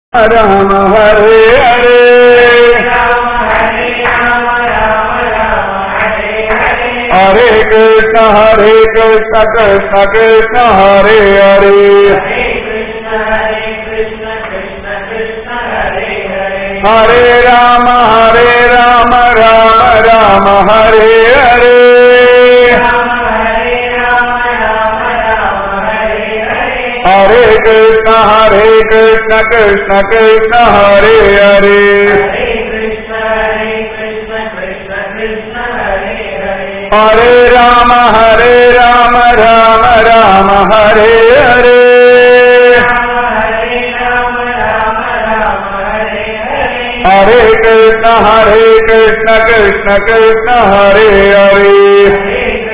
राम हरे हरे हरे कृष्ण हरे कृष्ण कृष्ण कृष्ण हरे हरे हरे राम हरे राम राम राम हरे हरे हरे कृष्ण हरे कृष्ण कृष्ण कृष्ण हरे हरे हरे राम हरे राम राम राम हरे हरे हरे कृष्ण हरे कृष्ण कृष्ण कृष्ण हरे हरे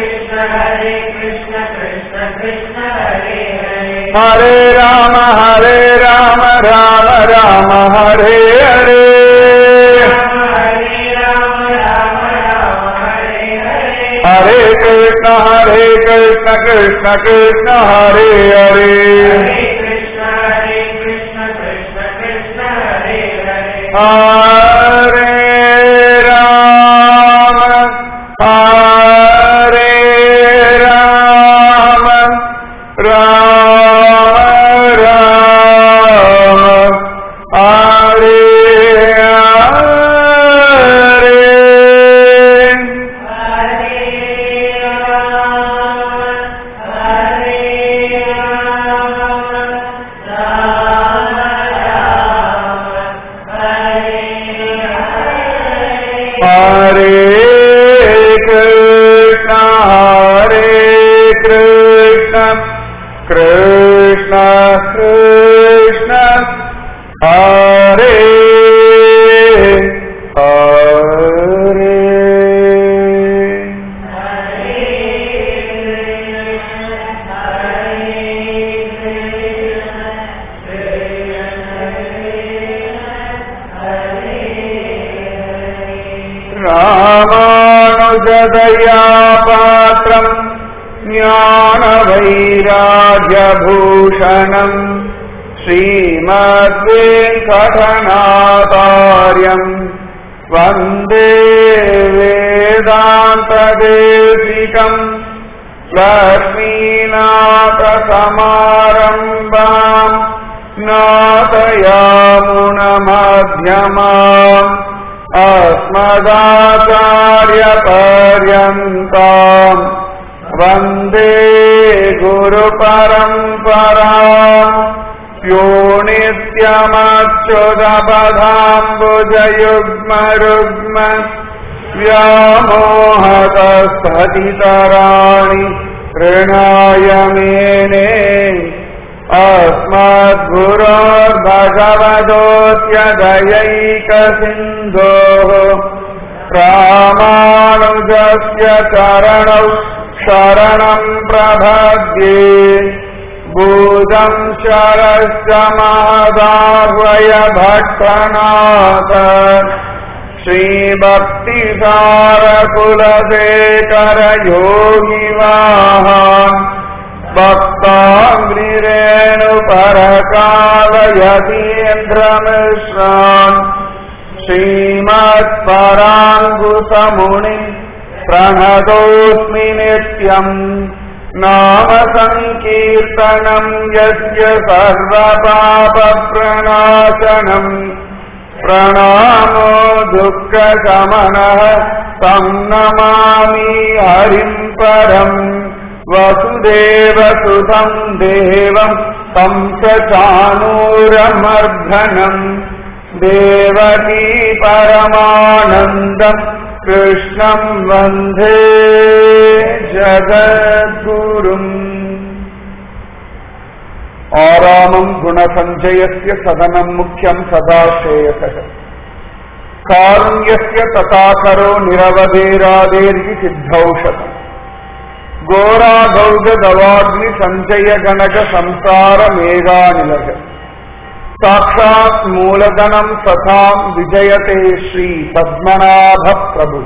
हरे राम हरे राम राम राम हरे हरे हरे कृष्ण हरे कृष्ण कृष्ण कृष्ण हरे हरे हरे राम हरे राम राम राम हरे हरे हरे कृष्ण हरे कृष्ण कृष्ण कृष्ण हरे हरे रामानुजदया पात्रम् ज्ञानवैराग्यभूषणम् श्रीमद्वेङ्कटनाचार्यम् वन्दे वेदान्तदेशिकम् लक्ष्मीनाथसमारम्भाम् नाथयामुनमध्यमाम् अस्मदाचार्यपर्यन्ताम् वन्दे गुरुपरम्पराम् यो नित्यमच्युतपदाम्बुजयुग्मरुग्म व्यामोहतस्फटितराणि ऋणाय मेने अस्मद्गुरोर्भगवतोऽत्यदयैकसिन्धोः रामानुजस्य चरणौ शरणम् प्रभद्ये भूतम् शरश्च मादाह्वय भट्टनाथ श्रीभक्तिसारकुलशेखर योगिवाहान् भक्ताङ्ग्रिरेणुपरकालयतीन्द्रमिश्रान् श्रीमत्पराङ्गुसमुनि प्रणतोऽस्मि नित्यम् नाम सङ्कीर्तनम् यस्य सर्वपापप्रणाशनम् प्रणामो दुःखशमनः तं नमामि हरिम् परम् वसुदेवसुतं देवम् तं च चाणूरमर्धनम् देवकी परमानन्दम् कृष्णम् वन्दे जगद्गुरुम् आरामम् गुणसञ्जयस्य सदनम् मुख्यम् सदा श्रेयसः कारुण्यस्य तथाकरो निरवधेरादेर्हि सिद्धौषधम् घोरागौगवाग्नि सञ्चय गणक संसार मेघानिलग साक्षात् मूलधनम् तथाम् विजयते श्री पद्मनाभ प्रभु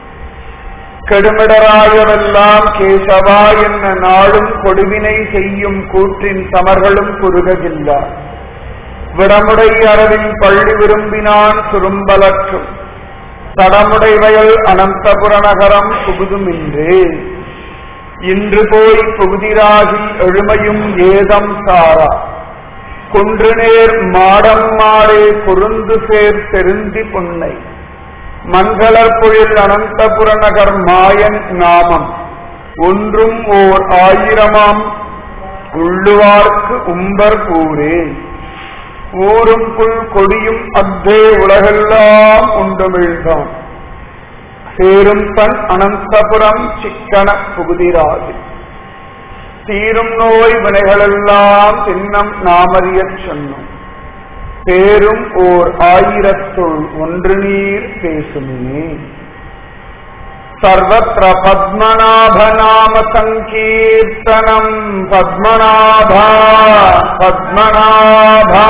கெடுமிடராயவெல்லாம் கேசவா என்ன நாளும் கொடுவினை செய்யும் கூற்றின் சமர்களும் குறுககில்லார் விடமுடை அரவின் பள்ளி விரும்பினான் சுரும்பலற்றும் தடமுடை வயல் அனந்தபுர நகரம் புகுதுமின்றே இன்று போய் புகுதிராகி எழுமையும் ஏதம் சாரா குன்றுநேர் மாடம் மாடே குறுந்து சேர் செருந்தி புன்னை மங்களர் பொழில் அனந்தபுர நகர் மாயன் நாமம் ஒன்றும் ஓர் ஆயிரமாம் உள்ளுவார்க்கு உம்பர் ஊரே ஊரும் புல் கொடியும் அத்தே உலகெல்லாம் உண்டுமிழ்ந்தான் சேரும் தன் அனந்தபுரம் சிக்கன புகுதிராகி தீரும் நோய் வினைகளெல்லாம் தின்னம் நாமறியச் சொன்னோம் பேரும் ஓர் ஆயிரத்துள் ஒன்று நீர் பேசுமே சர்வத்திர பத்மநாபநாம சங்கீர்த்தனம் பத்மநாபா பத்மநாபா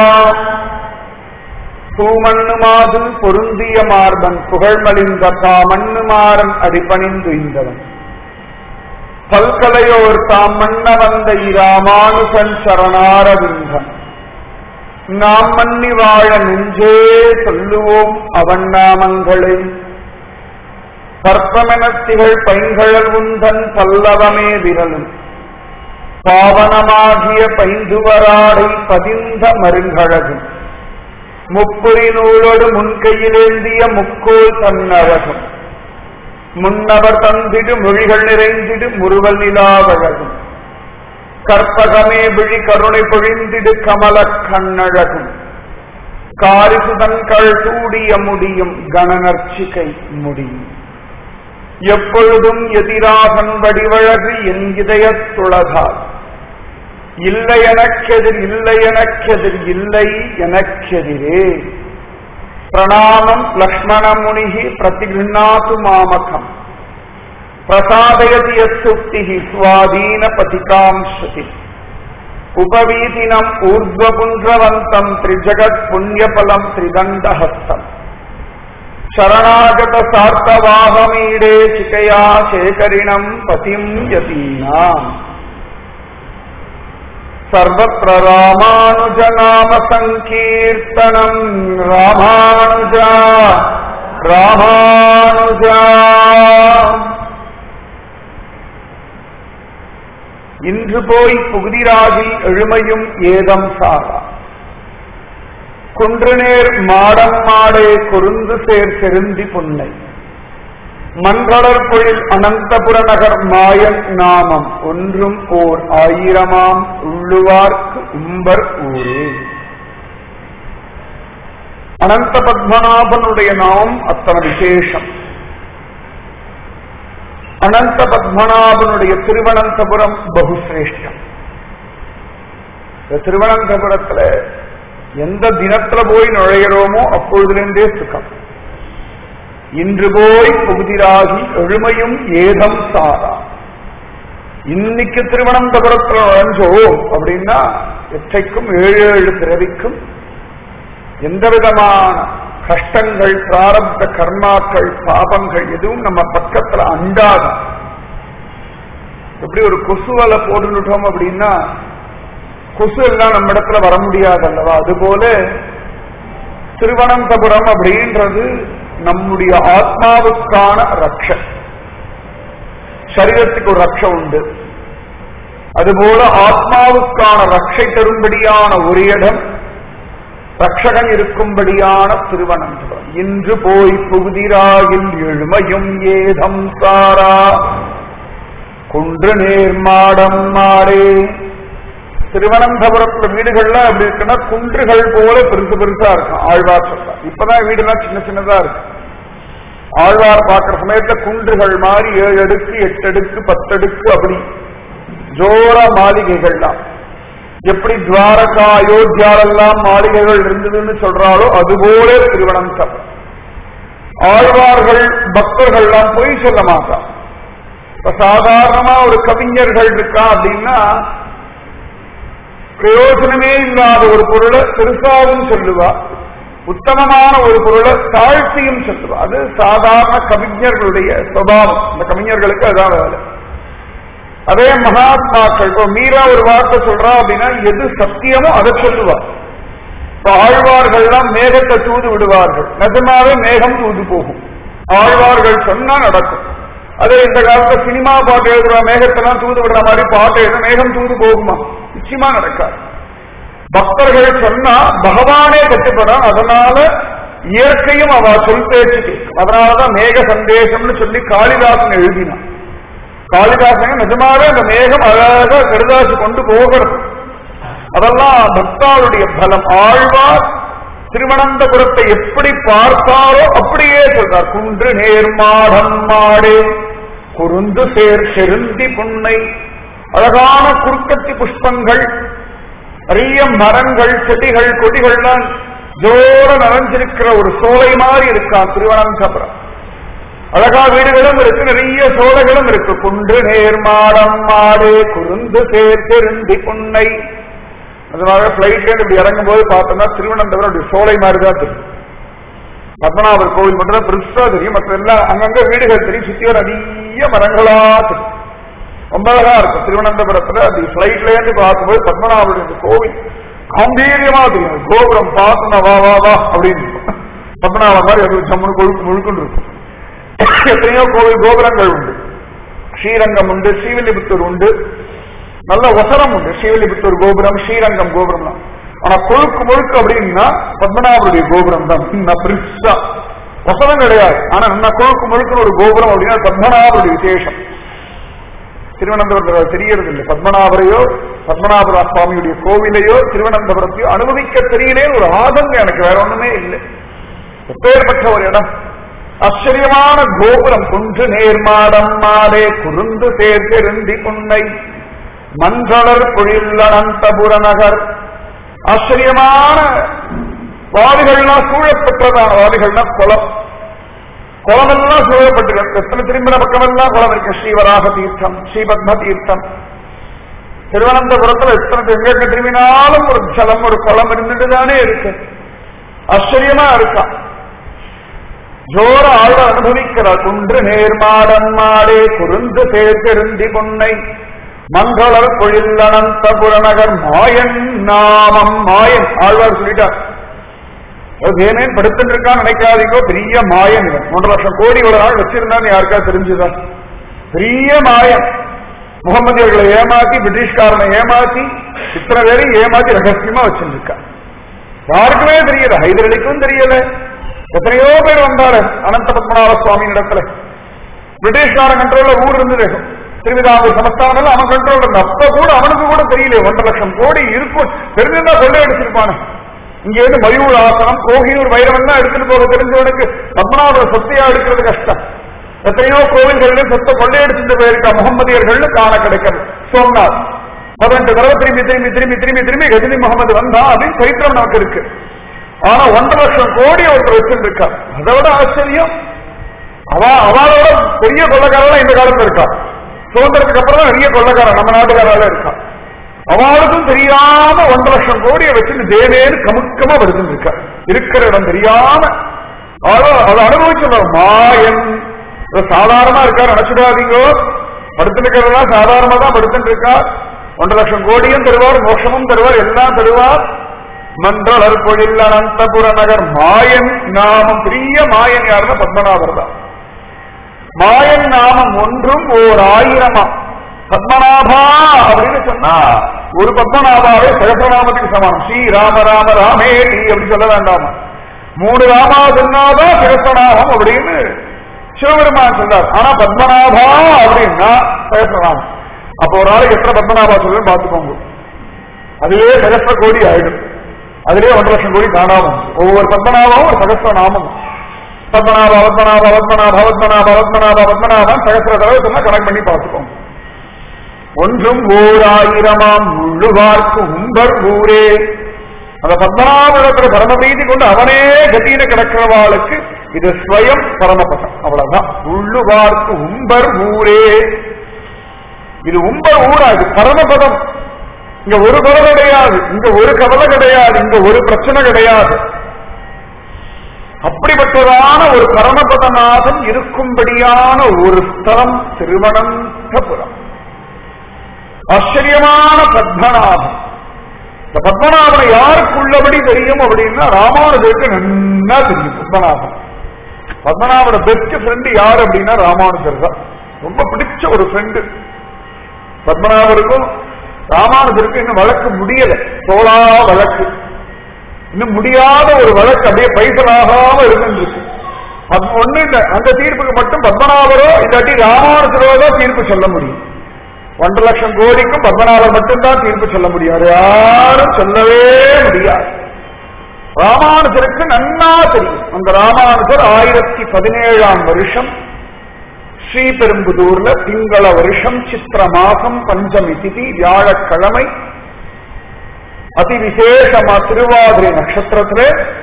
பூமண்ணு மாது பொருந்திய மார்பன் புகழ்மலிந்த தாமண்ணு மாறன் அடிபணிந்துய்ந்தவன் பல்கலையோர் தாம் மன்ன வந்த இராமானுசன் சரணாரவிந்தன் நாம் மன்னி வாழ நெஞ்சே சொல்லுவோம் அவன் நாமங்களை கற்பமெனத்திகள் பைங்கழல் உந்தன் பல்லவமே விரலும் பாவனமாகிய பைந்துவராடை பதிந்த மருங்கழகும் முப்புரி நூலோடு முன்கையிலேந்திய முக்கோல் தன்னழகும் முன்னவர் தந்திடு மொழிகள் நிறைந்திடு முறுவல் நிலாவழகும் கற்பகமே விழி கருணை பொழிந்திடு கமல கண்ணழகும் காரிசுதன்கள் சூடிய முடியும் கணநர்ச்சிகை முடியும் எப்பொழுதும் எதிராகன் வடிவழகு என் இதயத்துளதால் இல்லை எனக்கெதிர் இல்லை எனக்கெதிர் இல்லை எனக்கெதிரே பிரணாமம் லக்ஷ்மண முனிகி பிரதிகிருணாத்து மாமகம் பிரசாதயதி யசுக்தி சுவாதீன பதிகாம் ஸ்ருதி உபவீதினம் ஊர்வபுன்றவந்தம் திரிஜகத் புண்ணியபலம் திரிதண்டஹஸ்தம் சரணாகத சார்த்தவாகமீடே சிகையா சேகரிணம் பதிம் யதீனாம் सर्वत्र रामानुजनाम सङ्कीर्तनम् रामानुजा रामानुजा இன்று போய் புகுதிராகி எழுமையும் ஏதம் சாரா குன்றுநேர் மாடம் மாடே குறுந்து சேர் செருந்தி புன்னை மன்றடர் பொழில் அனந்தபுர நகர் மாயன் நாமம் ஒன்றும் ஓர் ஆயிரமாம் உள்ளுவார்க்கு உம்பர் ஊரே அனந்த பத்மநாபனுடைய நாமம் அத்தனை விசேஷம் அனந்த பத்மநாபனுடைய திருவனந்தபுரம் பகுசிரேஷ்டம் இந்த திருவனந்தபுரத்துல எந்த தினத்துல போய் நுழைகிறோமோ அப்பொழுதிலிருந்தே சுகம் இன்று போய் புகுதிராகி எழுமையும் ஏதம் சாரா இன்னைக்கு திருவனந்தபுரத்தில் நுழைஞ்சோம் அப்படின்னா எற்றைக்கும் ஏழு ஏழு பிறவிக்கும் எந்த விதமான கஷ்டங்கள் பிராரப்த கர்மாக்கள் பாபங்கள் எதுவும் நம்ம பக்கத்துல அண்டாது எப்படி ஒரு கொசுவலை போட்டுட்டோம் அப்படின்னா கொசு எல்லாம் நம்ம இடத்துல வர முடியாது அல்லவா அதுபோல திருவனந்தபுரம் அப்படின்றது நம்முடைய ஆத்மாவுக்கான ரக்ஷ சரீரத்துக்கு ஒரு ரக்ஷ உண்டு அதுபோல ஆத்மாவுக்கான ரக்ஷை தரும்படியான ஒரு இடம் ரக்ஷகன் இருக்கும்படியான திருவனந்தபுரம் இன்று போய் புகுதிராயில் எழுமையும் ஏதம் சாரா குன்று நேர்மாடம் மாடே திருவனந்தபுரத்துல வீடுகள்லாம் எப்படி இருக்குன்னா குன்றுகள் போல பெருசு பெருசா இருக்கும் ஆழ்வார் சொல்றார் இப்பதான் வீடுலாம் சின்ன சின்னதா இருக்கு ஆழ்வார் பார்க்கிற சமயத்துல குன்றுகள் மாதிரி ஏழு அடுக்கு எட்டு அடுக்கு பத்து அடுக்கு அப்படி ஜோர மாளிகைகள்லாம் எப்படி துவாரகா அயோத்தியாலெல்லாம் மாளிகைகள் இருந்ததுன்னு சொல்றாலோ அதுபோல திருவனந்தபுரம் ஆழ்வார்கள் பக்தர்கள்லாம் பொய் சொல்ல மாட்டான் இப்ப சாதாரணமா ஒரு கவிஞர்கள் இருக்கா அப்படின்னா பிரயோஜனமே இல்லாத ஒரு பொருளை பெருசாவும் சொல்லுவா உத்தமமான ஒரு பொருளை தாழ்த்தியும் சொல்லுவா அது சாதாரண கவிஞர்களுடைய சுபாவம் அந்த கவிஞர்களுக்கு அதான் வேலை அதே மகாத்மாக்கள் இப்போ மீரா ஒரு வார்த்தை சொல்றா அப்படின்னா எது சத்தியமோ அதை சொல்லுவா இப்ப ஆழ்வார்கள்லாம் மேகத்தை தூது விடுவார்கள் நிஜமாவே மேகம் தூது போகும் ஆழ்வார்கள் சொன்னா நடக்கும் அதே இந்த காலத்துல சினிமா பாட்டு எழுதுற மேகத்தெல்லாம் தூது விடுற மாதிரி பாட்டு எழுத மேகம் தூது போகுமா நிச்சயமா நடக்காது பக்தர்கள் சொன்னா பகவானே கட்டுப்படும் அதனால இயற்கையும் அவ சொல் பேச்சு கேட்கும் அதனாலதான் மேக சந்தேசம்னு சொல்லி காளிதாசன் எழுதினான் காளிதாசன் நிஜமாவே அந்த மேகம் அழகா கருதாசி கொண்டு போகிறது அதெல்லாம் பக்தாளுடைய பலம் ஆழ்வார் திருவனந்தபுரத்தை எப்படி பார்த்தாரோ அப்படியே சொல்றார் குன்று நேர்மாடம் மாடே குறுந்து சேர் செருந்தி புன்னை அழகான குறுக்கத்தி புஷ்பங்கள் நிறைய மரங்கள் செடிகள் கொடிகள்லாம் ஜோர நிறைஞ்சிருக்கிற ஒரு சோலை மாதிரி இருக்கான் திருவனந்தபுரம் அழகா வீடுகளும் இருக்கு நிறைய சோலைகளும் இருக்கு குன்று நேர்மாடம் மாடு குறுந்து சேர் செருந்தி புன்னை அதனால பிளைட்ல இருந்து இப்படி இறங்கும் போது பார்த்தோம்னா திருவனந்தபுரம் அப்படி சோலை மாதிரி தான் தெரியும் பத்மநாபர் கோவில் மட்டும் தான் பெருசா தெரியும் மற்ற எல்லாம் அங்கங்க வீடுகள் தெரியும் சுத்தி வர நிறைய மரங்களா தெரியும் ரொம்ப அழகா இருக்கும் திருவனந்தபுரத்துல அப்படி பிளைட்ல இருந்து பார்க்கும்போது பத்மநாபருடைய இந்த கோவில் காம்பீரியமா தெரியும் கோபுரம் பார்த்தோம்னா வா வா வா அப்படின்னு இருக்கும். பத்மநாபர் மாதிரி அது ஜம்முன்னு கொழுக்கு முழுக்குன்னு இருக்கும் எத்தனையோ கோவில் கோபுரங்கள் உண்டு ஸ்ரீரங்கம் உண்டு ஸ்ரீவில்லிபுத்தூர் உண்டு நல்ல வசனம் உண்டு ஸ்ரீவில்லிபுத்தூர் கோபுரம் ஸ்ரீரங்கம் கோபுரம் தான் ஆனா கொழுக்கு முழுக்கு அப்படின்னா பத்மநாபருடைய கோபுரம் தான் நான் பெருசா வசனம் கிடையாது ஆனா என்ன கொழுக்கு முழுக்க ஒரு கோபுரம் அப்படின்னா பத்மநாபருடைய விசேஷம் திருவனந்தபுரத்தில் அது தெரியறது இல்லை பத்மநாபரையோ பத்மநாபர சுவாமியுடைய கோவிலையோ திருவனந்தபுரத்தையோ அனுபவிக்க தெரியலே ஒரு ஆதங்கம் எனக்கு வேற ஒண்ணுமே இல்லை எப்பேற்பட்ட ஒரு இடம் ஆச்சரியமான கோபுரம் குன்று நேர்மாடம் மாலே குறுந்து சேர்த்திருந்தி புன்னை மன்றளர் பொழில் அனந்தபுர நகர் ஆச்சரியமான வாதிகள்லாம் சூழப்பட்டதான வாதிகள்னா குளம் குளமெல்லாம் சூழப்பட்டிருக்கு எத்தனை திரும்பின பக்கமெல்லாம் குளம் இருக்கு ஸ்ரீவராக தீர்த்தம் ஸ்ரீபத்ம தீர்த்தம் திருவனந்தபுரத்துல எத்தனை எங்க திரும்பினாலும் ஒரு ஜலம் ஒரு குளம் இருந்துட்டு தானே இருக்கு ஆச்சரியமா இருக்கான் ஜோர ஆழ அனுபவிக்கிறார் குன்று நேர்மாடன் மாடே குறுந்து சேர்த்திருந்தி பொன்னை மங்களர் பொழில் அனந்தபுர நகர் மாயன் நாமம் மாயன் ஆழ்வார் சொல்லிட்டார் ஏனேன் படுத்துட்டு இருக்கான்னு நினைக்காதீங்க பெரிய மாயன் இவன் மூன்று லட்சம் கோடி ஒரு நாள் வச்சிருந்தான்னு யாருக்கா தெரிஞ்சுதான் பெரிய மாயன் முகமதியர்களை ஏமாத்தி பிரிட்டிஷ்காரனை ஏமாத்தி இத்தனை பேரையும் ஏமாத்தி ரகசியமா வச்சிருக்கான் யாருக்குமே தெரியல ஹைதரலிக்கும் தெரியல எத்தனையோ பேர் வந்தாரு அனந்த பத்மநாப சுவாமி இடத்துல பிரிட்டிஷ்காரன் கண்ட்ரோல்ல ஊர் இருந்தது திருவிதாங்கூர் சமஸ்தானம் எல்லாம் அவன் கண்ட்ரோல் இருந்த அப்ப கூட அவனுக்கு கூட தெரியல ஒன்றரை லட்சம் கோடி இருக்கும் தெரிஞ்சிருந்தா கொள்ளை அடிச்சிருப்பானு இங்க இருந்து மயூர் ஆசனம் கோகியூர் வைரவன் தான் எடுத்துட்டு போக தெரிஞ்சவனுக்கு பத்மநாப சொத்தையா எடுக்கிறது கஷ்டம் எத்தனையோ கோவில்கள்ல சொத்தை கொள்ளையடிச்சுட்டு போயிருக்கா முகமதியர்கள்னு காண கிடைக்கிறது சோம்நாத் பதினெட்டு தடவை திரும்பி திரும்பி திரும்பி திரும்பி திரும்பி கஜினி முகமது வந்தா அப்படின்னு சரித்திரம் நமக்கு இருக்கு ஆனா ஒன்றரை லட்சம் கோடி ஒருத்தர் வச்சிருக்கா அதை விட ஆச்சரியம் அவ அவளோட பெரிய கொள்ளக்காரெல்லாம் இந்த காலத்துல இருக்கா சுதந்திரத்துக்கு அப்புறம் தான் நிறைய கொள்ளக்காரன் நம்ம நாட்டுக்காரால இருக்கா அவளுக்கும் தெரியாம ஒன்றரை லட்சம் கோடியை வச்சுட்டு தேவேன்னு கமுக்கமா படுத்துட்டு இருக்கா இருக்கிற இடம் தெரியாம ஆனா அதை அனுபவிச்சு மாயன் இவர் சாதாரணமா இருக்காரு நினைச்சுடாதீங்கோ படுத்துருக்கிறதெல்லாம் சாதாரணமா தான் படுத்துட்டு இருக்கா ஒன்றரை லட்சம் கோடியும் தருவார் மோஷமும் தருவார் எல்லாம் தருவார் மன்றளர் பொழில் அனந்தபுர நகர் மாயன் நாமம் பெரிய மாயன் யாருன்னா பத்மநாபர் தான் மாயன் நாமம் ஒன்றும் ஓர் ஆயிரமா பத்மநாபா அப்படின்னு சொன்னா ஒரு பத்மநாபாவே சகசநாமத்துக்கு சமானம் ஸ்ரீ ராம ராம ராமே டி அப்படி சொல்ல வேண்டாமா மூணு ராமா சொன்னாதான் சகசநாமம் அப்படின்னு சிவபெருமான் சொல்றார் ஆனா பத்மநாபா அப்படின்னா சகசநாமம் அப்போ ஒரு நாளைக்கு எத்தனை பத்மநாபா சொல்லுன்னு பார்த்துக்கோங்க அதுவே சகஸ்ர கோடி ஆயிடும் அதுலயே ஒன்றரை லட்சம் கோடி காணாம ஒவ்வொரு பத்மநாபாவும் ஒரு சகஸ்ர நாமம் பத்மநாப பத்மநாப பத்மநாப பத்மநாப பத்மநாப பத்மநாபன் சகஸ்ர தடவை சொன்னா கணக்கு பண்ணி பார்த்துக்கோங்க ஒன்றும் ஓர் ஆயிரமாம் உள்ளுவார்க்கு உம்பர் ஊரே அந்த பத்மநாபத்துல பரமபீதி கொண்டு அவனே கதியில கிடக்கிறவாளுக்கு இது ஸ்வயம் பரமபதம் அவ்வளவுதான் உள்ளுவார்க்கு உம்பர் ஊரே இது உம்பர் ஊரா இது பரமபதம் இங்க ஒரு குறை கிடையாது இங்க ஒரு கவலை கிடையாது இங்க ஒரு பிரச்சனை கிடையாது அப்படிப்பட்டதான ஒரு பரமபதநாதன் இருக்கும்படியான ஒரு ஸ்தலம் திருவனந்தபுரம் ஆச்சரியமான பத்மநாபம் இந்த பத்மநாபனை யாருக்கு உள்ளபடி தெரியும் அப்படின்னா ராமானுஜருக்கு நன்னா தெரியும் பத்மநாபன் பத்மநாபனோட பெஸ்ட் ஃப்ரெண்டு யார் அப்படின்னா ராமானுஜர் தான் ரொம்ப பிடிச்ச ஒரு ஃப்ரெண்டு பத்மநாபருக்கும் ராமானுஜருக்கும் இன்னும் வழக்கு முடியல தோளா வழக்கு இன்னும் முடியாத ஒரு வழக்கு அப்படியே பைசலாகாம இருந்துருக்கு அது ஒண்ணு இல்ல அந்த தீர்ப்புக்கு மட்டும் பத்மநாபரோ இல்லாட்டி ராமானுஜரோ தான் தீர்ப்பு சொல்ல முடியும் ஒன்றரை லட்சம் கோடிக்கும் பத்மநாபர் மட்டும்தான் தீர்ப்பு சொல்ல முடியும் வேற யாரும் சொல்லவே முடியாது ராமானுஜருக்கு நன்னா தெரியும் அந்த ராமானுஜர் ஆயிரத்தி பதினேழாம் வருஷம் ஸ்ரீபெரும்புதூர்ல திங்கள வருஷம் சித்திர மாசம் பஞ்சமி திதி வியாழக்கிழமை அதிவிசேஷமா திருவாதிரை நட்சத்திரத்துல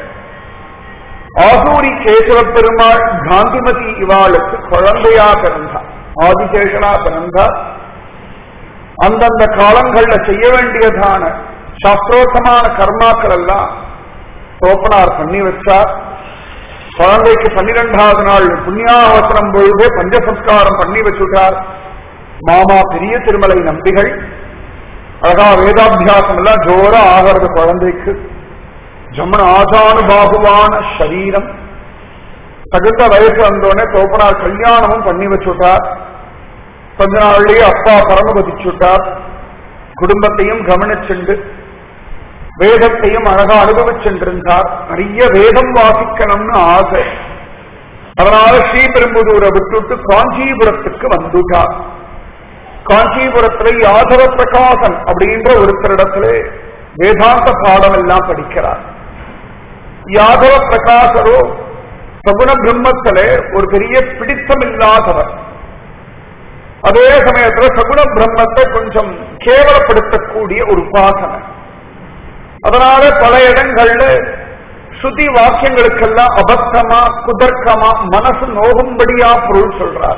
ஆசூரி கேசவ பெருமாள் காந்திமதி இவாளுக்கு குழந்தையா பிறந்தார் ஆதிசேஷனா பிறந்தார் அந்தந்த காலங்கள்ல செய்ய வேண்டியதான சாஸ்திரோத்தமான கர்மாக்கள் எல்லாம் தோப்பனார் பண்ணி வச்சார் குழந்தைக்கு பன்னிரெண்டாவது நாள் புண்ணியாவசனம் பொழுது பஞ்சசம்ஸ்காரம் பண்ணி வச்சுட்டார் மாமா பெரிய திருமலை நம்பிகள் அழகா வேதாபியாசம் எல்லாம் ஜோரா ஆகிறது குழந்தைக்கு ஜம்மன ஆஜானுபாகுவான சரீரம் தகுந்த வயசு வந்தோடனே தோப்பனார் கல்யாணமும் பண்ணி வச்சுட்டார் கொஞ்ச நாள்லயே அப்பா பரமபதிச்சுட்டார் குடும்பத்தையும் கவனிச்சுண்டு வேதத்தையும் அழகா அனுபவிச்சென்றிருந்தார் நிறைய வேதம் வாசிக்கணும்னு ஆசை அதனால ஸ்ரீபெரும்புதூரை விட்டுட்டு காஞ்சிபுரத்துக்கு வந்துட்டார் காஞ்சிபுரத்துல யாதவ பிரகாசன் அப்படின்ற ஒருத்தரிடத்துல வேதாந்த பாடம் எல்லாம் படிக்கிறார் யாதவ பிரகாசரோ சகுண பிரம்மத்துல ஒரு பெரிய பிடித்தம் இல்லாதவர் அதே சமயத்துல சகுண பிரம்மத்தை கொஞ்சம் கேவலப்படுத்தக்கூடிய ஒரு உபாசனை அதனால பல இடங்கள்ல ஸ்ருதி வாக்கியங்களுக்கெல்லாம் அபத்தமா குதர்க்கமா மனசு நோகும்படியா பொருள் சொல்றார்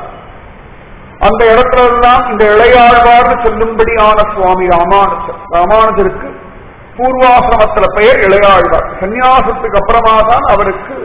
அந்த இடத்துல எல்லாம் இந்த இளையாழ்வார்னு சொல்லும்படியான சுவாமி ராமானுஜர் ராமானுஜருக்கு பூர்வாசிரமத்துல பெயர் இளையாழ்வார் சன்னியாசத்துக்கு அப்புறமா தான் அவருக்கு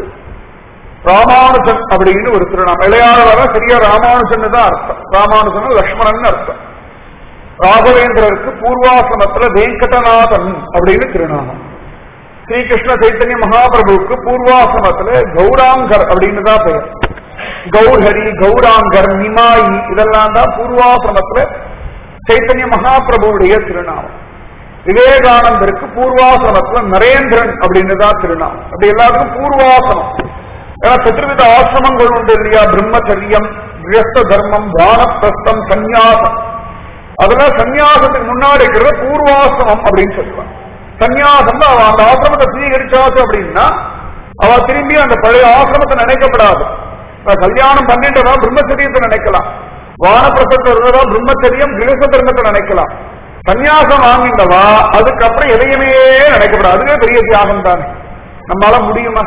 ராமானுஜன் அப்படின்னு ஒரு திருநாமம் இளையாழ்வார் சரியா ராமானுஜன் தான் அர்த்தம் ராமானுஜன் லக்ஷ்மணன் அர்த்தம் ராகவேந்திரருக்கு பூர்வாசிரமத்துல வெங்கடநாதன் அப்படின்னு திருநாமம் ஸ்ரீகிருஷ்ண சைத்தன்ய மகாபிரபுவுக்கு பூர்வாசிரமத்துல கௌராங்கர் அப்படின்னு தான் பெயர் கௌர்ஹரி கௌராங்கர் நிமாயி இதெல்லாம் தான் பூர்வாசிரமத்துல சைத்தன்ய மகாபிரபுவுடைய திருநாமம் விவேகானந்தருக்கு பூர்வாசிரமத்துல நரேந்திரன் அப்படின்னு தான் திருநாமம் அப்படி எல்லாருக்கும் பூர்வாசிரமம் ஏன்னா சத்ருவித ஆசிரமங்கள் உண்டு இல்லையா பிரம்மச்சரியம் கிரஸ்த தர்மம் வானப்பிரஸ்தம் சந்நியாசம் அதெல்லாம் சந்நியாசத்துக்கு முன்னாடி இருக்கிறத பூர்வாசிரமம் அப்படின்னு சொல்லுவாங்க சந்நியாசம் அவ அந்த ஆசிரமத்தை சுவீகரிச்சாச்சு அப்படின்னா அவ திரும்பி அந்த பழைய ஆசிரமத்தை நினைக்கப்படாது கல்யாணம் பண்ணிட்டதா பிரம்மச்சரியத்தை நினைக்கலாம் வானப்பிரசத்தை இருந்ததா பிரம்மச்சரியம் கிரச தர்மத்தை நினைக்கலாம் சந்நியாசம் வாங்கிட்டவா அதுக்கப்புறம் எதையுமே நினைக்கப்படாது அதுவே பெரிய தியாகம் தானே நம்மளால முடியுமா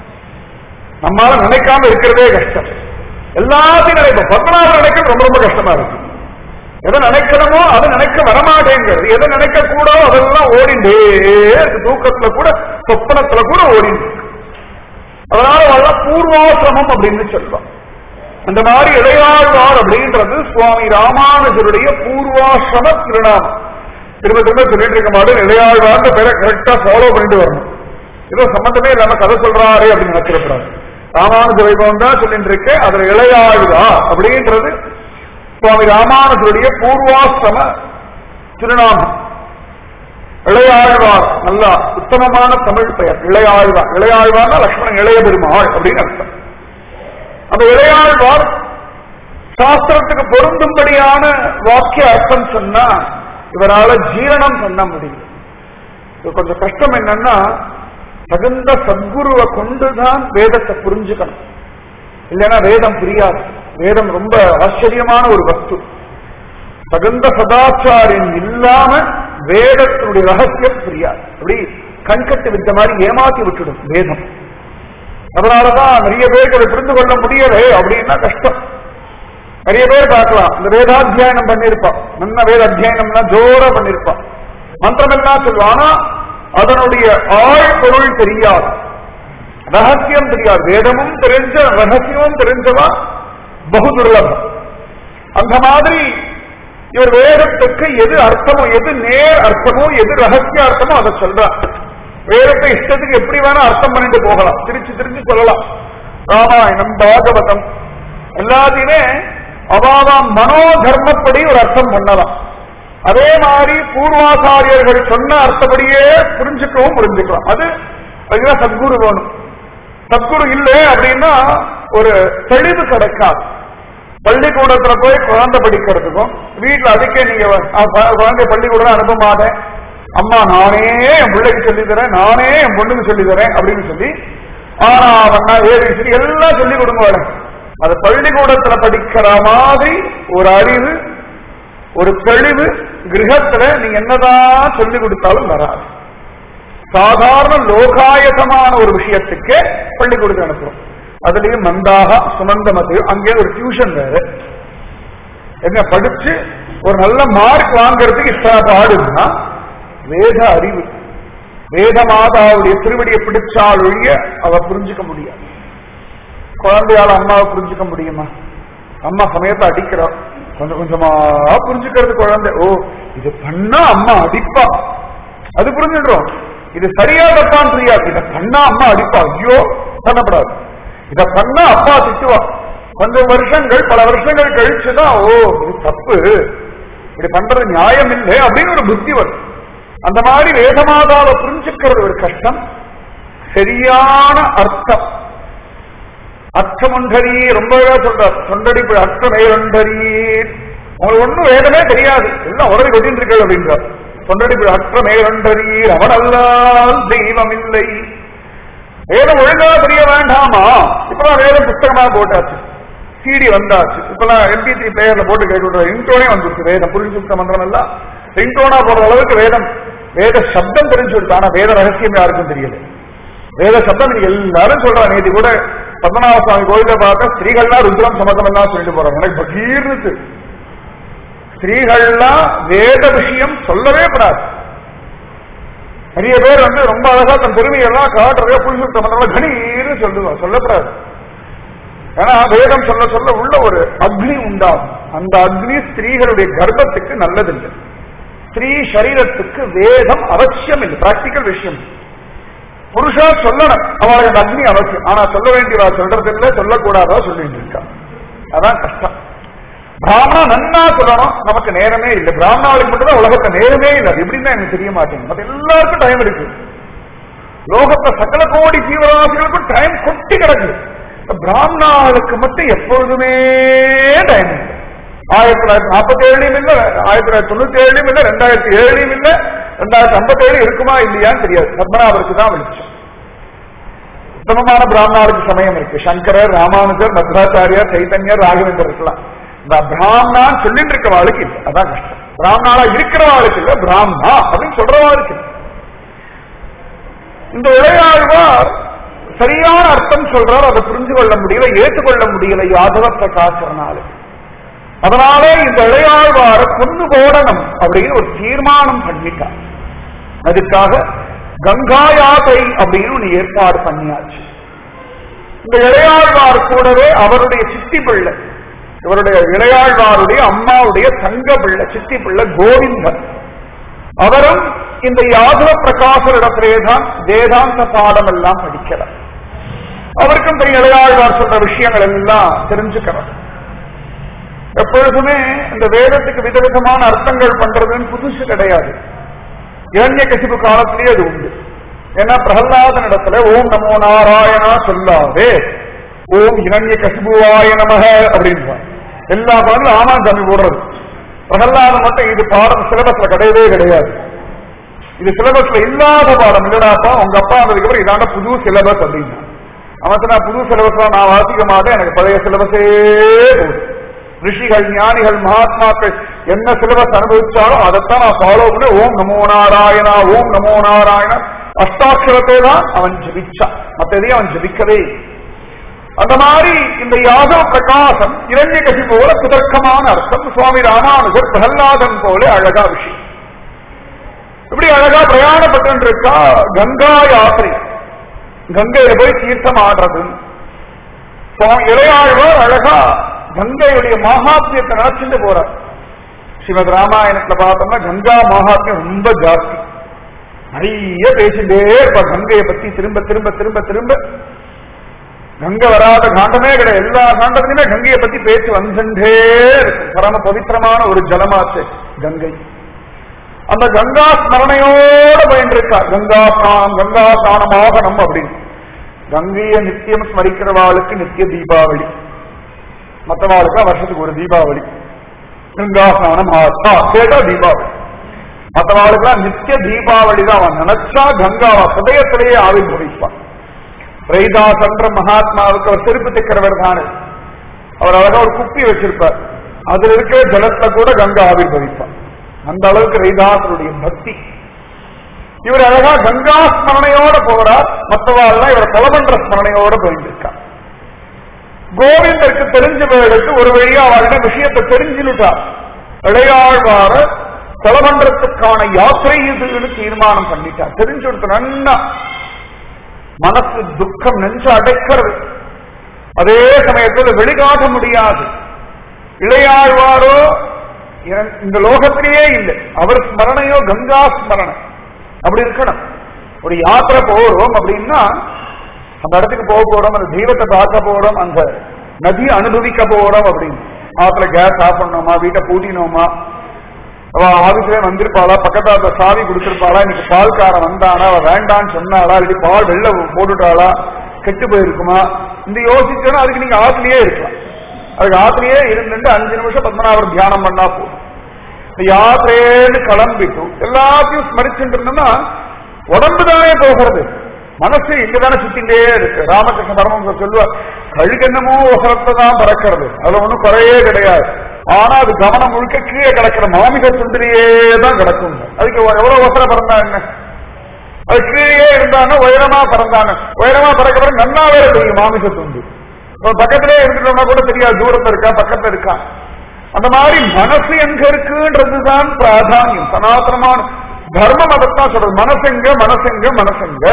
நம்மளால நினைக்காம இருக்கிறதே கஷ்டம் எல்லாத்தையும் நினைப்போம் பத்மநாபம் நினைக்கிறது ரொம்ப ரொம்ப கஷ்டமா இருக்கு எதை நினைக்கணுமோ அதை நினைக்க வரமாட்டேங்கிறது எதை நினைக்க கூடோ அதெல்லாம் ஓடிண்டே இருக்கு தூக்கத்துல கூட சொப்பனத்துல கூட ஓடிண்டு அதனால வல்ல பூர்வாசிரமம் அப்படின்னு சொல்லுவோம் அந்த மாதிரி இளையாழ்வார் அப்படின்றது சுவாமி ராமானுஜருடைய பூர்வாசிரம திருநாமம் திரும்ப திரும்ப சொல்லிட்டு இருக்க மாட்டேன் இளையாழ்வார்ன்ற பேரை கரெக்டா ஃபாலோ பண்ணிட்டு வரணும் ஏதோ சம்பந்தமே இல்லாம கதை சொல்றாரு அப்படின்னு நினைச்சிடக்கூடாது ராமானுஜ வைபவம் தான் சொல்லிட்டு இருக்கேன் அதுல இளையாழ்வா அப்படின்றது சுவாமி ராமானுஜருடைய பூர்வாசிரம திருநாமம் இளையாழ்வார் நல்லா உத்தமமான தமிழ் பெயர் இளையாழ்வார் இளையாழ்வார்னா லக்ஷ்மணன் இளைய பெருமாள் அப்படின்னு அர்த்தம் அந்த இளையாழ்வார் சாஸ்திரத்துக்கு பொருந்தும்படியான வாக்கிய அர்த்தம் சொன்னா இவரால ஜீரணம் பண்ண முடியும் இது கொஞ்சம் கஷ்டம் என்னன்னா தகுந்த சத்குருவை கொண்டுதான் வேதத்தை புரிஞ்சுக்கணும் இல்லைன்னா வேதம் புரியாது வேதம் ரொம்ப ஆச்சரியமான ஒரு வஸ்து தகுந்த சதாச்சாரியம் இல்லாம வேதத்தினுடைய ரகசியம் புரியாது அப்படி கண்கட்டு வித்த மாதிரி ஏமாத்தி விட்டுடும் வேதம் அதனாலதான் நிறைய பேருக்கு அதை புரிந்து கொள்ள முடியலே அப்படின்னா கஷ்டம் நிறைய பேர் பார்க்கலாம் இந்த வேதாத்தியாயனம் பண்ணிருப்பான் நல்ல வேத அத்தியாயனம்னா ஜோரா பண்ணிருப்பான் மந்திரம் எல்லாம் சொல்லுவான் ஆனா அதனுடைய ஆழ் பொருள் தெரியாது ரகசியம் தெரியாது வேதமும் தெரிஞ்ச ரகசியமும் தெரிஞ்சவா பகு துர்லபம் அந்த மாதிரி இவர் வேதத்துக்கு எது அர்த்தமோ எது நேர் அர்த்தமோ எது ரகசிய அர்த்தமோ அதை சொல்றார் வேதத்தை இஷ்டத்துக்கு எப்படி வேணா அர்த்தம் பண்ணிட்டு போகலாம் திருச்சி திருச்சி சொல்லலாம் ராமாயணம் பாகவதம் எல்லாத்தையுமே அவாவாம் மனோதர்மப்படி ஒரு அர்த்தம் பண்ணலாம் அதே மாதிரி பூர்வாச்சாரியர்கள் சொன்ன அர்த்தப்படியே புரிஞ்சுக்கவும் புரிஞ்சுக்கலாம் அது அதுதான் சத்குரு வேணும் சத்குரு இல்லை அப்படின்னா ஒரு தெளிவு கிடைக்காது பள்ளிக்கூடத்துல போய் குழந்தை படிக்கிறதுக்கும் வீட்டுல அதுக்கே நீங்க வ- ஆ, ப- குழந்தை பள்ளிக்கூடம் அனுப்ப மாட்டேன் அம்மா நானே என் பிள்ளைக்கு சொல்லி தரேன் நானே என் பொண்ணுக்கு சொல்லி தரேன் அப்படின்னு சொல்லி ஆனா அவண்ணா ஏபிசிடி எல்லாம் சொல்லி கொடுங்க மேடம் அது பள்ளிக்கூடத்துல படிக்கிற மாதிரி ஒரு அறிவு ஒரு தெளிவு கிரகத்துல நீங்க என்னதான் சொல்லி கொடுத்தாலும் வராது சாதாரண லோகாயசமான ஒரு விஷயத்துக்கு பள்ளிக்கூடத்துக்கு அனுப்புறோம் அதுலயும் மந்தாக சுமந்த மத்தியம் அங்கே ஒரு டியூஷன் வேற என்ன படிச்சு ஒரு நல்ல மார்க் வாங்குறதுக்கு இத்தனை பாடுன்னா வேத அறிவு வேத மாதாவுடைய திருவடியை பிடிச்சால் ஒழிய அவ புரிஞ்சுக்க முடியாது குழந்தையால அம்மாவை புரிஞ்சுக்க முடியுமா அம்மா சமயத்தை அடிக்கிறா கொஞ்சம் கொஞ்சமா புரிஞ்சுக்கிறது குழந்தை ஓ இது பண்ணா அம்மா அடிப்பா அது புரிஞ்சுடுறோம் இது சரியா தப்பான்னு தெரியாது இதை பண்ணா அம்மா அடிப்பா ஐயோ பண்ணப்படாது இதை பண்ணா அப்பா திட்டுவா கொஞ்சம் வருஷங்கள் பல வருஷங்கள் கழிச்சுதான் ஓ இது தப்பு இது பண்றது நியாயம் இல்லை அப்படின்னு ஒரு புத்தி வரும் அந்த மாதிரி வேதமாதாவை புரிஞ்சுக்கிறது ஒரு கஷ்டம் சரியான அர்த்தம் அர்த்தமொன்றரி ரொம்ப அழகா சொல்றார் தொண்டடி அர்த்தமேரொன்றரீர் உங்களுக்கு ஒண்ணும் வேதமே தெரியாது எல்லாம் உடனே கொட்டின்னு இருக்கு அப்படின்றார் தொண்டடி அர்த்தமேரொன்றரீர் அவனல்லால் தெய்வம் இல்லை வேதம் ஒழுங்கா தெரிய வேண்டாமா இப்பதான் வேதம் புத்தகமா போட்டாச்சு சிடி வந்தாச்சு இப்பெல்லாம் எம்பி த்ரீ பிளேயர்ல போட்டு கேட்டு ரிங்டோனே வந்துருச்சு வேதம் புரிஞ்சுத்த மந்திரம் எல்லாம் ரிங்டோனா போடுற அளவுக்கு வேதம் வேத சப்தம் தெரிஞ்சு கொடுத்து ஆனா வேத ரகசியம் யாருக்கும் தெரியல வேத சப்தம் இன்னைக்கு எல்லாரும் சொல்றாங்க நேற்று கூட பத்மநாப சுவாமி கோயில பார்த்தா ஸ்திரீகள்லாம் ருத்ரம் சமதம் எல்லாம் சொல்லிட்டு போறாங்க எனக்கு பகீர்னுச்சு ஸ்திரீகள்லாம் வேத விஷயம் சொல்லவே கூடாது நிறைய பேர் வந்து ரொம்ப அழகா தன் பெருமையெல்லாம் காட்டுறதே புரிசுத்த மந்திரம் கணீர்னு சொல்லுவாங்க சொல்லக்கூடாது ஏன்னா வேதம் சொல்ல சொல்ல உள்ள ஒரு அக்னி உண்டாகும் அந்த அக்னி ஸ்திரீகளுடைய கர்ப்பத்துக்கு நல்லதில்லை ஸ்திரீ சரீரத்துக்கு வேதம் அவசியம் இல்லை பிராக்டிக்கல் விஷயம் புருஷா சொல்லணும் அவளுக்கு அந்த அக்னி அவசியம் ஆனா சொல்ல வேண்டியவா சொல்றது இல்லை சொல்லக்கூடாதா சொல்லிட்டு இருக்கா அதான் கஷ்டம் பிராமணா நன்னா சொல்லணும் நமக்கு நேரமே இல்லை பிராமணாவுக்கு மட்டும்தான் உலகத்துல நேரமே இல்லை அது எப்படின்னா எனக்கு தெரிய மாட்டேங்குது மத்த எல்லாருக்கும் டைம் இருக்கு லோகத்துல சகல கோடி ஜீவராசிகளுக்கும் டைம் கொட்டி கிடக்குது பிராமணாளுக்கு மட்டும் எப்பொழுதுமே டைம் இல்லை ஆயிரத்தி தொள்ளாயிரத்தி நாற்பத்தி ஏழுலயும் இல்ல ஆயிரத்தி தொள்ளாயிரத்தி தொண்ணூத்தி ஏழுலயும் இல்ல ரெண்டாயிரத்தி ஏழுலயும் இல்ல ரெண்டாயிரத்தி ஐம்பத்தி ஏழு இருக்குமா இல்லையான்னு தெரியாது பத்மநாபருக்கு தான் வெளிச்சம் உத்தமமான பிராமணாளுக்கு சமயம் இருக்கு சங்கரர் ராமானுஜர் மத்ராச்சாரியார் சைத்தன்யர் ராகவேந்தர் இருக்கலாம் இந்த பிராமணான்னு சொல்லிட்டு இருக்கவாளுக்கு இல்லை அதான் கஷ்டம் பிராமணாலா இருக்கிறவாளுக்கு இல்ல பிராமணா அப்படின்னு சொல்றவாளுக்கு இல்லை இந்த இளையாழ்வார் சரியான அர்த்தம் சொல்றார் அதை புரிஞ்சு கொள்ள முடியல ஏற்றுக்கொள்ள முடியல யாதவ பிரகாசனால அதனாலே இந்த இளையாழ்வார கொண்டு போடணும் அப்படின்னு ஒரு தீர்மானம் பண்ணிட்டார் அதுக்காக கங்கா யாத்தை அப்படின்னு ஒண்ணு ஏற்பாடு பண்ணியாச்சு இந்த இளையாழ்வார் கூடவே அவருடைய சித்தி பிள்ளை இவருடைய இளையாழ்வாருடைய அம்மாவுடைய தங்க பிள்ளை சித்தி பிள்ளை கோவிந்தன் அவரும் இந்த யாதவ பிரகாசரிடத்திலே தான் வேதாந்த பாடம் எல்லாம் படிக்கிறார் அவருக்கும் பெரிய இளையாழ்வார் சொல்ற விஷயங்கள் எல்லாம் தெரிஞ்சுக்கிறார் எப்பொழுதுமே இந்த வேதத்துக்கு விதவிதமான அர்த்தங்கள் பண்றதுன்னு புதுசு கிடையாது இரண்ய கசிப்பு காலத்திலேயே அது உண்டு ஏன்னா பிரகலாதன் இடத்துல ஓம் நமோ நாராயணா சொல்லாதே ஓம் இரண்ய கசிபுவாய நமக அப்படின்றான் எல்லா பாடலும் ஆமாம் சாமி போடுறது பிரகலாதன் மட்டும் இது பாடம் சிலபஸ்ல கிடையவே கிடையாது இது சிலபஸ்ல இல்லாத பாடம் இல்லடாப்பா உங்க அப்பா வந்ததுக்கு அப்புறம் இதாண்ட புது சிலபஸ் அப்படின்னா அவன் சொன்னா புது சிலபஸ் நான் வாசிக்க மாட்டேன் எனக்கு பழைய சிலபஸே போதும் ரிஷிகள் ஞானிகள் மகாத்மாக்கள் என்ன சிலபஸ் அனுபவிச்சாலும் அதைத்தான் நான் ஃபாலோ பண்ணி ஓம் நமோ நாராயணா ஓம் நமோ நாராயணா அஷ்டாட்சரத்தை தான் அவன் ஜபிச்சான் மற்ற எதையும் அவன் ஜபிக்கவே இல்லை. அந்த மாதிரி இந்த யாதவ பிரகாசம் இரண்ய கசி போல குதர்க்கமான அர்த்தம் சுவாமி ராமானுஜர் பிரகல்லாதன் போல அழகா விஷயம் இப்படி அழகா பிரயாணப்பட்டு இருக்கா கங்கா யாத்திரை கங்கையில போய் தீர்த்தம் ஆடுறது சுவாமி இளையாழ்வார் அழகா கங்கையுடைய மகாத்மியத்தை நினைச்சுட்டு போறார் ஸ்ரீமத் ராமாயணத்துல பார்த்தோம்னா கங்கா மகாத்மியம் ரொம்ப ஜாஸ்தி நிறைய பேசிட்டே இருப்பா கங்கையை பத்தி திரும்ப திரும்ப திரும்ப திரும்ப கங்கை வராத காண்டமே கிடையாது எல்லா காண்டத்திலுமே கங்கையை பத்தி பேச்சு வந்துட்டே இருக்கு பரம பவித்திரமான ஒரு ஜலமாச்சு கங்கை அந்த கங்கா ஸ்மரணையோட பயந்திருக்கா கங்கா ஸ்நானம் கங்கா ஸ்நானமாகணும் அப்படின்னு கங்கையை நித்தியம் ஸ்மரிக்கிறவாளுக்கு நித்திய தீபாவளி மற்றவாளுக்கு வருஷத்துக்கு ஒரு தீபாவளி கங்கா ஸ்நானம் ஆத்தா கேட்டா தீபாவளி மற்றவாளுக்கெல்லாம் நித்திய தீபாவளி தான் அவன் நினைச்சா கங்காவா ஹதயத்திலேயே ஆவிர்வவிப்பான் ரைதாசன்ற மகாத்மாவுக்கு அவர் செருப்பு தைக்கிறவர் தானே அவர் அழகா ஒரு குப்பி வச்சிருப்பார் அதுல இருக்கிற ஜலத்தை கூட கங்கா ஆவிர்வவிப்பார் அந்த அளவுக்கு ரைதாசருடைய பக்தி இவர் அழகா கங்கா ஸ்மரணையோட போறார் மற்றவாள்லாம் இவர் கொலமன்ற ஸ்மரணையோட போயிருக்கார் கோவிந்தருக்கு தெரிஞ்சவர்களுக்கு ஒரு வழியா அவர்கிட்ட விஷயத்தை தெரிஞ்சுட்டார் இளையாழ்வார கொலமன்றத்துக்கான யாத்திரை இதுன்னு தீர்மானம் பண்ணிட்டார் தெரிஞ்சு நன்னா மனசு துக்கம் நெஞ்சு அடைக்கிறது அதே சமயத்தில் வெளிக்காட்ட முடியாது இளையாழ்வாரோ இந்த லோகத்திலேயே இல்லை அவர் ஸ்மரணையோ கங்கா ஸ்மரணை அப்படி இருக்கணும் ஒரு யாத்திரை போறோம் அப்படின்னா அந்த இடத்துக்கு போக போறோம் அந்த தெய்வத்தை பார்க்க போறோம் அந்த நதியை அனுபவிக்க போறோம் அப்படின்னு ஆத்துல கேஸ் ஆஃப் பண்ணோமா வீட்டை பூட்டினோமா அவ ஆபீஸ்ல வந்திருப்பாளா பக்கத்தாத்த சாவி கொடுத்திருப்பாளா இன்னைக்கு பால்காரன் வந்தானா அவ வேண்டான்னு சொன்னாளா இல்லாட்டி பால் வெள்ள போட்டுட்டாளா கெட்டு போயிருக்குமா இந்த யோசிச்சோன்னா அதுக்கு நீங்க ஆத்துலயே இருக்கலாம் அதுக்கு ஆத்துலயே இருந்துட்டு அஞ்சு நிமிஷம் பத்மநாபர் தியானம் பண்ணா போதும் யாத்திரேன்னு கிளம்பிட்டு எல்லாத்தையும் ஸ்மரிச்சுட்டு இருந்தோம்னா உடம்பு தானே போகிறது மனசு இங்கதானே சுத்திட்டே இருக்கு ராமகிருஷ்ண பரமஹம்சர் சொல்லுவார் கழுகென்னமோ ஒசரத்தை தான் பறக்கிறது அதுல ஒண்ணும் குறையே கிடையாது ஆனா அது கவனம் முழுக்க கீழே கிடக்கிற மாமிக துண்டிலேயே தான் கிடக்கும் அதுக்கு எவ்வளவு ஒசர பறந்தா என்ன அது கீழே இருந்தானோ உயரமா பறந்தானோ உயரமா பறக்க பிறகு நன்னா வேற தெரியும் மாமிச துண்டு பக்கத்திலே இருந்துட்டோம்னா கூட தெரியாது தூரத்துல இருக்கா பக்கத்துல இருக்கா அந்த மாதிரி மனசு எங்க இருக்குன்றதுதான் பிராதானியம் சனாதனமான தர்மம் அதைத்தான் சொல்றது மனசெங்க மனசெங்க மனசெங்க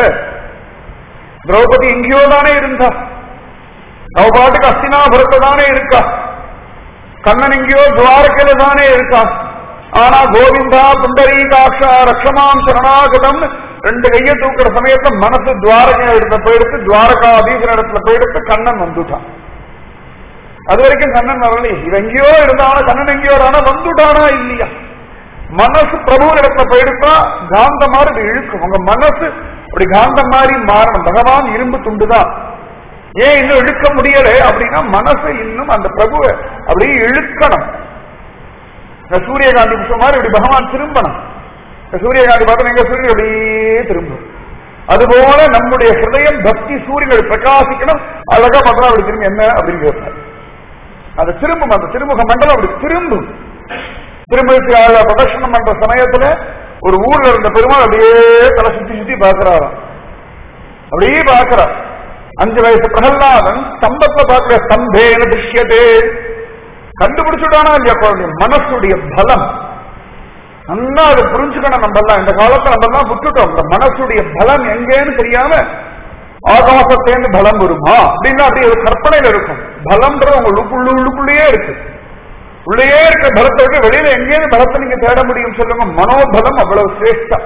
திரௌபதி எங்கேயோ தானே இருந்தா அவ பாட்டுக்கு அஸ்தினாபுரத்தை தானே இருக்கா கண்ணன் எங்கேயோ துவாரக்கையில தானே இருக்கா ஆனா கோவிந்தா புண்டரீகாட்சா ரக்ஷமாம் சரணாகதம் ரெண்டு கையை தூக்குற சமயத்துல மனசு துவாரகை இடத்துல போயிடுத்து துவாரகாதீசன் இடத்துல போயிடுத்து கண்ணன் வந்துட்டான் அது வரைக்கும் கண்ணன் வரலையே இவ எங்கேயோ இருந்தானா கண்ணன் எங்கேயோ ஆனா வந்துட்டானா இல்லையா மனசு பிரபு இடத்துல போயிடுத்தா காந்த மாதிரி இது இழுக்கும் உங்க மனசு அப்படி காந்தம் மாதிரி மாறணும் பகவான் இரும்பு துண்டுதான் ஏன் இன்னும் இழுக்க முடியல அப்படின்னா மனசை இன்னும் அந்த பிரபுவை அப்படியே இழுக்கணும் இந்த சூரியகாந்தி புஷ்பம் மாதிரி இப்படி பகவான் திரும்பணும் இந்த சூரியகாந்தி பார்த்தா எங்க சூரியன் அப்படியே திரும்பும் அதுபோல நம்முடைய ஹிருதயம் பக்தி சூரியன் பிரகாசிக்கணும் அழகா பார்த்தா அப்படி திரும்பி என்ன அப்படின்னு கேட்பார் அது திரும்பும் அந்த திருமுக மண்டலம் அப்படி திரும்பும் திருமதி பிரதட்சணம் பண்ற சமயத்துல ஒரு ஊர்ல இருந்த பெருமாள் அப்படியே தலை சுத்தி சுத்தி பாக்குறாராம் அப்படியே பாக்குறார் அஞ்சு வயசு பிரகல்லாதன் ஸ்தம்பத்துல பார்க்கிற ஸ்தம்பேன திருஷ்யதே கண்டுபிடிச்சுட்டானா இல்லையா குழந்தை மனசுடைய பலம் நல்லா அதை புரிஞ்சுக்கணும் நம்ம எல்லாம் இந்த காலத்துல நம்ம எல்லாம் விட்டுட்டோம் இந்த மனசுடைய பலம் எங்கேன்னு தெரியாம ஆகாசத்தேந்து பலம் வருமா அப்படின்னா அப்படி ஒரு கற்பனையில இருக்கும் பலம்ன்றது உங்க உள்ளுக்குள்ள உள்ளுக்குள்ளேயே இருக்கு உள்ளேயே இருக்க பலத்தை விட்டு வெளியில எங்கேயும் பலத்தை நீங்க தேட முடியும் சொல்லுங்க மனோபலம் அவ்வளவு சிரேஷ்டம்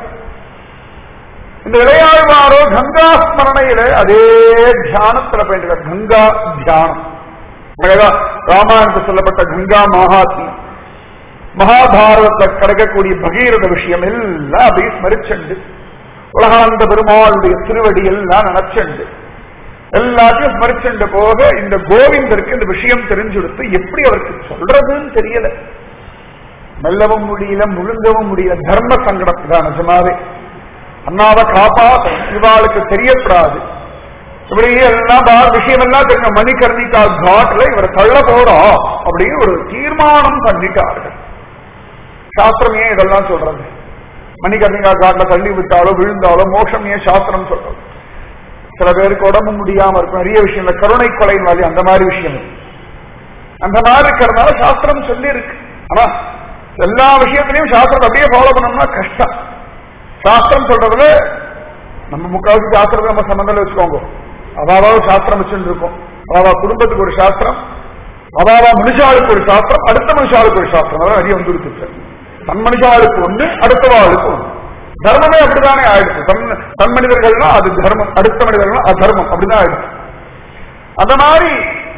இந்த இளையாழ்வாரோ கங்கா ஸ்மரணையில அதே தியானத்துல போயிட்டு கங்கா தியானம் அழகா ராமாயணத்தில் சொல்லப்பட்ட கங்கா மகாத்மியம் மகாபாரதத்துல கிடைக்கக்கூடிய பகீரத விஷயம் எல்லாம் அப்படியே ஸ்மரிச்சண்டு உலகாந்த பெருமாளுடைய திருவடி எல்லாம் நினைச்சண்டு எல்லாத்தையும் ஸ்மரிச்சுண்டு போக இந்த கோவிந்தருக்கு இந்த விஷயம் தெரிஞ்சுடுத்து எப்படி அவருக்கு சொல்றதுன்னு தெரியல மெல்லவும் முடியல முழுங்கவும் முடியல தர்ம சங்கடம் தான் நிஜமாவே அண்ணாவை காப்பாத்த இவாளுக்கு தெரியப்படாது இப்படி எல்லாம் விஷயம் எல்லாம் தெரிஞ்ச மணிகர்ணிகா காட்ல இவரை தள்ள போறோம் அப்படின்னு ஒரு தீர்மானம் பண்ணிட்டார்கள் சாஸ்திரம் ஏன் இதெல்லாம் சொல்றது மணிகர்ணிகா காட்ல தள்ளி விட்டாலோ விழுந்தாலோ மோஷம் ஏன் சாஸ்திரம் சொல்றது சில பேருக்கு உடம்பு முடியாம இருக்கும் நிறைய விஷயம் கருணை கொலை மாதிரி அந்த மாதிரி விஷயம் அந்த மாதிரி இருக்கிறதுனால சாஸ்திரம் சொல்லி இருக்கு ஆனா எல்லா விஷயத்திலையும் சாஸ்திரம் அப்படியே ஃபாலோ பண்ணோம்னா கஷ்டம் சாஸ்திரம் சொல்றதுல நம்ம முக்காவது சாஸ்திரத்தை நம்ம சம்பந்தம் வச்சுக்கோங்க அதாவது சாஸ்திரம் வச்சுட்டு இருக்கோம் அதாவது குடும்பத்துக்கு ஒரு சாஸ்திரம் அதாவது மனுஷாளுக்கு ஒரு சாஸ்திரம் அடுத்த மனுஷாளுக்கு ஒரு சாஸ்திரம் அதான் நிறைய வந்து இருக்கு தன் மனுஷாளுக்கு ஒண்ணு அடுத்தவாளுக்கு ஒண்ணு தர்மமே அப்படிதானே ஆயிடுச்சு தன் தன் மனிதர்கள்னா அது தர்மம் அடுத்த மனிதர்கள்னா அது தர்மம் அப்படிதான் ஆயிடுச்சு அந்த மாதிரி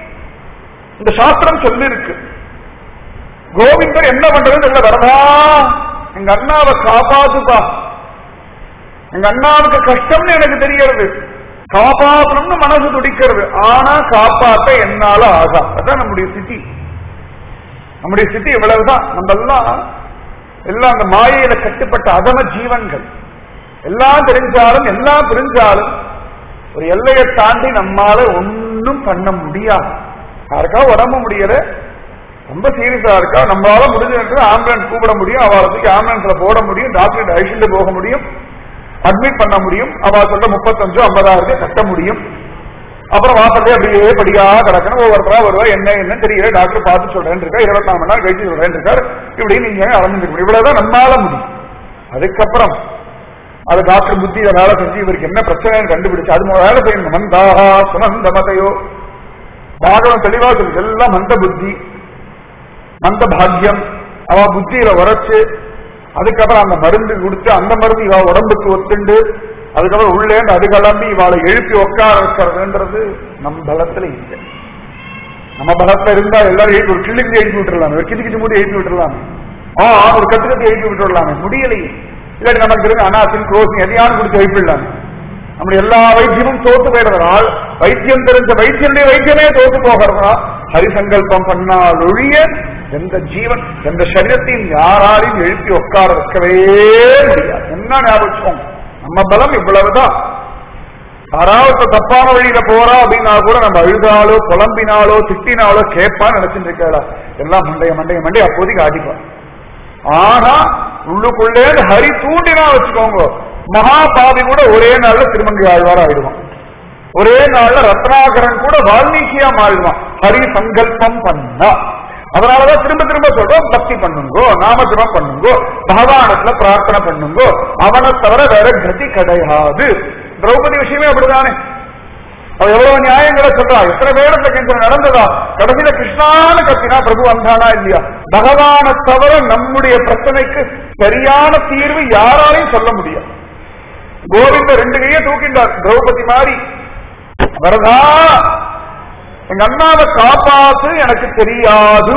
இந்த சாஸ்திரம் சொல்லி இருக்கு கோவிந்தர் என்ன பண்றதுன்னு தெரியல வரதா எங்க அண்ணாவை காப்பாத்துப்பா எங்க அண்ணாவுக்கு கஷ்டம்னு எனக்கு தெரியறது காப்பாற்றணும்னு மனசு துடிக்கிறது ஆனா காப்பாத்த என்னால ஆகா அதான் நம்முடைய சிட்டி நம்முடைய சிட்டி இவ்வளவுதான் நம்ம எல்லாம் எல்லாம் அந்த மாயையில கட்டுப்பட்ட அதம ஜீவன்கள் எல்லாம் தெரிஞ்சாலும் எல்லாம் புரிஞ்சாலும் ஒரு எல்லையை தாண்டி நம்மால ஒன்னும் பண்ண முடியாது யாருக்கா உடம்பு முடியல ரொம்ப சீரியஸா இருக்கா நம்மளால முடிஞ்சது ஆம்புலன்ஸ் கூப்பிட முடியும் அவளுக்கு ஆம்புலன்ஸ்ல போட முடியும் டாக்டர் அழிச்சுட்டு போக முடியும் அட்மிட் பண்ண முடியும் அவ சொல்ல முப்பத்தஞ்சோ ஐம்பதாயிரத்தையும் கட்ட முடியும் அப்புறம் வாசல்லே அப்படியே படியா கிடக்கணும் ஒவ்வொருத்தரா வருவா என்ன என்ன தெரியல டாக்டர் பார்த்து சொல்றேன் இருக்கா இருபத்தி நாலு மணி நேரம் கழிச்சு சொல்றேன் இருக்காரு இப்படி நீங்க அளந்துட்டு முடியும் இவ்வளவுதான் நம்மால முடியும் அதுக்கப்புறம் அது டாக்டர் புத்தி இதை வேலை செஞ்சு இவருக்கு என்ன பிரச்சனைன்னு கண்டுபிடிச்சு அது வேலை செய்யணும் மந்தாஹா சுமந்த மதையோ பாகவம் தெளிவா சொல்லு எல்லாம் மந்த புத்தி மந்த பாக்கியம் அவ புத்தியில உரைச்சு அதுக்கப்புறம் அந்த மருந்து கொடுத்து அந்த மருந்து இவ உடம்புக்கு ஒத்துண்டு அதுக்கப்புறம் உள்ளேந்து அது கிளம்பி இவாளை எழுப்பி உட்கார வைக்கிறதுன்றது நம் பலத்துல இல்லை நம்ம பலத்துல இருந்தா எல்லாரும் எழுப்பி ஒரு கிள்ளிக்கு எழுப்பி விட்டுறலாமே ஒரு கிட்டி கிட்டி மூடி எழுப்பி விட்டுறலாமே ஆ ஒரு கத்து கத்து எழுப்பி விட்டுறலாமே முடியலையே இல்லாட்டி நமக்கு இருக்கு அனாசின் குரோசிங் எதையானு கொடுத்து எழுப்பிடலாமே நம்முடைய எல்லா வைத்தியமும் தோத்து போயிடுறதால் வைத்தியம் தெரிஞ்ச வைத்தியனுடைய வைத்தியமே தோத்து போகிறதா ஹரிசங்கல்பம் பண்ணால் ஒழிய எந்த ஜீவன் எந்த சரீரத்தையும் யாராலையும் எழுப்பி உட்கார வைக்கவே முடியாது என்ன ஞாபகம் நம்ம பலம் இவ்வளவுதான் யாராவது தப்பான வழியில போறா அப்படின்னா கூட நம்ம அழுதாலோ புலம்பினாலோ திட்டினாலோ கேட்பான்னு நினைச்சுட்டு இருக்கா எல்லாம் மண்டைய மண்டைய மண்டைய அப்போதைக்கு ஆடிப்பான் ஆனா உள்ளுக்குள்ளே ஹரி தூண்டினா வச்சுக்கோங்க மகா பாவி கூட ஒரே நாள்ல திருமங்கை ஆழ்வார் ஆயிடுவான் ஒரே நாள்ல ரத்னாகரன் கூட வால்மீகியா மாறிடுவான் ஹரி சங்கல்பம் பண்ணா அதனாலதான் திரும்ப திரும்ப சொல்றோம் பக்தி பண்ணுங்கோ நாமஜபம் பண்ணுங்கோ பகவானத்துல பிரார்த்தனை பண்ணுங்கோ அவனை தவிர வேற கதி கிடையாது திரௌபதி விஷயமே அப்படிதானே அவ எவ்வளவு நியாயங்களை சொல்றா எத்தனை வேடத்துல கெஞ்சல் நடந்ததா கடைசியில கிருஷ்ணான்னு கத்தினா பிரபு வந்தானா இல்லையா பகவானை தவிர நம்முடைய பிரச்சனைக்கு சரியான தீர்வு யாராலையும் சொல்ல முடியாது கோவிந்த ரெண்டு கையை தூக்கின்றார் திரௌபதி மாதிரி வரதா எங்க அண்ணாவை காப்பாத்து எனக்கு தெரியாது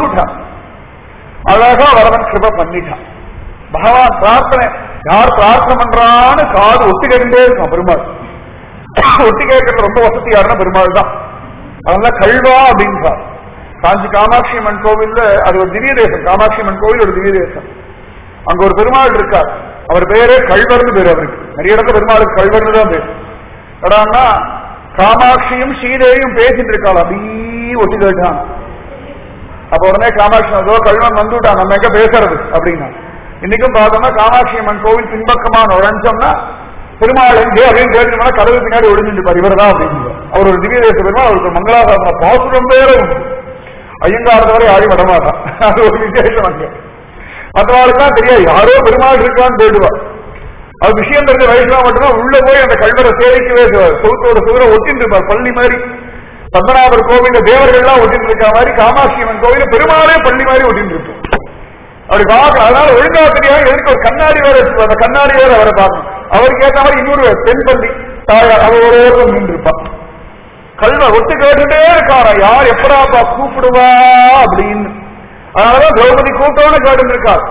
அழகா வரவன் கிருப பண்ணிட்டான் பகவான் பிரார்த்தனை யார் பிரார்த்தனை பண்றான்னு காது ஒட்டி கேட்டுட்டே இருக்கும் பெருமாள் ஒட்டி கேட்கறது ரொம்ப வசதி யாருன்னா பெருமாள் தான் அதெல்லாம் கல்வா அப்படின்றார் காஞ்சி காமாட்சி அம்மன் கோவில்ல அது ஒரு திவ்ய தேசம் காமாட்சி அம்மன் கோவில் ஒரு திவ்ய தேசம் அங்க ஒரு பெருமாள் இருக்கார் அவர் பேரே கல்வர்னு பேர் அவருக்கு நிறைய இடத்துல பெருமாளுக்கு கல்வர்னு தான் பேர் எடான்னா காமாட்சியும் சீதையும் பேசிட்டு இருக்காள் அப்படியே ஒட்டி கேட்டான் அப்ப உடனே காமாட்சி அதோ கல்வன் வந்துட்டான் நம்ம எங்க பேசுறது அப்படின்னா இன்னைக்கும் பார்த்தோம்னா காமாட்சி அம்மன் கோவில் பின்பக்கமா நுழைஞ்சோம்னா பெருமாள் எங்கே அப்படின்னு கேட்டுனா கதவு பின்னாடி ஒளிஞ்சுட்டு இவர் தான் அப்படின்னு அவர் ஒரு திவ்ய தேச பெருமாள் அவருக்கு மங்களாசாசன பாசுரம் வேற உண்டு ஐயங்காரத வரை ஆடி விடமாட்டான் அது ஒரு விசேஷம் அங்க மற்றவாளுக்குலாம் தெரியாது யாரோ பெருமாள் இருக்கான்னு போயிடுவா அது விஷயம் தெரிஞ்ச வயசுல மட்டும்தான் உள்ள போய் அந்த கல்வரை சேவிக்கவே சௌத்தோட சுவரை ஒட்டின்னு இருப்பார் பள்ளி மாதிரி பத்மநாபர் கோவில தேவர்கள்லாம் ஒட்டின்னு இருக்க மாதிரி காமாட்சி அம்மன் கோவில பெருமாளே பள்ளி மாதிரி ஒட்டின்னு இருக்கும் அப்படி பார்க்க அதனால ஒழுங்கா தெரியாது எதுக்கு ஒரு கண்ணாடி வேற இருக்கு அந்த கண்ணாடி வேற அவரை பார்க்கணும் அவருக்கு ஏற்ற மாதிரி இன்னொரு பெண் பள்ளி தாயார் அவர் ஒரு ஓரம் நின்று இருப்பான் கல்வ ஒட்டு கேட்டுட்டே இருக்காரா யார் எப்படாப்பா கூப்பிடுவா அப்படின்னு அதனாலதான் திரௌபதி கூப்பிட்டோன்னு கேட்டு இருக்கார்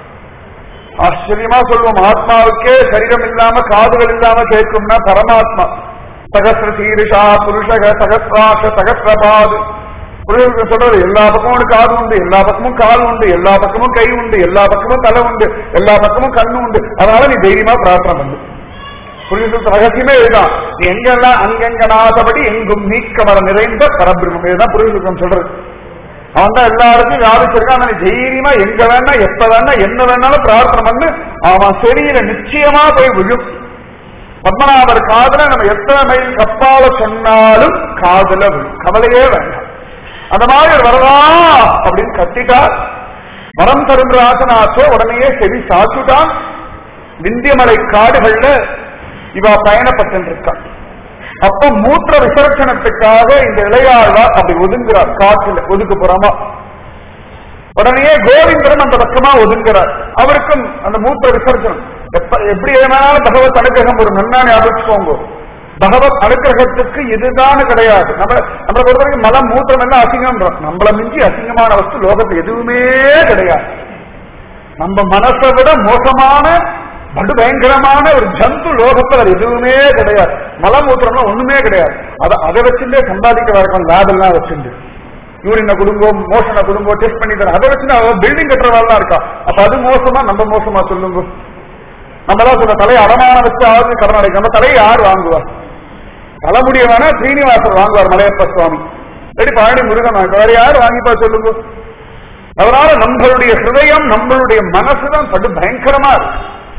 ஆச்சரியமா சொல்லுவோம் ஆத்மாவுக்கே சரீரம் இல்லாம காதுகள் இல்லாம கேட்கும்னா பரமாத்மா சகசிர சீரிஷா புருஷக சகசிராஷ சகசிரபாது புருஷனுக்கு சொல்றது எல்லா பக்கமும் ஒரு காது உண்டு எல்லா பக்கமும் கால் உண்டு எல்லா பக்கமும் கை உண்டு எல்லா பக்கமும் தலை உண்டு எல்லா பக்கமும் கண்ணு உண்டு அதனால நீ தைரியமா பிரார்த்தனை பண்ணு புரியுது ரகசியமே இதுதான் நீ எங்கெல்லாம் அங்கெங்க நாதபடி எங்கும் நீக்கமர நிறைந்த பரபிரம்மம் இதுதான் புரியுது சொல்றது அவன் தான் எல்லா இடத்தையும் வியாபிச்சிருக்கான் நீ தைரியமா எங்க வேணா எப்ப வேணா என்ன வேணாலும் பிரார்த்தனை பண்ணு அவன் சரீர நிச்சயமா போய் விழும் பத்மநாபர் காதல நம்ம எத்தனை மைல் கப்பால சொன்னாலும் காதல விழும் கவலையே வேண்டாம் அந்த மாதிரி ஒரு வரதா அப்படின்னு கத்திட்டார் வரம் தருன்ற ஆசனாச்சோ உடனேயே செவி சாச்சுட்டான் விந்தியமலை காடுகள்ல இவ பயணப்பட்டு இருக்கான் அப்ப மூத்திர விசர்ஜனத்துக்காக இந்த இளையாழ்வார் அப்படி ஒதுங்குறார் காற்றுல ஒதுக்குப்புறமா உடனே கோவிந்தரன் அந்த பக்கமா ஒதுங்குறார் அவருக்கும் அந்த மூத்திர விசர்ஜனம் எப்ப எப்படி வேணாலும் பகவத் அனுகிரகம் ஒரு நன்னா ஞாபகிச்சுக்கோங்க பகவத் அனுகிரகத்துக்கு இதுதான் கிடையாது நம்ம நம்மளை பொறுத்தவரைக்கும் மலம் மூத்திரம் எல்லாம் அசிங்கம்ன்றோம் நம்மள மிஞ்சி அசிங்கமான வஸ்து லோகத்துல எதுவுமே கிடையாது நம்ம மனசை விட மோசமான படு பயங்கரமான ஒரு ஜந்து லோகத்தில் அது எதுவுமே கிடையாது மலமூத்திரம்லாம் ஒண்ணுமே கிடையாது அதை அதை வச்சுட்டே சம்பாதிக்க வரக்கும் லேப் எல்லாம் வச்சுட்டு யூரின குடும்பம் மோஷன குடும்பம் டெஸ்ட் பண்ணி தர அதை வச்சு அவன் பில்டிங் கட்டுறவாள்லாம் இருக்கா அப்ப அது மோசமா நம்ம மோசமா சொல்லுங்க நம்மளாம் சொல்ல தலையை அடமான வச்சு ஆகுது கடன் அடைக்கும் நம்ம தலையை யார் வாங்குவா தலைமுடிய வேணா ஸ்ரீனிவாசர் வாங்குவார் மலையப்ப சுவாமி சரி பழனி முருகன் வாங்க வேற யார் வாங்கிப்பா சொல்லுங்க அதனால நம்மளுடைய ஹிருதயம் நம்மளுடைய மனசுதான் படு பயங்கரமா இருக்கு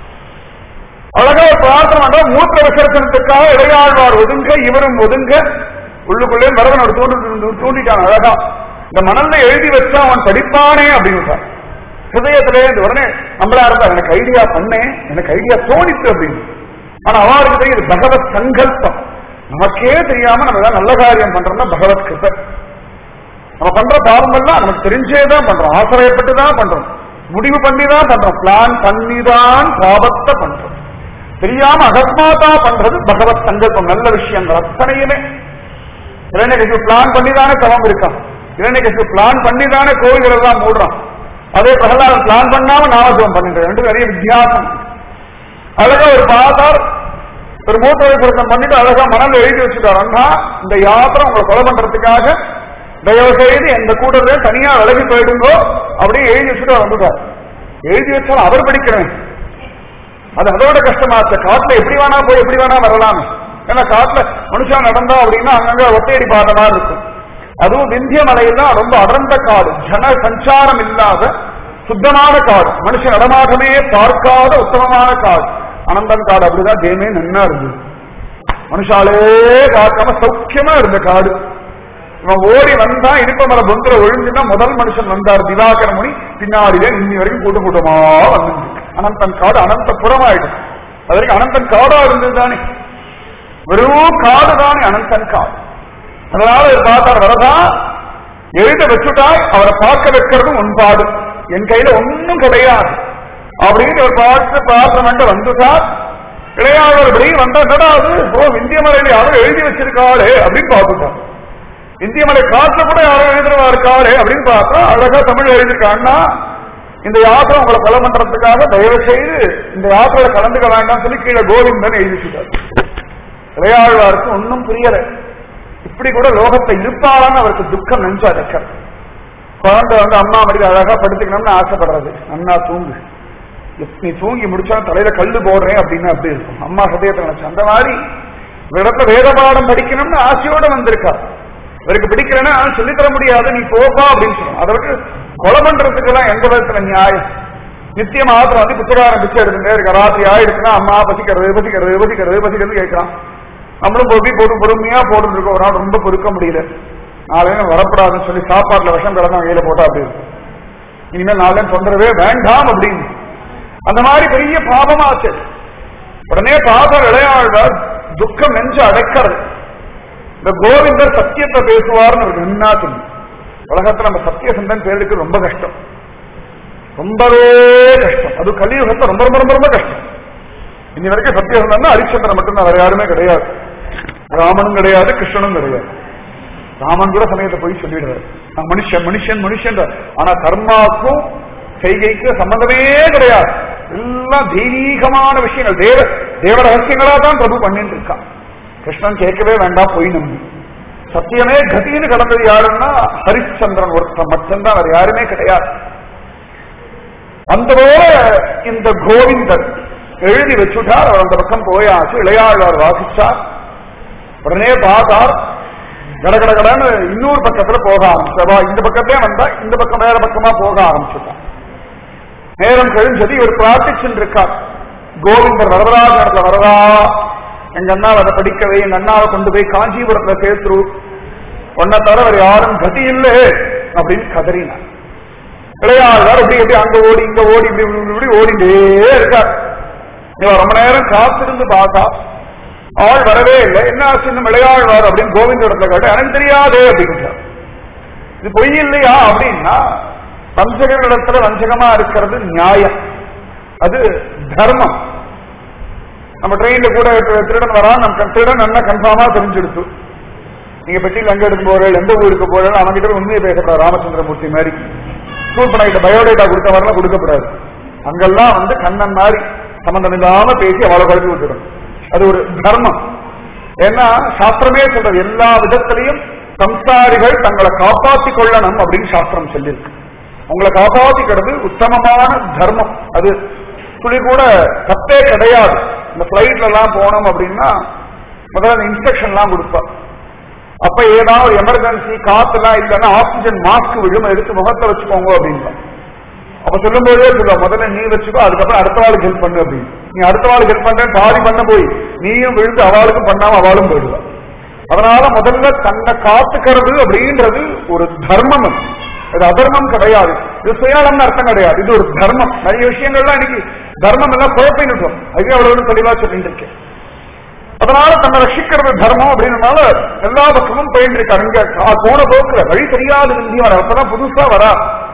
அழகா ஒரு பிரார்த்தனை பண்றா, மூத்திர விசர்ஜனத்துக்காக இடையாழ்வார் ஒதுங்க இவரும் ஒதுங்க உள்ளுக்குள்ளே மரவன் ஒரு தூண்டு தூண்டிட்டான் அழகா இந்த மணல்ல எழுதி வச்சா அவன் படிப்பானே அப்படின்னு ஹிருதயத்திலே இந்த உடனே நம்மளா இருந்தா எனக்கு ஐடியா பண்ணேன் எனக்கு ஐடியா தோணித்து அப்படின்னு ஆனா அவருக்கு தெரியும் இது பகவத் சங்கல்பம் நமக்கே தெரியாம நம்ம ஏதாவது நல்ல காரியம் பண்றோம்னா பகவத் கிருபை நம்ம பண்ற பாவங்கள்லாம் நமக்கு தெரிஞ்சே தான் பண்றோம் ஆசிரியப்பட்டு தான் பண்றோம் முடிவு பண்ணி தான் பண்றோம் பிளான் பண்ணி தான் பாவத்தை பண்றோம் தெரியாம அகஸ்மாத்தா பண்றது பகவத் சங்கல்பம் நல்ல விஷயங்கள் அத்தனையுமே இளைஞருக்கு பிளான் பண்ணி தானே தவம் இருக்கான் இளைஞருக்கு பிளான் பண்ணி தானே கோவில்கள் எல்லாம் மூடுறான் அதே பிரகலாதன் பிளான் பண்ணாம நாமஜபம் பண்ணிட்டு ரெண்டு நிறைய வித்தியாசம் அழகா ஒரு பாதார் ஒரு மூத்தவை பொருத்தம் பண்ணிட்டு அழகா மணல் எழுதி வச்சுட்டார் அண்ணா இந்த யாத்திரை உங்களை கொலை பண்றதுக்காக தயவு செய்து எந்த கூட்டத்திலே தனியா விலகி போயிடுங்கோ அப்படியே எழுதி வச்சுட்டு வந்துட்டார் எழுதி வச்சாலும் அவர் படிக்கிறேன் அது அதோட கஷ்டமாச்சு காட்டுல எப்படி வேணா போய் எப்படி வேணா வரலாம் ஏன்னா காட்டுல மனுஷன் நடந்தா அப்படின்னா அங்கங்க ஒத்தையடி பாத மாதிரி இருக்கும் அதுவும் விந்திய மலையெல்லாம் ரொம்ப அடர்ந்த காடு ஜன சஞ்சாரம் இல்லாத சுத்தமான காடு மனுஷன் நடமாட்டமே பார்க்காத உத்தமமான காடு அனந்தன் காடு அப்படிதான் தேமே நன்னா இருந்தது மனுஷாலே பார்க்காம சௌக்கியமா இருந்த காடு இவன் ஓடி வந்தா இடுப்ப மர பொந்துல ஒழிஞ்சுன்னா முதல் மனுஷன் வந்தார் திவாகர முனி பின்னாடியே இன்னி வரைக்கும் கூட்டம் கூட்டமா வந்து அனந்தன் காடு அனந்தபுரம் ஆயிடும் அது வரைக்கும் அனந்தன் காடா இருந்தது தானே வெறும் காடு தானே அனந்தன் காடு அதனால இவர் பார்த்தார் வரதா எழுத வச்சுட்டாய் அவரை பார்க்க வைக்கிறதும் உன்பாடு என் கையில ஒன்னும் கிடையாது அப்படின்னு ஒரு பார்த்து பிரார்த்தனை வந்துட்டார் இளையாளர்படி வந்தா என்னடா அது ஓ இந்திய மலையில யாரும் எழுதி வச்சிருக்காளே அப்படின்னு பார்த்துட்டான் இந்திய மலை காட்டுல கூட யாரும் எழுதுறவா இருக்காளே அப்படின்னு பார்த்தா அழகா தமிழ் எழுதியிருக்காங்கன்னா இந்த யாத்திரை உங்களை கொலை பண்றதுக்காக தயவு செய்து இந்த யாத்திரையில கலந்துக்க வேண்டாம் சொல்லி கீழே கோவிந்தன் எழுதிட்டார் இளையாழ்வாருக்கு ஒன்னும் புரியல இப்படி கூட லோகத்தை இருப்பாளான்னு அவருக்கு துக்கம் நெஞ்சு அடைக்கிறது குழந்தை வந்து அம்மா மடியில் அழகா படுத்துக்கணும்னு ஆசைப்படுறது அண்ணா தூங்கு நீ தூங்கி முடிச்சா தலையில கல்லு போடுறேன் அப்படின்னு அப்படி இருக்கும் அம்மா சதயத்தை நினைச்சு அந்த மாதிரி ஒரு இடத்துல வேத பாடம் படிக்கணும்னு ஆசையோட வந்திருக்கா இவருக்கு பிடிக்கலன்னா சொல்லித்தர முடியாது நீ போப்பா அப்படின்னு சொல்லுவோம் அதை விட்டு கொலை பண்றதுக்கெல்லாம் எந்த விதத்துல நியாயம் நித்தியம் ஆத்திரம் வந்து புத்தகாரம் பிச்சை எடுத்துட்டே இருக்க ராத்திரி ஆயிடுச்சுன்னா அம்மா பசிக்கிறது பசிக்கிறது பசிக்கிறது பசிக்கிறது கேட்கறான் நம்மளும் பொறுப்பி போட்டு பொறுமையா போட்டு இருக்கோம் ஒரு நாள் ரொம்ப பொறுக்க முடியல நாளையும் வரப்படாதுன்னு சொல்லி சாப்பாட்டுல விஷம் கலந்து கையில போட்டா அப்படி இருக்கும் இனிமேல் நாளையும் தொந்தரவே வேண்டாம் அப்படின்னு அந்த மாதிரி பெரிய பாபமாச்சு உடனே பாபர் இளையாழ்வார் துக்கம் நெஞ்சு அடைக்கிறது இந்த கோவிந்தர் சத்தியத்தை பேசுவார்னு ஒரு நன்னா தெரியும் உலகத்துல நம்ம சத்தியசந்தன் பேருக்கு ரொம்ப கஷ்டம் ரொம்பவே கஷ்டம் அது கலியுகத்தை ரொம்ப ரொம்ப ரொம்ப ரொம்ப கஷ்டம் இன்னி வரைக்கும் சத்தியசந்தன் ஹரிச்சந்திரன் மட்டும்தான் வேற யாருமே கிடையாது ராமனும் கிடையாது கிருஷ்ணனும் கிடையாது ராமன் கூட சமயத்தை போய் சொல்லிடுறாரு நான் மனுஷன் மனுஷன் மனுஷன் ஆனா கர்மாவுக்கும் செய்கைக்கு சம்பந்தமே கிடையாது எல்லாம் தெய்வீகமான விஷயங்கள் தேவ தேவ ரகசியங்களா தான் பிரபு பண்ணிட்டு இருக்கான் கிருஷ்ணன் கேட்கவே வேண்டாம் போய் நம்பி சத்தியமே கதின்னு கடந்தது யாருன்னா ஹரிச்சந்திரன் ஒருத்தன் மட்டும்தான் வேற யாருமே கிடையாது அந்த போல இந்த கோவிந்தன் எழுதி வச்சுட்டார் அவர் அந்த பக்கம் போயாச்சு இளையாழ்வார் வாசிச்சார் உடனே பார்த்தார் கடகட கடன்னு இன்னொரு பக்கத்துல போக ஆரம்பிச்சவா இந்த பக்கத்தே வந்தா இந்த பக்கம் வேற பக்கமா போக ஆரம்பிச்சுட்டான் நேரம் கழிஞ்சது இவர் பிரார்த்திச்சுட்டு இருக்கார் கோவிந்தர் வரவராஜ இடத்துல வரதா எங்க அண்ணாவை அதை படிக்கவே எங்க அண்ணாவை கொண்டு போய் காஞ்சிபுரத்துல சேர்த்துரு உன்னை தவிர வேற யாரும் கதி இல்லை அப்படின்னு கதறினார் இளையாழ்வார் இப்படி எப்படி அங்க ஓடி இங்க ஓடி இப்படி இப்படி இப்படி ஓடிட்டே இருக்கார் இவர் ரொம்ப நேரம் காத்திருந்து பார்த்தா ஆள் வரவே இல்லை என்ன ஆச்சு இன்னும் விளையாழ்வார் அப்படின்னு கோவிந்த இடத்துல கேட்ட எனக்கு தெரியாதே அப்படின்னு இது பொய் இல்லையா அப்படின்னா வஞ்சகரிடத்துல வஞ்சகமா இருக்கிறது நியாயம் அது தர்மம் நம்ம ட்ரெயின்ல கூட திருடன் வரா நம்ம திருடன் நல்லா கன்ஃபார்மா தெரிஞ்செடுத்து நீங்க பெட்டியில் எங்க எடுத்து போறீங்க எந்த ஊருக்கு போறீங்க அவங்க கிட்ட உண்மையை பேசக்கூடாது ராமச்சந்திரமூர்த்தி மாதிரி ஸ்கூல் பண்ண பயோடேட்டா கொடுத்த மாதிரிலாம் கொடுக்கப்படாது அங்கெல்லாம் வந்து கண்ணன் மாதிரி சம்பந்தம் இல்லாம பேசி அவளை குழப்பி விட்டுடும் அது ஒரு தர்மம் ஏன்னா சாஸ்திரமே சொல்றது எல்லா விதத்திலையும் சம்சாரிகள் தங்களை காப்பாற்றிக் கொள்ளணும் அப்படின்னு சாஸ்திரம் சொல்லியிருக்கு உங்களை காப்பாத்திக்கிறது உத்தமமான தர்மம் அது துளி கூட தப்பே கிடையாது இந்த பிளைட்ல எல்லாம் போனோம் அப்படின்னா முதல்ல இன்ஸ்ட்ரக்ஷன் எல்லாம் கொடுப்பா அப்ப ஏதாவது ஒரு எமர்ஜென்சி காத்துலாம் இல்லைன்னா ஆக்சிஜன் மாஸ்க் விழும் எடுத்து முகத்தை வச்சுக்கோங்க அப்படின்பா அப்ப சொல்லும் போதே சொல்லுவா முதல்ல நீ வச்சுக்கோ அதுக்கப்புறம் அடுத்த வாளுக்கு ஹெல்ப் பண்ணு அப்படின்னு நீ அடுத்த வாளுக்கு ஹெல்ப் பண்றேன் பாதி பண்ண போய் நீயும் விழுந்து அவளுக்கும் பண்ணாம அவளும் போயிடுவா அதனால முதல்ல தன்னை காத்துக்கிறது அப்படின்றது ஒரு தர்மம் அது. இது அதர்மம் கிடையாது இது சுயாலம்னு அர்த்தம் கிடையாது இது ஒரு தர்மம் நிறைய விஷயங்கள்லாம் இன்னைக்கு தர்மம் எல்லாம் குழப்பினுட்டோம் அதுவே அவ்வளவு தெளிவா சொல்லிட்டு இருக்கேன் அதனால தன்னை ரட்சிக்கிறது தர்மம் அப்படின்றனால எல்லா பக்கமும் போயிட்டு இருக்காரு இங்க கா- போன போக்குல வழி தெரியாது இந்தியா வர அப்பதான் புதுசா வரா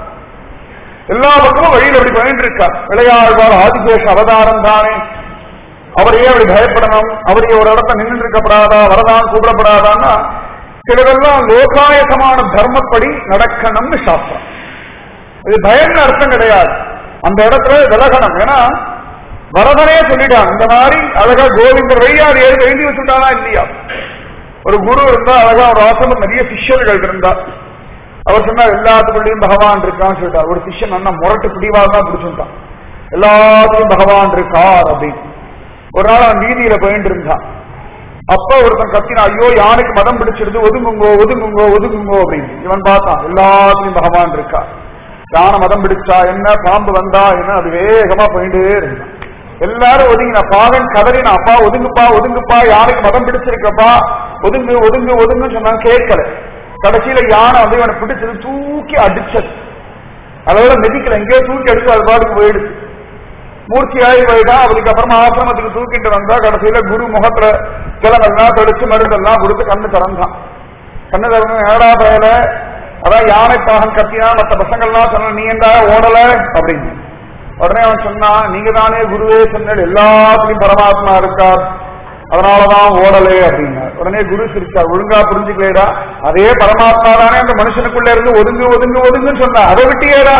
எல்லா பக்கமும் வழியில் அப்படி போயிட்டு இருக்கார் விளையாழ்வார் ஆதிசேஷ அவதாரம் தானே அவரையே அப்படி பயப்படணும் அவரையே ஒரு இடத்த நின்று இருக்கப்படாதா வரதான் கூப்பிடப்படாதான்னா சிலதெல்லாம் லோகாயசமான தர்மப்படி நடக்கணும்னு சாஸ்திரம் இது பயம்னு அர்த்தம் கிடையாது அந்த இடத்துல விலகணும் ஏன்னா வரதனே சொல்லிட்டான் இந்த மாதிரி அழகா கோவிந்தர் வையார் ஏறி எழுதி வச்சுட்டானா இல்லையா ஒரு குரு இருந்தா அழகா ஒரு ஆசிரமம் நிறைய சிஷ்யர்கள் இருந்தா அவர் சொன்னார் எல்லாத்துக்குள்ளேயும் பகவான் இருக்கான்னு சொல்லிட்டார் ஒரு சிஷ்யன் அண்ணா முரட்டு பிடிவாக தான் பிடிச்சுட்டான் எல்லாத்துலயும் பகவான் இருக்கார் அப்படின்னு ஒரு நாள் அவன் வீதியில போயிட்டு இருந்தான் அப்ப ஒருத்தன் கத்தினா ஐயோ யானைக்கு மதம் பிடிச்சிருது ஒதுங்குங்கோ ஒதுங்குங்கோ ஒதுங்குங்கோ அப்படின்னு இவன் பார்த்தான் எல்லாத்துலயும் பகவான் இருக்கா யானை மதம் பிடிச்சா என்ன பாம்பு வந்தா என்ன அது வேகமா போயிட்டே இருந்தான் எல்லாரும் ஒதுங்கின பாகன் கதறின அப்பா ஒதுங்குப்பா ஒதுங்குப்பா யானைக்கு மதம் பிடிச்சிருக்கப்பா ஒதுங்கு ஒதுங்கு ஒதுங்குன்னு சொன்னான் கேட்கல கடைசியில யானை வந்து இவனை பிடிச்சது தூக்கி அடிச்சது அதோட மிதிக்கல எங்கேயோ தூக்கி அடிச்சு அது பாட்டுக்கு போயிடுச்சு மூர்த்தியாகி போயிட்டா அவருக்கு அப்புறமா ஆசிரமத்துக்கு தூக்கிட்டு வந்தா கடைசியில குரு முகத்துல கிழமெல்லாம் தெளிச்சு மருந்தெல்லாம் கொடுத்து கண்ணு திறந்தான் கண்ணு திறந்து ஏடா பயல அதான் யானை பாகன் கத்தினா மற்ற பசங்கள்லாம் சொன்ன நீ என்ன ஓடல அப்படின்னு உடனே அவன் சொன்னான் நீங்க தானே குருவே சொன்னது எல்லாத்துலயும் பரமாத்மா இருக்கார் அதனாலதான் ஓடலே அப்படின்னார் உடனே குரு சிரிச்சார் ஒழுங்கா புரிஞ்சுக்கலேடா அதே பரமாத்மா தானே அந்த மனுஷனுக்குள்ள இருந்து ஒதுங்கு ஒதுங்கு ஒதுங்குன்னு சொன்னா அதை விட்டியேடா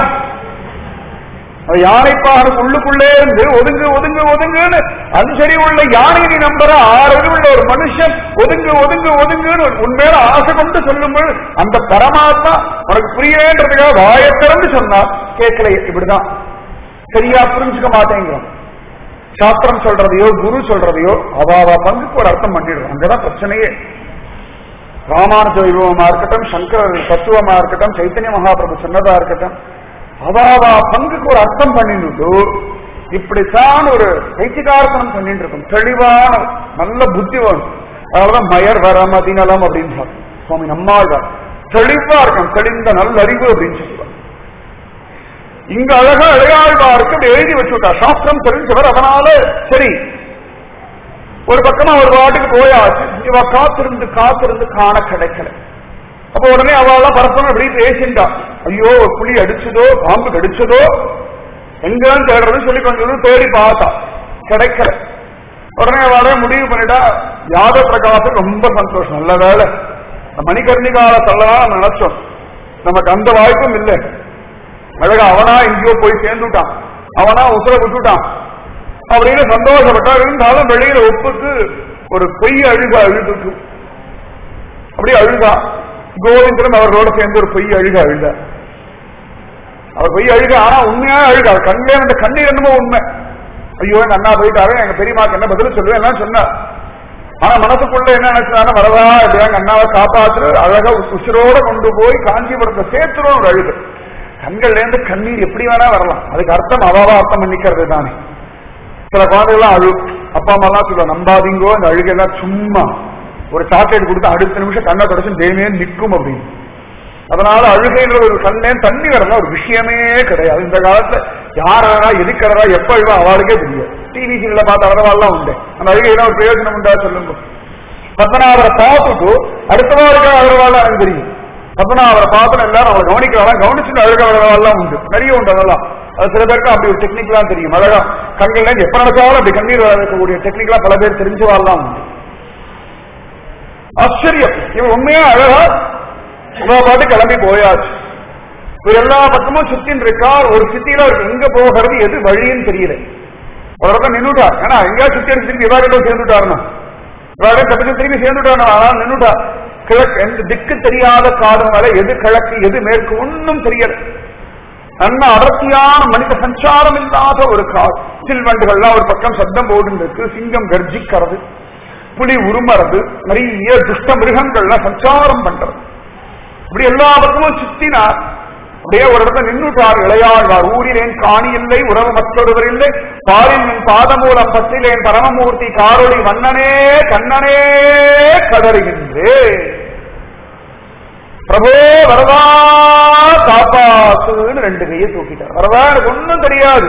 அது யானைப்பாகனுக்கு உள்ளுக்குள்ளே இருந்து ஒதுங்கு ஒதுங்கு ஒதுங்குன்னு அஞ்சரி உள்ள யானை நீ நம்புற ஆறு உள்ள ஒரு மனுஷன் ஒதுங்கு ஒதுங்கு ஒதுங்குன்னு உண்மையில ஆசை கொண்டு சொல்லும்போது அந்த பரமாத்மா உனக்கு புரியன்றதுக்காக வாயை திறந்து சொன்னா கேட்கல இப்படிதான் சரியா புரிஞ்சுக்க மாட்டேங்கிறோம் சாஸ்திரம் சொல்றதையோ குரு சொல்றதையோ அவாவா பங்குக்கு ஒரு அர்த்தம் பண்ணிடுறோம் அங்கதான் பிரச்சனையே ராமானுஜ வைபவமா இருக்கட்டும் சங்கர தத்துவமா இருக்கட்டும் சைத்தன்ய மகாபிரபு சொன்னதா இருக்கட்டும் அவாவா பங்குக்கு ஒரு அர்த்தம் பண்ணிட்டு இப்படித்தான் ஒரு பைத்தியகார்த்தனம் பண்ணிட்டு இருக்கும் தெளிவான நல்ல புத்தி வேணும் அதனாலதான் மயர் வர மதிநலம் அப்படின்னு சொல்றோம் சுவாமி நம்மாழ்வார் தெளிவா இருக்கும் தெளிந்த நல்லறிவு அப்படின்னு சொல்லுவார் இங்க அழகா இளையாழ்வாருக்கு அப்படி எழுதி வச்சுட்டா சாஸ்திரம் தெரிஞ்சவர் அதனால சரி ஒரு பக்கமா ஒரு பாட்டுக்கு போயாச்சு இவ காத்திருந்து காத்திருந்து காண கிடைக்கல அப்ப உடனே அவெல்லாம் பரப்பணும் அப்படி பேசிண்டா ஐயோ ஒரு புலி அடிச்சதோ பாம்பு கடிச்சதோ எங்கன்னு தேடுறதுன்னு சொல்லி கொஞ்சம் தூரம் தேடி பார்த்தா கிடைக்கல உடனே அவளே முடிவு பண்ணிட்டா யாதவ பிரகாசம் ரொம்ப சந்தோஷம் நல்ல வேலை இந்த மணிகர்ணிகால தள்ளலாம் நம்ம நினைச்சோம் நமக்கு அந்த வாய்ப்பும் இல்லை அழகா அவனா எங்கேயோ போய் சேர்ந்துட்டான் அவனா உசுர விட்டுட்டான் அப்படின்னு சந்தோஷப்பட்டா இருந்தாலும் வெளியில ஒப்புக்கு ஒரு பொய் அழுக அழுதுக்கு அப்படி அழுதா கோவிந்தரும் அவர்களோட சேர்ந்து ஒரு பொய் அழுக அழுத அவர் பொய் அழுக ஆனா உண்மையா அழுக அவர் கண்ணே அந்த கண்ணீர் என்னமோ உண்மை ஐயோ எங்க அண்ணா போயிட்டாரு எங்க பெரியமாக்கு என்ன பதில் சொல்லுவேன் எல்லாம் சொன்னார் ஆனா மனசுக்குள்ள என்ன நினைச்சாலும் வரதா எப்படியா எங்க அண்ணாவை காப்பாற்று அழகா உசுரோட கொண்டு போய் காஞ்சிபுரத்தை சேர்த்துரும் ஒரு அழுது கண்கள்ல இருந்து கண்ணீர் எப்படி வேணா வரலாம் அதுக்கு அர்த்தம் அவாவா அர்த்தம் பண்ணிக்கிறது தானே சில குழந்தைகள்லாம் அழு அப்பா அம்மா எல்லாம் சொல்ல நம்பாதீங்கோ இந்த அழுகையெல்லாம் சும்மா ஒரு சாக்லேட் கொடுத்து அடுத்த நிமிஷம் கண்ணை தொடச்சு தேமே நிற்கும் அப்படின்னு அதனால அழுகைன்ற ஒரு கண்ணே தண்ணி வரலாம் ஒரு விஷயமே கிடையாது இந்த காலத்துல யார் அழகா எதுக்கு அழகா எப்ப அழுவா அவளுக்கே தெரியும் டிவி சீரியல பார்த்த அழகாலாம் உண்டு அந்த அழுகையில ஒரு பிரயோஜனம் உண்டா சொல்லுங்க பத்மநாபரை பார்த்துட்டு அடுத்தவாளுக்கு அழகாலாம் எனக்கு தெரியும் பத்மநாபரை பார்த்து எல்லாரும் அவளை கவனிக்கலாம் கவனிச்சுட்டு அழகா அழகாலாம் உண்டு நிறைய உண்டு அதெல்லாம் அது சில பேருக்கு அப்படி ஒரு டெக்னிக்லாம் தெரியும் அழகா கண்கள்ல எப்ப நடந்தாலும் அப்படி கண்ணீர் வர வைக்கக்கூடிய டெக்னிக்லாம் பல பேர் தெரிஞ்சவாள்லாம் உண்டு ஆச்சரியம் இவன் உண்மையா அழகா உங்க பாட்டு கிளம்பி போயாச்சு இவர் எல்லா பக்கமும் சுத்தின் இருக்கார் ஒரு சித்தியில அவருக்கு எங்க போகிறது எது வழின்னு தெரியல ஒரு இடத்துல நின்றுட்டார் ஏன்னா எங்கேயாவது சுத்தி அடிச்சு திரும்பி இவாகிட்ட சேர்ந்துட்டாருன்னா இவாகிட்ட தப்பிச்சு திரும்பி சேர்ந்துட்டார் ஆனால் நின்றுட்டார் கிழக்கு எந்த திக்கு தெரியாத காலம் வரை எது கிழக்கு எது மேற்கு ஒன்னும் தெரியல நல்ல அடர்த்தியான மனித சஞ்சாரம் இல்லாத ஒரு காடு சில்வண்டுகள்லாம் ஒரு பக்கம் சத்தம் போட்டு இருக்கு சிங்கம் கர்ஜிக்கிறது புலி உருமறது நிறைய துஷ்ட மிருகங்கள்லாம் சஞ்சாரம் பண்றது இப்படி எல்லா பக்கமும் சுத்தினார் அப்படியே ஒரு இடத்துல நின்றுட்டார் இளையாழ்வார் ஊரிலேன் காணி இல்லை உறவு மற்றொருவர் இல்லை பாரில் நின் பாதமூலம் பத்திலேன் பரமமூர்த்தி காரொளி வண்ணனே கண்ணனே கதறுகின்றேன் பிரபோ வரதா காப்பாத்துன்னு ரெண்டு கையை தூக்கிட்டார் வரதா எனக்கு ஒண்ணும் தெரியாது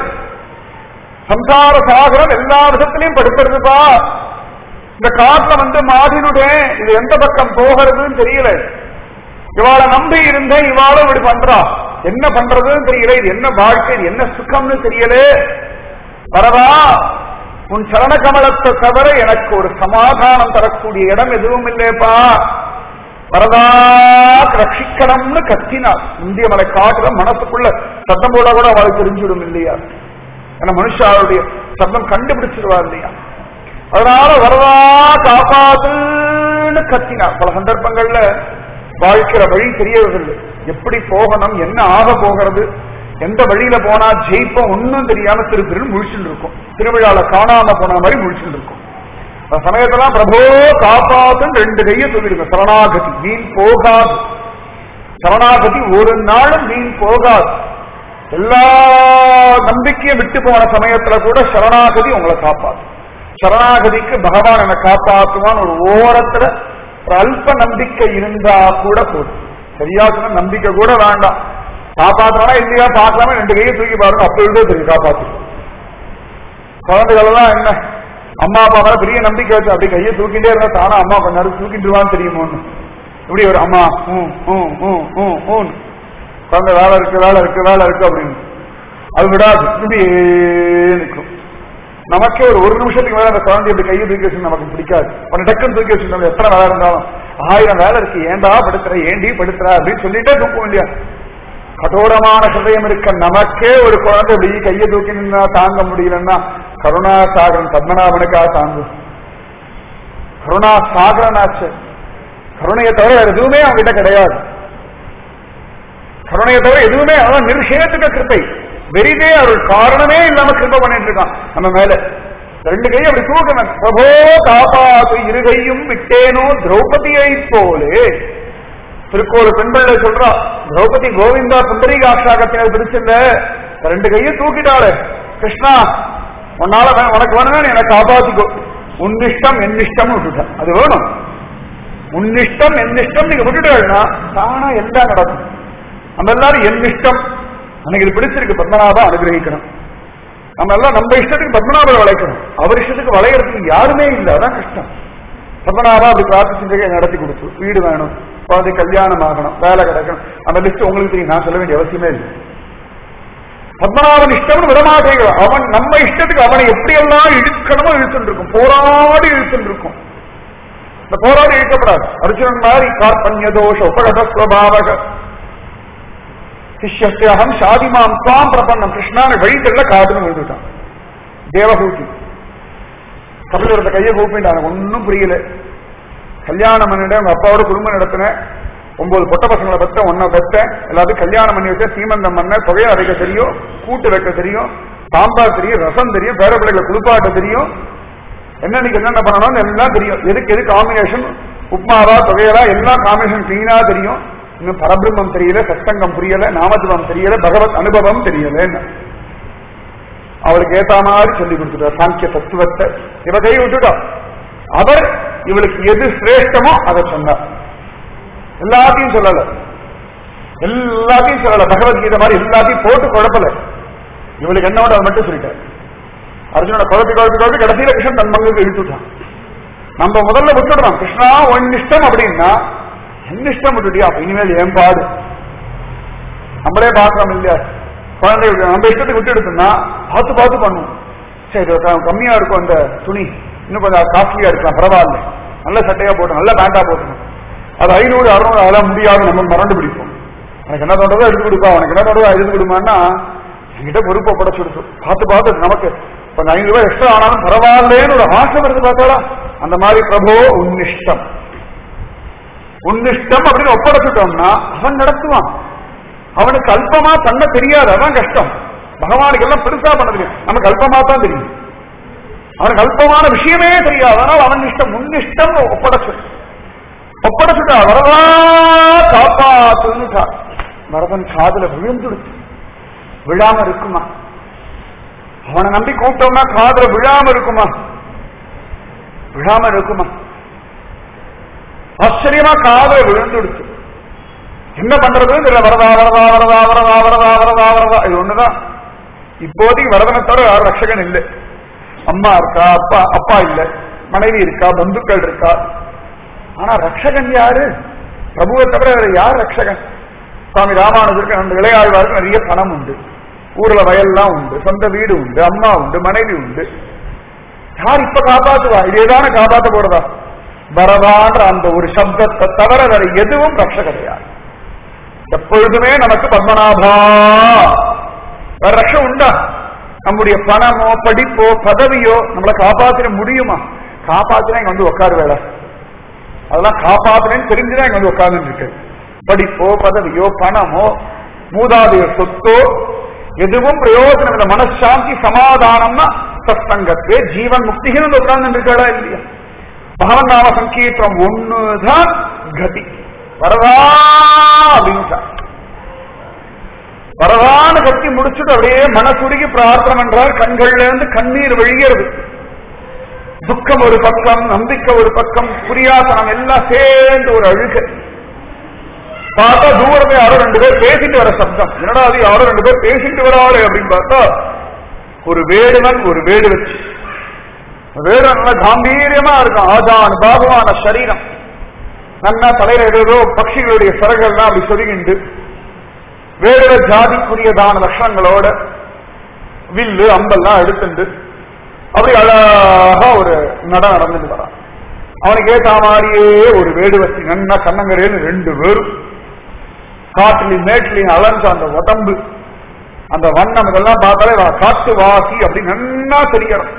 சம்சார சாகரம் எல்லா விதத்திலையும் படுத்துறதுப்பா இந்த காட்டுல வந்து மாடினுடேன் இது எந்த பக்கம் போகிறதுன்னு தெரியல இவாளை நம்பி இருந்தேன் இவாளும் இப்படி பண்றா என்ன பண்றதுன்னு தெரியல இது என்ன வாழ்க்கை இது என்ன சுகம்னு தெரியல வரதா உன் சரண கமலத்தை தவிர எனக்கு ஒரு சமாதானம் தரக்கூடிய இடம் எதுவும் இல்லையப்பா வரதா ரட்சிக்கணும்னு கத்தினார் இந்திய மலை காட்டுல மனசுக்குள்ள சத்தம் போட கூட அவளுக்கு தெரிஞ்சுவிடும் இல்லையா ஏன்னா மனுஷாவுடைய சத்தம் கண்டுபிடிச்சிருவா இல்லையா அதனால வரதா காப்பாத்துன்னு கத்தினார் பல சந்தர்ப்பங்கள்ல வாழ்க்கிற வழி தெரியவில்லை எப்படி போகணும் என்ன ஆக போகிறது எந்த வழியில போனா ஜெயிப்போம் ஒன்னும் தெரியாம திரு திருன்னு முழிச்சுட்டு இருக்கும் திருவிழால காணாம போன மாதிரி முழிச்சுட்டு இருக்கும் அந்த சமயத்தெல்லாம் பிரபோ காப்பாத்துன்னு ரெண்டு கையை சொல்லிருங்க சரணாகதி வீண் போகாது சரணாகதி ஒரு நாளும் வீண் போகாது எல்லா நம்பிக்கையும் விட்டு போன சமயத்துல கூட சரணாகதி உங்களை காப்பாத்து சரணாகதிக்கு பகவான் என்னை காப்பாத்துவான் ஒரு ஓரத்துல ஒரு அல்ப நம்பிக்கை இருந்தா கூட போதும் சரியா சொன்ன நம்பிக்கை கூட வேண்டாம் காப்பாத்துறானா இல்லையா பார்க்காம ரெண்டு கையை தூக்கி பாருங்க அப்ப எழுதோ தெரியும் காப்பாத்து குழந்தைகள் எல்லாம் என்ன அம்மா அப்பா மேல பெரிய நம்பிக்கை வச்சு அப்படி கையை தூக்கிட்டே இருந்தா தானா அம்மா கொஞ்ச நேரம் தூக்கிட்டுருவான்னு தெரியுமோன்னு இப்படி ஒரு அம்மா ஊ ஊ ஊ ஊ ஊன்னு குழந்தை வேலை இருக்கு வேலை இருக்கு வேலை இருக்கு அப்படின்னு அது விடாது இப்படியே நிற்கும் நமக்கே ஒரு ஒரு நிமிஷத்துக்கு மேல அந்த குழந்தை இப்படி கையை தூக்கி வச்சு நமக்கு பிடிக்காது ஒரு டக்குன்னு தூக்கி வச்சுருந்தோம் எத்தனை வேலை இருந்தாலும் ஆயிரம் வேலை இருக்கு ஏண்டா படுத்துற ஏண்டி படுத்துற அப்படின்னு சொல்லிட்டே தூக்கும் இல்லையா கடோரமான ஹிருதயம் இருக்க நமக்கே ஒரு குழந்தை இப்படி கையை தூக்கி நின்னா தாங்க முடியலன்னா கருணா சாகரன் பத்மநாபனுக்கா தாங்கும் கருணா சாகரனாச்சு கருணையை தவிர வேற எதுவுமே அவங்ககிட்ட கிடையாது கருணையை தவிர எதுவுமே அவன் நிர்ஷேத்துக்க கிருப்பை வெறிதே அருள் காரணமே இல்லாம கிருப்ப பண்ணிட்டு இருக்கான் நம்ம மேல ரெண்டு கையும் அப்படி தூக்கணும் பிரபோ காப்பாத்து இருகையும் விட்டேனோ திரௌபதியை போலே திருக்கோள பெண்பிள்ளை சொல்றா திரௌபதி கோவிந்தா புண்டரீகாட்சாகத்தினர் பிரிச்சிருந்த ரெண்டு கையும் தூக்கிட்டாளே கிருஷ்ணா உன்னால வே- உனக்கு வேணும்னா நீ என்னை காப்பாத்திக்கோ உன்னிஷ்டம் என்னிஷ்டம் விட்டுட்டேன் அது வேணும் உன்னிஷ்டம் என்னிஷ்டம் நீங்க விட்டுட்டா தானா எல்லாம் நடக்கும் நம்ம எல்லாரும் என்னிஷ்டம் அன்னைக்கு இது பிடிச்சிருக்கு பத்மநாபா அனுகிரகிக்கணும் நம்ம எல்லாம் நம்ம இஷ்டத்துக்கு பத்மநாபரை வளைக்கணும் அவர் இஷ்டத்துக்கு வளையறதுக்கு யாருமே இல்லை அதான் கஷ்டம் பத்மநாபா அப்படி பிரார்த்திச்சு நடத்தி கொடுத்து வீடு வேணும் குழந்தை கல்யாணம் ஆகணும் வேலை கிடைக்கணும் அந்த லிஸ்ட் உங்களுக்கு தெரியும் நான் சொல்ல வேண்டிய அவசியமே இல்லை பத்மநாபன் இஷ்டம் விடமாட்டேங்கிறான் அவன் நம்ம இஷ்டத்துக்கு அவனை எப்படியெல்லாம் இழுக்கணுமோ இழுத்துட்டு இருக்கும் போராடி இழுத்துட்டு இருக்கும் இந்த போராடி இழுக்கப்படாது அர்ஜுனன் மாதிரி கார்பண்ய தோஷ உபகத ஸ்வபாவக சிஷ்யஸ்தியகம் சாதிமாம் துவாம் பிரபன்னம் கிருஷ்ணான வழிகள்ல காதுன்னு விழுந்துட்டான் தேவகூட்டி கபிலரத்தை கையை கூப்பிட்டான் எனக்கு ஒன்னும் புரியல கல்யாணம் பண்ணிட்டு அவங்க அப்பாவோட குடும்பம் நடத்தினேன் ஒன்பது பொட்ட பசங்களை பெற்றேன் ஒன்ன பெற்றேன் எல்லாத்தையும் கல்யாணம் பண்ணி வச்சேன் சீமந்தம் பண்ண தொகையை அரைக்க தெரியும் கூட்டு வைக்க தெரியும் சாம்பார் தெரியும் ரசம் தெரியும் பேர பிள்ளைகளை குளிப்பாட்ட தெரியும் என்னன்னைக்கு என்னென்ன பண்ணணும்னு எல்லாம் தெரியும் எதுக்கு எது காம்பினேஷன் உப்மாவா தொகையலா எல்லாம் காம்பினேஷன் கிளீனா தெரியும் இன்னும் பரபிரம்மம் தெரியல சத்தங்கம் புரியல நாமஜபம் தெரியல பகவத் அனுபவம் தெரியல அவளுக்கு ஏத்த மாதிரி சொல்லி கொடுத்துட்டார் சாங்கிய தத்துவத்தை இவ கை விட்டுட்டா அவர் இவளுக்கு எது சிரேஷ்டமோ அதை சொன்னார் எல்லாத்தையும் சொல்லல எல்லாத்தையும் சொல்லல பகவத்கீதை மாதிரி எல்லாத்தையும் போட்டு குழப்பல இவளுக்கு என்னோட அதை மட்டும் சொல்லிட்டார் அர்ஜுனோட குழப்பி குழப்பி குழப்பி கடைசியில கிருஷ்ணன் தன் பங்குக்கு இழுத்துட்டான் நம்ம முதல்ல விட்டுடுறோம் கிருஷ்ணா உன் இஷ்டம் அப்படின்னா என்ன இஷ்டம் விட்டுட்டியா அப்ப இனிமேல் ஏன் பாடு நம்மளே பார்க்கறோம் இல்லையா குழந்தை நம்ம இஷ்டத்துக்கு விட்டு எடுத்தோம்னா பார்த்து பார்த்து பண்ணுவோம் சரி இது க- கம்மியா இருக்கும் அந்த துணி இன்னும் கொஞ்சம் காஸ்ட்லியா இருக்கலாம் பரவாயில்ல நல்ல சட்டையா போட்டு நல்ல பேண்டா போட்டணும் அது ஐநூறு அறுநூறு அதெல்லாம் முடியாது நம்ம மறந்து பிடிப்போம் எனக்கு என்ன தோன்றதோ எடுத்து கொடுப்பா அவனுக்கு என்ன தோன்றதோ எடுத்து கொடுமான்னா என்கிட்ட பொறுப்பை படைச்சுடுச்சு பார்த்து பார்த்து நமக்கு இப்ப ஐநூறு ரூபாய் எக்ஸ்ட்ரா ஆனாலும் பரவாயில்லேன்னு ஒரு ஆசை வருது பார்த்தாளா அந்த மாதிரி பிரபோ உன்னிஷ்டம் உன்னிஷ்டம் அப்படின்னு ஒப்படைச்சிட்டோம்னா அவன் நடத்துவான் அவனுக்கு அல்பமா பண்ண தெரியாது அதான் கஷ்டம் பகவானுக்கு எல்லாம் பெருசா பண்ண தெரியும் நமக்கு அல்பமா தான் தெரியும் அவனுக்கு அல்பமான விஷயமே தெரியாது அதனால் அவன் இஷ்டம் முன்னிஷ்டம் ஒப்படைச்சு ஒப்படைச்சுட்டா வரதா காப்பாத்துன்னு கா- வரதன் காதுல விழுந்துடுச்சு விழாம இருக்குமா அவனை நம்பி கூப்பிட்டோம்னா காதுல விழாம இருக்குமா விழாம இருக்குமா ஆச்சரியமா காதுல விழுந்துடுச்சு என்ன பண்றது இதுல வரதா வரதா வரதா வரதா வரதா வரதா வரதா இது ஒண்ணுதான் இப்போதைக்கு வரதனத்தோட யாரும் ரட்சகன் இல்லை அம்மா இருக்கா அப்பா அப்பா இல்ல மனைவி இருக்கா பந்துக்கள் இருக்கா ஆனா ரட்சகன் யாரு பிரபுவை தவிர வேற யார் ரட்சகன் சுவாமி ராமானுஜருக்கு அந்த விளையாழ்வாருக்கு நிறைய பணம் உண்டு ஊர்ல வயல்லாம் உண்டு சொந்த வீடு உண்டு அம்மா உண்டு மனைவி உண்டு யார் இப்ப காப்பாத்துவா இதேதானே காப்பாத்த போறதா வரதான்ற அந்த ஒரு சப்தத்தை தவிர வேற எதுவும் ரட்சகன் யார் எப்பொழுதுமே நமக்கு பத்மநாபா வேற ரட்சம் உண்டா நம்முடைய பணமோ படிப்போ பதவியோ நம்மளை காப்பாத்திட முடியுமா காப்பாத்தினா இங்க வந்து உட்காரு வேலை அதெல்லாம் காப்பாத்தினேன்னு தெரிஞ்சுதான் இங்க வந்து உட்கார்ந்து இருக்கு படிப்போ பதவியோ பணமோ மூதாதைய சொத்தோ எதுவும் பிரயோஜனம் இல்லை மனசாந்தி சமாதானம்னா சத்சங்கத்தே ஜீவன் முக்திகள் உட்கார்ந்து இருக்கா இல்லையா பகவன் நாம சங்கீர்த்தம் ஒண்ணுதான் கதி வரதா அப்படின்னு சொன்னார். வரதான்னு கத்தி முடிச்சுட்டு அப்படியே மனசுருகி பிரார்த்தனை பண்றார் கண்கள்ல இருந்து கண்ணீர் வழிகிறது துக்கம் ஒரு பக்கம் நம்பிக்கை ஒரு பக்கம் புரியாசனம் எல்லாம் சேர்ந்து ஒரு அழுக பார்த்தா தூரமே யாரோ ரெண்டு பேர் பேசிட்டு வர சப்தம் என்னடா அது யாரோ ரெண்டு பேர் பேசிட்டு வராரு அப்படின்னு பார்த்தா ஒரு வேடுவன் ஒரு வேடு வச்சு வேடு நல்லா காம்பீரியமா இருக்கும் ஆஜான் பாகுவான சரீரம் நன்னா தலையில ஏதோ பட்சிகளுடைய சிறகள்லாம் அப்படி சொருகிண்டு வேறு ஜாதிக்குரியதான லட்சணங்களோட வில்லு அம்பெல்லாம் எடுத்துண்டு அப்படி அழகா ஒரு நட நடந்துட்டு வரான் அவனுக்கு ஏத்த மாதிரியே ஒரு வேடுவசி நன்னா கண்ணங்கரையில் ரெண்டு பேரும் காட்டுலையும் மேட்லையும் அலஞ்ச அந்த உடம்பு அந்த வண்ணம் இதெல்லாம் பார்த்தாலே இவன் காட்டு வாசி அப்படி நன்னா தெரியணும்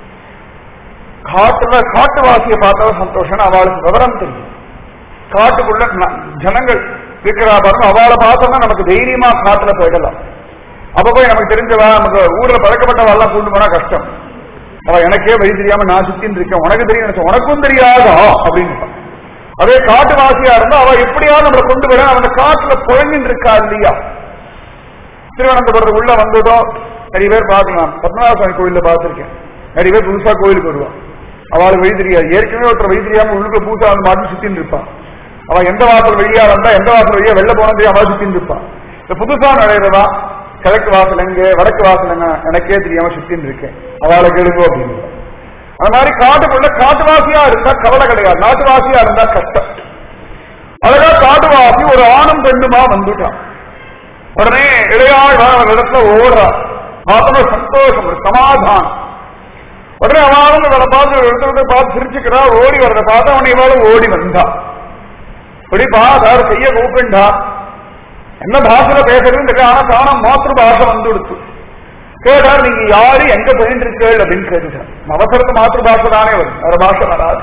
காட்டுல காட்டுவாசியை பார்த்தாலும் சந்தோஷம் அவளுக்கு விவரம் தெரியும் காட்டுக்குள்ள ந- ஜனங்கள் இருக்கிறா பாருங்க அவளை பார்த்தோம்னா நமக்கு தைரியமா காட்டுல போயிடலாம் அப்ப போய் நமக்கு தெரிஞ்சவா நமக்கு ஊர்ல பழக்கப்பட்டவா எல்லாம் கூட்டு போனா கஷ்டம் அவ எனக்கே வழி தெரியாம நான் சுத்தின்னு இருக்கேன் உனக்கு தெரியும் நினைச்சேன். உனக்கும் தெரியாதா அப்படின்னு அதே காட்டுவாசியா இருந்தா அவ எப்படியாவது நம்மளை கொண்டு வர அவன் அந்த காட்டுல புழங்கின்னு இருக்கா இல்லையா திருவனந்தபுரத்து உள்ள வந்ததும் நிறைய பேர் பார்க்கலாம் பத்மநாப சுவாமி கோயில்ல பார்த்திருக்கேன் நிறைய பேர் புதுசா கோயிலுக்கு வருவான் அவளுக்கு வழி தெரியாது ஏற்கனவே ஒருத்தர் வழி தெரியாம உள்ளுக்கு பூசா வந்து மாட்டி சுத்தின்னு இருப்பான் அவன் எந்த வாசல் வழியா வந்தா எந்த வாசல் வழியா வெளில போனா தெரியும் அவள் சுத்தின்னு இருப்பான் இந்த புதுசா நுழையிறதா கிழக்கு வாசல் எங்க வடக்கு வாசல் எங்க எனக்கே தெரியாம சுத்தின்னு இருக்கேன் அவளை கெடுங்கோ அப்படின்னு அந்த மாதிரி காட்டுக்குள்ள காட்டுவாசியா இருந்தா கவலை கிடையாது நாட்டுவாசியா இருந்தா கஷ்டம் அழகா காட்டுவாசி ஒரு ஆணும் பெண்ணுமா வந்துட்டான் உடனே இளையாள் ஒரு இடத்துல ஓடுறா பார்த்தோம்னா சந்தோஷம் ஒரு சமாதானம் உடனே அவளும் இவளை பார்த்து ஒரு இடத்துல போய் பார்த்து சிரிச்சுக்கிறா ஓடி வரத பார்த்து அவனை இவாளும் ஓடி வந்தா இப்படி பார்த்தாரு கைய கூப்பிண்டா என்ன பாஷையில பேசுறதுன்னு தெரியல ஆனா தானம் மாத்திரு பாஷை வந்து கொடுத்து கேட்டார் நீங்க யாரு எங்க போயிட்டு இருக்கீள் அப்படின்னு கேட்டுட்டார் அவசரத்து மாத்திரு பாஷை தானே வரும் வேற பாஷை வராது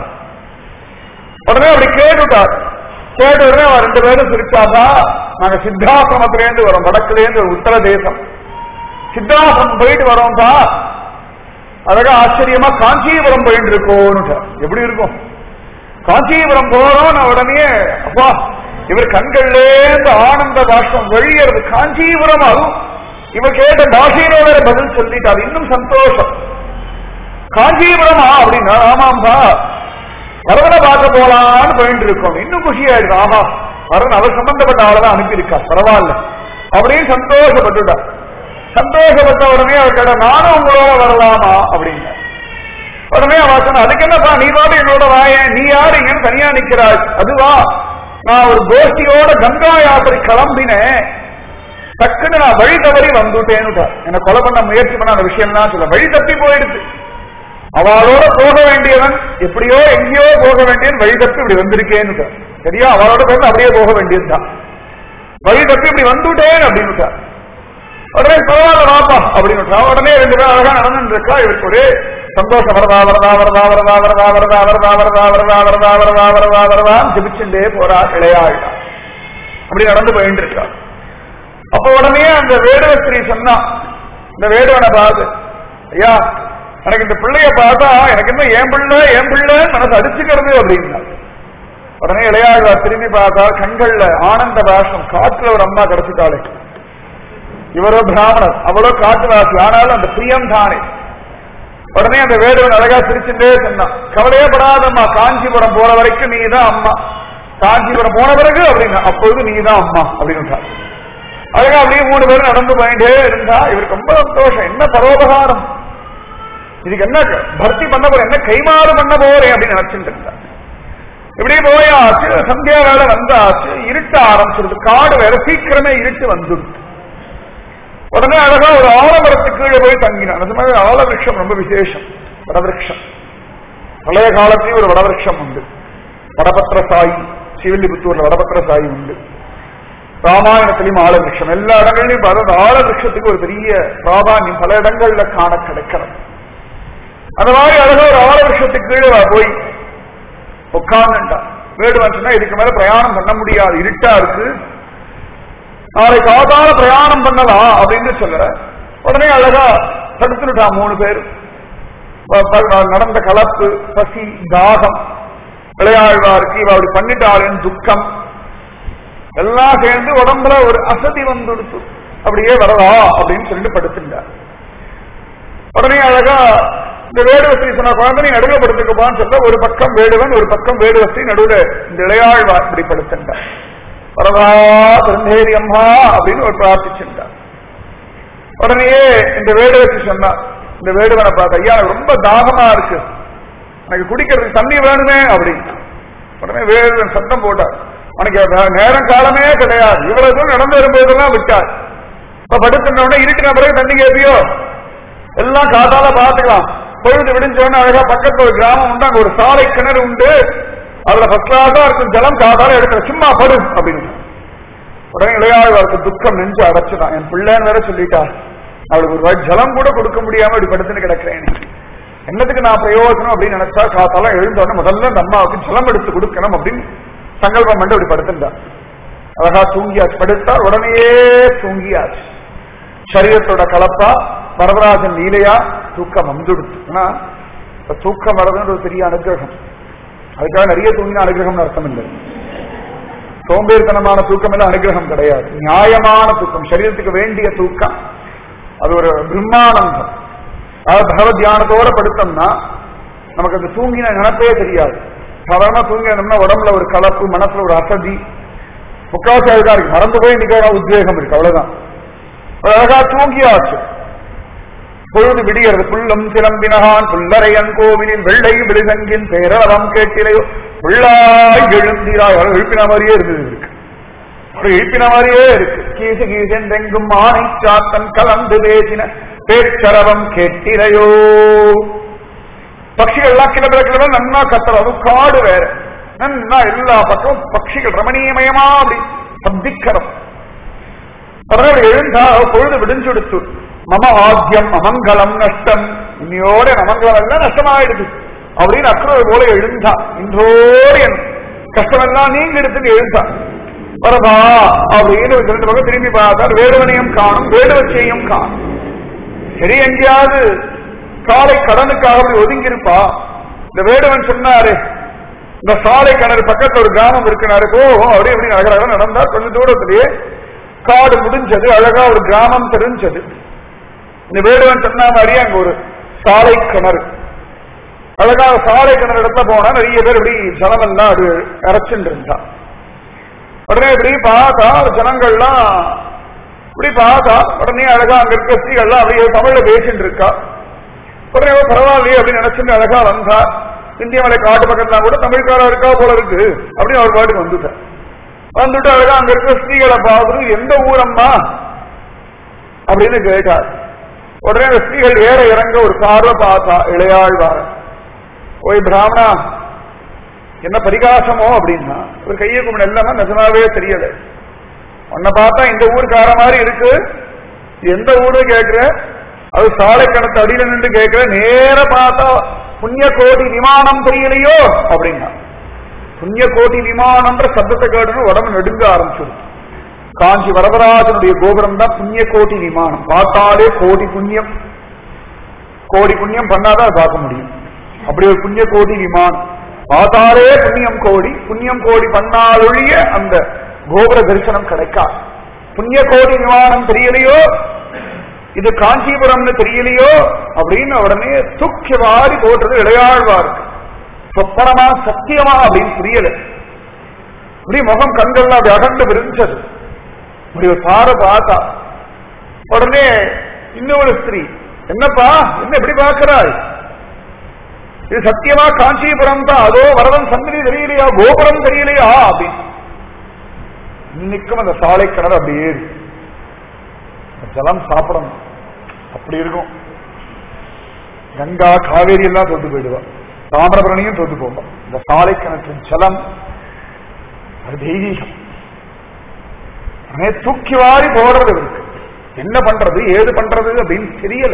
உடனே அப்படி கேட்டுட்டார் கேட்ட உடனே அவன் ரெண்டு பேரும் சிரிச்சாதா நாங்க சித்தாசிரமத்திலேருந்து வரோம் வடக்குலேருந்து ஒரு உத்தர தேசம் சித்தாசிரமம் போயிட்டு வரோம்பா அழகா ஆச்சரியமா காஞ்சிபுரம் போயிட்டு இருக்கோன்னு எப்படி இருக்கும் காஞ்சிபுரம் போறோம் உடனே அப்பா இவர் கண்கள்லேருந்து ஆனந்த பாஷ்பம் வழியறது காஞ்சிபுரம் ஆகும் இவர் கேட்ட பாஷையில வேற பதில் சொல்லிட்டார் இன்னும் சந்தோஷம் காஞ்சிபுரமா அப்படின்னா ஆமாம்பா வரவனை பார்க்க போலான்னு போயிட்டு இருக்கோம் இன்னும் குஷியாயிடுது ஆஹா வரன் அவர் சம்பந்தப்பட்ட ஆளை தான் அனுப்பியிருக்கா பரவாயில்ல அப்படின்னு சந்தோஷப்பட்டுட்டா சந்தோஷப்பட்ட உடனே அவர் கேட்ட நானும் உங்களோட வரலாமா அப்படின்னு உடனே அவ சொன்ன அதுக்கு என்னப்பா நீ பாட்டு எங்களோட வாயேன் நீ யாரு இங்கன்னு தனியா நிக்கிறாய் அதுவா நான் ஒரு கோஷ்டியோட கங்கா யாத்திரை கிளம்பினேன் டக்குன்னு நான் வழி தவறி வந்துட்டேன்னு என்ன கொலை பண்ண முயற்சி பண்ண அந்த விஷயம் தான் சொல்ல வழி தப்பி போயிடுச்சு அவளோட போக வேண்டியவன் எப்படியோ எங்கேயோ போக வேண்டியவன் வழி தப்பி இப்படி வந்திருக்கேன்னு சரியா அவளோட போய் அப்படியே போக வேண்டியதுதான் வழி தப்பி இப்படி வந்துட்டேன் அப்படின்னு உடனே பரவாயில்ல வாப்பா அப்படின்னு உடனே ரெண்டு பேரும் அழகா நடந்து இருக்கா இவருக்கு ஒரே சந்தோஷம் வரதா வரதா வரதா வரதா வரதா வரதா வரதா வரதா வரதா வரதா வரதா வரதா வரதான் ஜபிச்சுட்டே போறா இளையாழ்டா அப்படி நடந்து போயிட்டு இருக்கா அப்ப உடனே அந்த வேடுவஸ்திரி சொன்னா இந்த வேடுவனை பார்த்து ஐயா எனக்கு இந்த பிள்ளைய பார்த்தா எனக்கு என்ன ஏன் பிள்ளை ஏன் பிள்ளை மனசு அடிச்சுக்கிறது அப்படின்னா உடனே இளையாழ்வார் திரும்பி பார்த்தா கண்கள்ல ஆனந்த பாஷம் காற்றுல ஒரு அம்மா கிடைச்சிட்டாளே இவரோ பிராமணர் அவளோ காட்டுவாசி ஆனாலும் அந்த பிரியம் தானே உடனே அந்த வேடுவன் அழகா சிரிச்சுட்டே சொன்னான் கவலையே படாதம்மா காஞ்சிபுரம் போற வரைக்கும் நீ தான் அம்மா காஞ்சிபுரம் போன பிறகு அப்படின்னா அப்பொழுது நீ தான் அம்மா அப்படின்னு அழகா அப்படியே மூணு பேரும் நடந்து போயிட்டே இருந்தா இவருக்கு ரொம்ப சந்தோஷம் என்ன பரோபகாரம் இதுக்கு என்ன பர்த்தி பண்ண போற என்ன கைமாறு பண்ண போறேன் அப்படின்னு நினைச்சுட்டு இருந்தா இப்படியே போயாச்சு சந்தியா வேலை வந்தாச்சு இருட்ட ஆரம்பிச்சிருது காடு வேற சீக்கிரமே இருட்டு வந்துடுது உடனே அழகா ஒரு ஆலமரத்து கீழே போய் தங்கினான் அது மாதிரி ஆலவிருஷம் ரொம்ப விசேஷம் வடவிருஷம் பழைய காலத்திலேயும் ஒரு வடவிருஷம் உண்டு வடபத்திர சாயி சிவில்லிபுத்தூர்ல வடபத்திர சாயி உண்டு ராமாயணத்திலையும் ஆலவிருஷம் எல்லா இடங்கள்லயும் பார்த்தா ஆலவிருஷத்துக்கு ஒரு பெரிய பிராதானியம் பல இடங்கள்ல காண கிடைக்கிறது அந்த மாதிரி அழகா ஒரு ஆலவிருஷத்துக்கு கீழே போய் உட்கார்ந்துட்டான் வேடுவன் சொன்னா இதுக்கு மேல பிரயாணம் பண்ண முடியாது இருட்டா இருக்கு நாளை காதால பிரயாணம் பண்ணலாம் அப்படின்னு சொல்ல உடனே அழகா தடுத்துட்டான் மூணு பேர் நடந்த கலப்பு பசி தாகம் விளையாழ்வாருக்கு இவ அப்படி பண்ணிட்டாளின் துக்கம் எல்லாம் சேர்ந்து உடம்புல ஒரு அசதி வந்துடுச்சு அப்படியே வரவா அப்படின்னு சொல்லிட்டு படுத்துட்டார் உடனே அழகா இந்த வேடுவஸ்ரீ சொன்ன குழந்தை நீ நடுவில் படுத்துக்கப்பான்னு சொல்ல ஒரு பக்கம் வேடுவன் ஒரு பக்கம் வேடுவஸ்ரீ நடுவில் இந்த இளையாழ்வார் இப்படி படுத்துட்டார் வரதா திருந்தேரி அம்மா அப்படின்னு ஒரு பிரார்த்திச்சுட்டார் உடனேயே இந்த வேடுவச்சு சொன்னா இந்த வேடுவனை பார்த்த ஐயா எனக்கு ரொம்ப தாகமா இருக்கு எனக்கு குடிக்கிறதுக்கு தண்ணி வேணுமே அப்படின்னு உடனே வேடுவன் சத்தம் போட்டார் உனக்கு நேரம் காலமே கிடையாது இவ்வளவு தூரம் நடந்து வரும்போதெல்லாம் விட்டார் இப்ப படுத்துன உடனே இருட்டின பிறகு தண்ணி கேட்பியோ எல்லாம் காத்தால பாத்துக்கலாம் பொழுது விடிஞ்ச உடனே அழகா பக்கத்துல ஒரு கிராமம் உண்டு அங்க ஒரு சாலை கிணறு உண்டு அதுல ஃபர்ஸ்ட் கிளாஸா இருக்கும் ஜலம் காதால எடுக்கிற சும்மா படு அப்படின்னு உடனே இளையாழ்வாருக்கு துக்கம் நெஞ்சு அடைச்சுதான் என் பிள்ளைன்னு வேற சொல்லிட்டா அவளுக்கு ஒரு வாய் ஜலம் கூட கொடுக்க முடியாம இப்படி படுத்துன்னு கிடக்கிறேன் என்னத்துக்கு நான் பிரயோஜனம் அப்படின்னு நினைச்சா காத்தால எழுந்த உடனே முதல்ல அந்த அம்மாவுக்கு ஜலம் எடுத்து கொடுக்கணும் அப்படின்னு சங்கல்பம் பண்ணி அப்படி படுத்துட்டா அழகா தூங்கியாச்சு படுத்தா உடனேயே தூங்கியாச்சு சரீரத்தோட கலப்பா வரதராஜன் லீலையா தூக்கம் வந்துடுச்சு ஆனா தூக்கம் வரதுன்ற ஒரு பெரிய அனுகிரகம் அதுக்காக நிறைய தூங்கின அனுகிரகம்னு அர்த்தம் இல்லை சோம்பேறித்தனமான தூக்கம் எல்லாம் அனுகிரகம் கிடையாது நியாயமான தூக்கம் சரீரத்துக்கு வேண்டிய தூக்கம் அது ஒரு பிரம்மானந்தம் அதாவது பகவத் தியானத்தோட படுத்தோம்னா நமக்கு அந்த தூங்கின நினப்பே தெரியாது சாதாரண தூங்கினோம்னா உடம்புல ஒரு கலப்பு மனசுல ஒரு அசதி முக்காவாசி அதுதான் இருக்கு மறந்து போய் இன்னைக்கு உத்வேகம் இருக்கு அவ்வளவுதான் அழகா தூங்கியாச்சு பொழுது விடியறது புல்லம் சிலம்பினகான் புல்லரையன் கோவிலில் வெள்ளை விழுதங்கின் பேரளவம் கேட்டிலையோ உள்ளாய் எழுந்திராய் எழுப்பின மாதிரியே இருந்தது இருக்கு எழுப்பின மாதிரியே இருக்கு கீசு கீசென்றெங்கும் ஆணை சாத்தன் கலந்து பேசின பேச்சரவம் கேட்டிலையோ பட்சிகள்லாம் கிளம்புற கிளம்ப நன்னா கத்துறது அது காடு வேற நன்னா எல்லா பக்கமும் பட்சிகள் ரமணீயமயமா அப்படி சப்திக்கரம் அவர்கள் எழுந்தா பொழுது விடிஞ்செடுத்து மம ஆத்தியம் அமங்கலம் நஷ்டம் இன்னையோட அமங்கலம் எல்லாம் நஷ்டமாயிடுது அப்படின்னு அக்ரவர் போல எழுந்தா இன்றோடு என் கஷ்டமெல்லாம் நீங்க எடுத்துட்டு எழுந்தா வரதா அப்படின்னு ரெண்டு பக்கம் திரும்பி பார்த்தார் வேடுவனையும் காணும் வேடுவச்சையும் காணும் சரி எங்கேயாவது காலை கடனுக்காக அப்படி ஒதுங்கி இருப்பா இந்த வேடுவன் சொன்னாரு இந்த சாலை கிணறு பக்கத்துல ஒரு கிராமம் இருக்கிறாரு போகும் அப்படி எப்படி நகராக நடந்தா கொஞ்சம் தூரத்திலேயே காடு முடிஞ்சது அழகா ஒரு கிராமம் தெரிஞ்சது இந்த வேடுவன் சொன்ன மாதிரியே அங்க ஒரு சாலை கிணறு அழகா சாலை கிணறு இடத்துல போனா நிறைய பேர் இப்படி ஜனமெல்லாம் அது இறைச்சுட்டு இருந்தா உடனே இப்படி பார்த்தா ஜனங்கள்லாம் இப்படி பார்த்தா உடனே அழகா அங்க இருக்க ஸ்ரீகள்லாம் அப்படியே தமிழ்ல பேசிட்டு இருக்கா உடனே அவ பரவாயில்லையே அப்படின்னு நினைச்சுட்டு அழகா வந்தா இந்திய மலை காட்டு பக்கத்துல கூட தமிழ்காரா இருக்கா போல இருக்கு அப்படின்னு அவர் பாட்டுக்கு வந்துட்டார் வந்துட்டு அழகா அங்க இருக்கிற ஸ்ரீகளை பார்த்துட்டு எந்த ஊரம்மா அப்படின்னு கேட்டார் உடனே அந்த ஸ்ரீகள் ஏற இறங்க ஒரு பார்வை பார்த்தா இளையாழ்வார ஓய் பிராமணா என்ன பரிகாசமோ அப்படின்னா ஒரு கையை கும்பிட எல்லாமே நிஜமாவே தெரியல உன்னை பார்த்தா இந்த ஊருக்கார மாதிரி இருக்கு இது எந்த ஊரு கேட்கிற அது சாலை கணத்து அடியில நின்று கேட்கிற நேர பார்த்தா புண்ணிய கோடி விமானம் தெரியலையோ அப்படின்னா புண்ணிய கோடி விமானம்ன்ற சத்தத்தை கேட்டு உடம்பு நெடுங்க ஆரம்பிச்சிடும் காஞ்சி வரதராஜனுடைய கோபுரம் தான் புண்ணிய கோடி விமானம் பார்த்தாலே கோடி புண்ணியம் கோடி புண்ணியம் பண்ணாதான் அதை பார்க்க முடியும் அப்படி ஒரு புண்ணிய கோடி விமானம் பார்த்தாலே புண்ணியம் கோடி புண்ணியம் கோடி பண்ணாலொழிய அந்த கோபுர தரிசனம் கிடைக்காது புண்ணிய கோடி விமானம் தெரியலையோ இது காஞ்சிபுரம்னு தெரியலையோ அப்படின்னு உடனே தூக்கி வாரி போடுறது இளையாழ்வாருக்கு சொப்பனமா சத்தியமா அப்படின்னு புரியல இப்படி முகம் கண்கள்லாம் அப்படி அகண்டு விரிஞ்சது இப்படி ஒரு பாறை பார்த்தா உடனே இன்னொரு ஸ்திரீ என்னப்பா என்ன எப்படி பார்க்கிறாய் இது சத்தியமா காஞ்சிபுரம் தான் அதோ வரதன் சந்திரி தெரியலையா கோபுரம் தெரியலையா அப்படின்னு இன்னைக்கும் அந்த சாலை கிணறு அப்படியே இருக்கு அந்த ஜலம் சாப்பிடணும் அப்படி இருக்கும் கங்கா காவேரி எல்லாம் தோத்து போயிடுவா தாமிரபரணியும் தோத்து போகும் இந்த சாலை கிணற்றின் ஜலம் அது தெய்வீகம் உடனே தூக்கி வாரி போடுறது இருக்கு என்ன பண்றது ஏது பண்றது அப்படின்னு தெரியல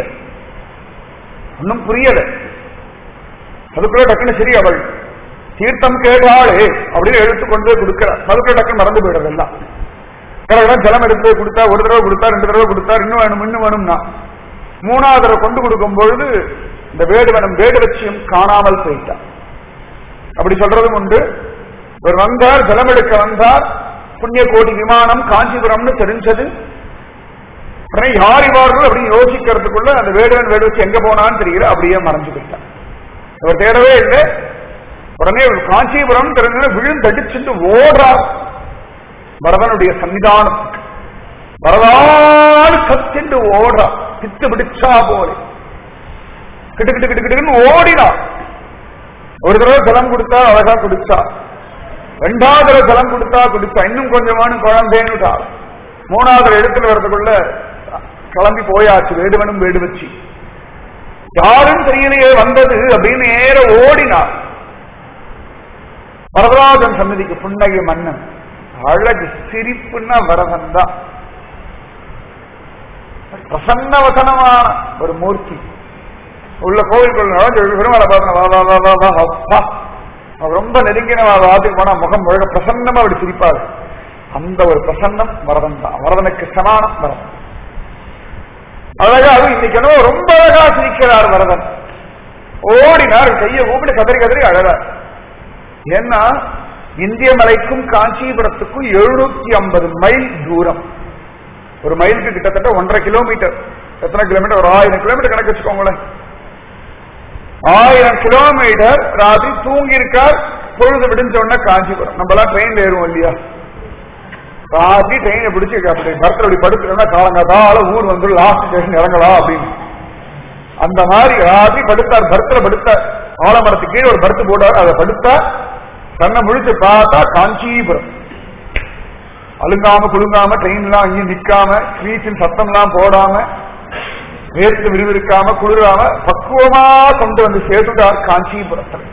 ஒன்னும் புரியல அதுக்குள்ள டக்குன்னு சரி அவள் தீர்த்தம் கேட்டாளே அப்படின்னு எடுத்து கொண்டு போய் கொடுக்கிறார் அதுக்குள்ள டக்குன்னு மறந்து போயிடுறது எல்லாம் கடவுடன் ஜலம் எடுத்து போய் கொடுத்தா ஒரு தடவை கொடுத்தா ரெண்டு தடவை கொடுத்தா இன்னும் வேணும் இன்னும் வேணும்னா மூணாவது தடவை கொண்டு கொடுக்கும் பொழுது இந்த வேடுவனம் வேடு லட்சியம் காணாமல் போயிட்டார் அப்படி சொல்றதும் உண்டு ஒரு வந்தார் ஜலம் எடுக்க வந்தார் புண்ணிய கோடி விமானம் காஞ்சிபுரம்னு தெரிஞ்சது உடனே யார் இவார்கள் அப்படின்னு யோசிக்கிறதுக்குள்ள அந்த வேடுவன் வேடு வச்சு எங்க போனான்னு தெரியல அப்படியே மறைஞ்சு போயிட்டான் அவர் தேடவே இல்லை உடனே காஞ்சிபுரம் தெரிஞ்ச விழுந்தடிச்சுட்டு ஓடுறார் வரதனுடைய சன்னிதானம் வரதான்னு கத்திண்டு ஓடுறா பித்து பிடிச்சா போல கிட்டு கிட்டு கிட்டு கிட்டுன்னு ஓடினா ஒரு தடவை ஜலம் கொடுத்தா அழகா குடிச்சா ரெண்டாவது தடவை ஜலம் கொடுத்தா குடிச்சா இன்னும் கொஞ்சமான குழந்தைன்னுட்டா மூணாவது இடத்துல வர்றதுக்குள்ள கிளம்பி போயாச்சு வேடுவனும் வேடு வச்சு யாரும் தெரியலையே வந்தது அப்படின்னு நேர ஓடினார் வரதராஜன் சன்னதிக்கு புன்னகை மன்னன் அழகு சிரிப்புன்னா வரதன் தான் பிரசன்ன வசனமான ஒரு மூர்த்தி உள்ள கோவிலுக்குள்ள பெருமாளை பார்த்தா வா வா வா வா வா அப்பா அவர் ரொம்ப நெருங்கின வாதிக்கு போனா முகம் முழுக்க பிரசன்னமா அப்படி சிரிப்பாரு அந்த ஒரு பிரசன்னம் வரதன் தான் வரதனுக்கு சமானம் வரதன் அழகா அது இன்னைக்கு என்னவோ ரொம்ப அழகா சிரிக்கிறார் வரதன் ஓடினார் கையை கூப்பிட்டு கதறி கதறி அழகார் ஏன்னா இந்திய மலைக்கும் காஞ்சிபுரத்துக்கும் எழுநூத்தி ஐம்பது மைல் தூரம் ஒரு மைலுக்கு கிட்டத்தட்ட ஒன்றரை கிலோமீட்டர் எத்தனை கிலோமீட்டர் ஒரு ஆயிரம் கிலோமீட்டர் கணக்கு வச்சுக்கோங்களேன் ஆயிரம் கிலோமீட்டர் ராத்திரி தூங்கி இருக்கார் பொழுது விடிஞ்ச உடனே காஞ்சிபுரம் நம்ம எல்லாம் ட்ரெயின்ல ஏறுவோம் இல்லையா ராத்திரி ட்ரெயினை பிடிச்சி அப்படி பரத்தில் அப்படி படுத்துட்டோம்னா காலங்காத்தால ஊர் வந்து லாஸ்ட் ஸ்டேஷன் இறங்கலாம் அப்படின்னு அந்த மாதிரி ராத்திரி படுத்தார் பர்த்துல படுத்தார் ஆலமரத்துக்கு கீழே ஒரு படுத்து போட்டார் அதை படுத்தார் கண்ணை முழிச்சு பார்த்தா காஞ்சிபுரம் அழுங்காம குலுங்காம ட்ரெயின்லாம் அங்கேயும் நிக்காம ஸ்வீட்டின் சத்தம்லாம் போடாம வேர்த்து விறுவிறுக்காம குளிராம பக்குவமா கொண்டு வந்து சேர்த்துட்டார் காஞ்சிபுரத்தில்